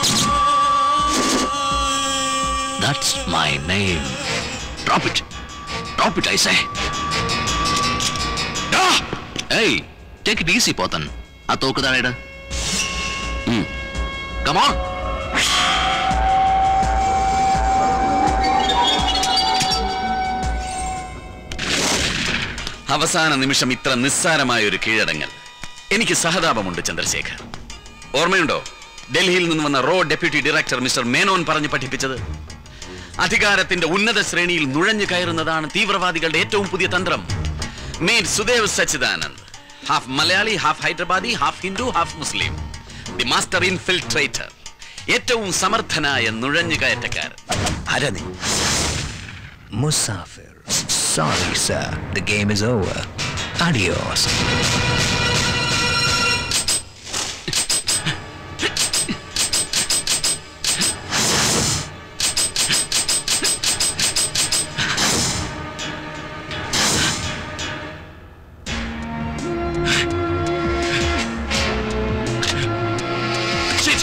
That's my name. Drop it. Drop it, I say. Ah! Hey, take it easy, Potan. ആ തോക്ക് താഴെ come on അവസാന നിമിഷം ഇത്ര നിസ്സാരമായ ഒരു കീഴടങ്ങൽ എനിക്ക് സഹതാപമുണ്ട് ചന്ദ്രശേഖർ ഓർമ്മയുണ്ടോ ഡൽഹിയിൽ നിന്ന് വന്ന റോ ഡെപ്യൂട്ടി ഡയറക്ടർ മിസ്റ്റർ മേനോൻ പറഞ്ഞു പഠിപ്പിച്ചത് അധികാരത്തിന്റെ ഉന്നത ശ്രേണിയിൽ നുഴഞ്ഞു കയറുന്നതാണ് തീവ്രവാദികളുടെ ഏറ്റവും പുതിയ തന്ത്രം meet Sudev Sachidanand half Malayali half Hyderabadi half Hindu half Muslim the master infiltrator ഏറ്റവും സമർത്ഥനായ നുഴഞ്ഞു കയറ്റക്കാരൻ ആരാ നീ Musafir. Sorry, sir. The game is over. Adios. Shit!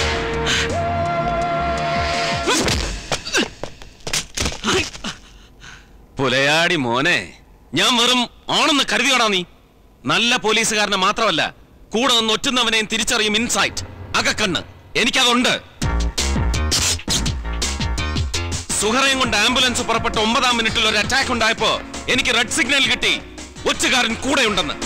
പുലയാടി മോനെ ഞാൻ വെറും ആണെന്ന് കരുതിയോടാ നീ നല്ല പോലീസുകാരനെ മാത്രമല്ല കൂടെ നിന്ന് ഒറ്റുന്നവനെയും തിരിച്ചറിയും ഇൻസൈറ്റ് അകക്കണ്ണ് എനിക്കതുണ്ട് സുഹറയും കൊണ്ട് ആംബുലൻസ് പുറപ്പെട്ട ഒമ്പതാം മിനിറ്റിൽ ഒരു അറ്റാക്ക് ഉണ്ടായപ്പോ എനിക്ക് റെഡ് സിഗ്നൽ കിട്ടി ഒറ്റുകാരൻ കൂടെയുണ്ടെന്ന്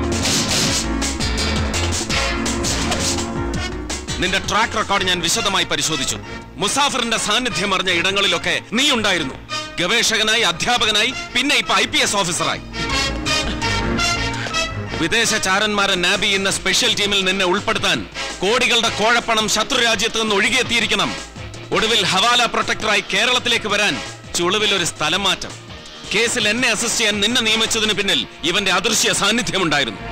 നിന്റെ ട്രാക്ക് റെക്കോർഡ് ഞാൻ വിശദമായി പരിശോധിച്ചു മുസാഫറിന്റെ സാന്നിധ്യം അറിഞ്ഞ ഇടങ്ങളിലൊക്കെ നീ ഉണ്ടായിരുന്നു ഗവേഷകനായി അധ്യാപകനായി പിന്നെ ഇപ്പൊ ഐ പി എസ് ഓഫീസറായി വിദേശ ചാരന്മാരെ നാബി എന്ന സ്പെഷ്യൽ ടീമിൽ നിന്നെ ഉൾപ്പെടുത്താൻ കോടികളുടെ കോഴപ്പണം ശത്രു രാജ്യത്ത് നിന്ന് ഒഴുകിയെത്തിയിരിക്കണം ഒടുവിൽ ഹവാല പ്രൊട്ടക്ടറായി കേരളത്തിലേക്ക് വരാൻ ചുളുവിൽ ഒരു സ്ഥലം മാറ്റം കേസിൽ എന്നെ അസിസ്റ്റ് ചെയ്യാൻ നിന്നെ നിയമിച്ചതിന് പിന്നിൽ ഇവന്റെ അദൃശ്യ സാന്നിധ്യമുണ്ടായിരുന്നു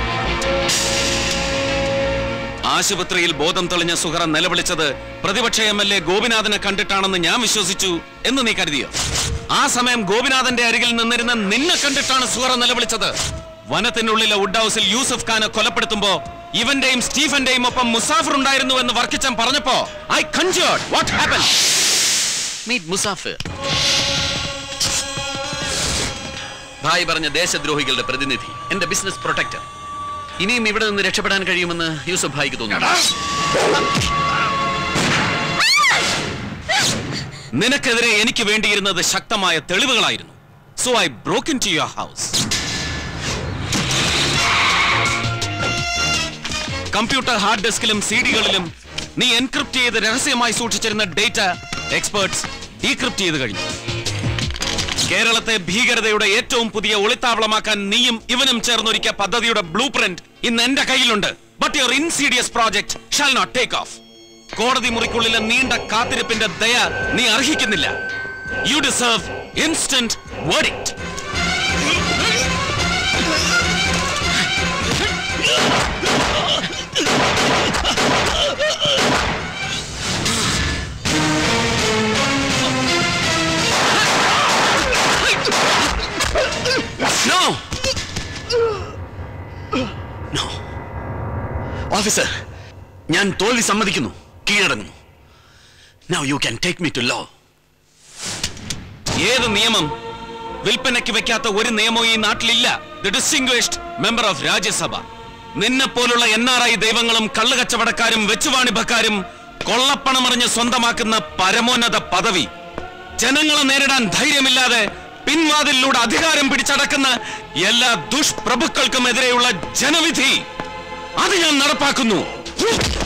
ആശുപത്രിയിൽ ബോധം തെളിഞ്ഞ സുഹറ നിലവിളിച്ചത് പ്രതിപക്ഷ എം എൽ എ ഗോപിനാഥനെ കണ്ടിട്ടാണെന്ന് ഞാൻ വിശ്വസിച്ചു എന്ന് നീ കരുതിയോ ആ സമയം ഗോപിനാഥന്റെ അരികിൽ നിന്നിരുന്ന നിന്നെ കണ്ടിട്ടാണ് സുഹറ നിലവിളിച്ചത് വനത്തിനുള്ളിലെ വുഡ് ഹൗസിൽ യൂസഫ് ഖാനെ കൊലപ്പെടുത്തുമ്പോ ഇവന്റെയും സ്റ്റീഫന്റെയും ഒപ്പം മുസാഫർ ഉണ്ടായിരുന്നു എന്ന് വർക്കിച്ചൻ പറഞ്ഞപ്പോ I conjured what happen meet Musafir bhai പറഞ്ഞ ദേശദ്രോഹികളുടെ പ്രതിനിധി എന്റെ ബിസിനസ് പ്രൊട്ടക്ടർ ഇനിയും ഇവിടെ നിന്ന് രക്ഷപ്പെടാൻ കഴിയുമെന്ന് യൂസഫ് ഭായിക്ക് തോന്നുന്നു നിനക്കെതിരെ എനിക്ക് വേണ്ടിയിരുന്നത് ശക്തമായ തെളിവുകളായിരുന്നു so I broken to your house computer hard ഡിസ്കിലും സിഡികളിലും നീ എൻക്രിപ്റ്റ് ചെയ്ത് രഹസ്യമായി സൂക്ഷിച്ചിരുന്ന ഡേറ്റ എക്സ്പേർട്സ് ഡീക്രിപ്റ്റ് ചെയ്ത് കഴിഞ്ഞു കേരളത്തെ ഭീകരതയുടെ ഏറ്റവും പുതിയ ഒളിത്താവളമാക്കാൻ നീയും ഇവനും ചേർന്നൊരുക്കിയ പദ്ധതിയുടെ ബ്ലൂ പ്രിന്റ് ഇന്ന് എന്റെ കയ്യിലുണ്ട് but your insidious project shall not take off കോടതി മുറിക്കുള്ളിലെ നീണ്ട കാത്തിരിപ്പിന്റെ ദയ നീ അർഹിക്കുന്നില്ല you deserve instant verdict no no officer ഞാൻ തോൽവി സമ്മതിക്കുന്നു കീഴടങ്ങുന്നു now you can take me to law ഏത് നിയമം വിൽപ്പനയ്ക്ക് വെക്കാത്ത ഒരു നിയമവും ഈ നാട്ടിലില്ല the distinguished member of Rajya Sabha നിന്നെ പോലുള്ള എൻ ആർ ഐ ദൈവങ്ങളും കള്ളുകച്ചവടക്കാരും വെച്ചുവാണിഭക്കാരും കൊള്ളപ്പണമറിഞ്ഞ് സ്വന്തമാക്കുന്ന പരമോന്നത പദവി ജനങ്ങളെ നേരിടാൻ ധൈര്യമില്ലാതെ പിൻവാതിലൂടെ അധികാരം പിടിച്ചടക്കുന്ന എല്ലാ ദുഷ്പ്രഭുക്കൾക്കും എതിരെയുള്ള ജനവിധി അത് ഞാൻ നടപ്പാക്കുന്നു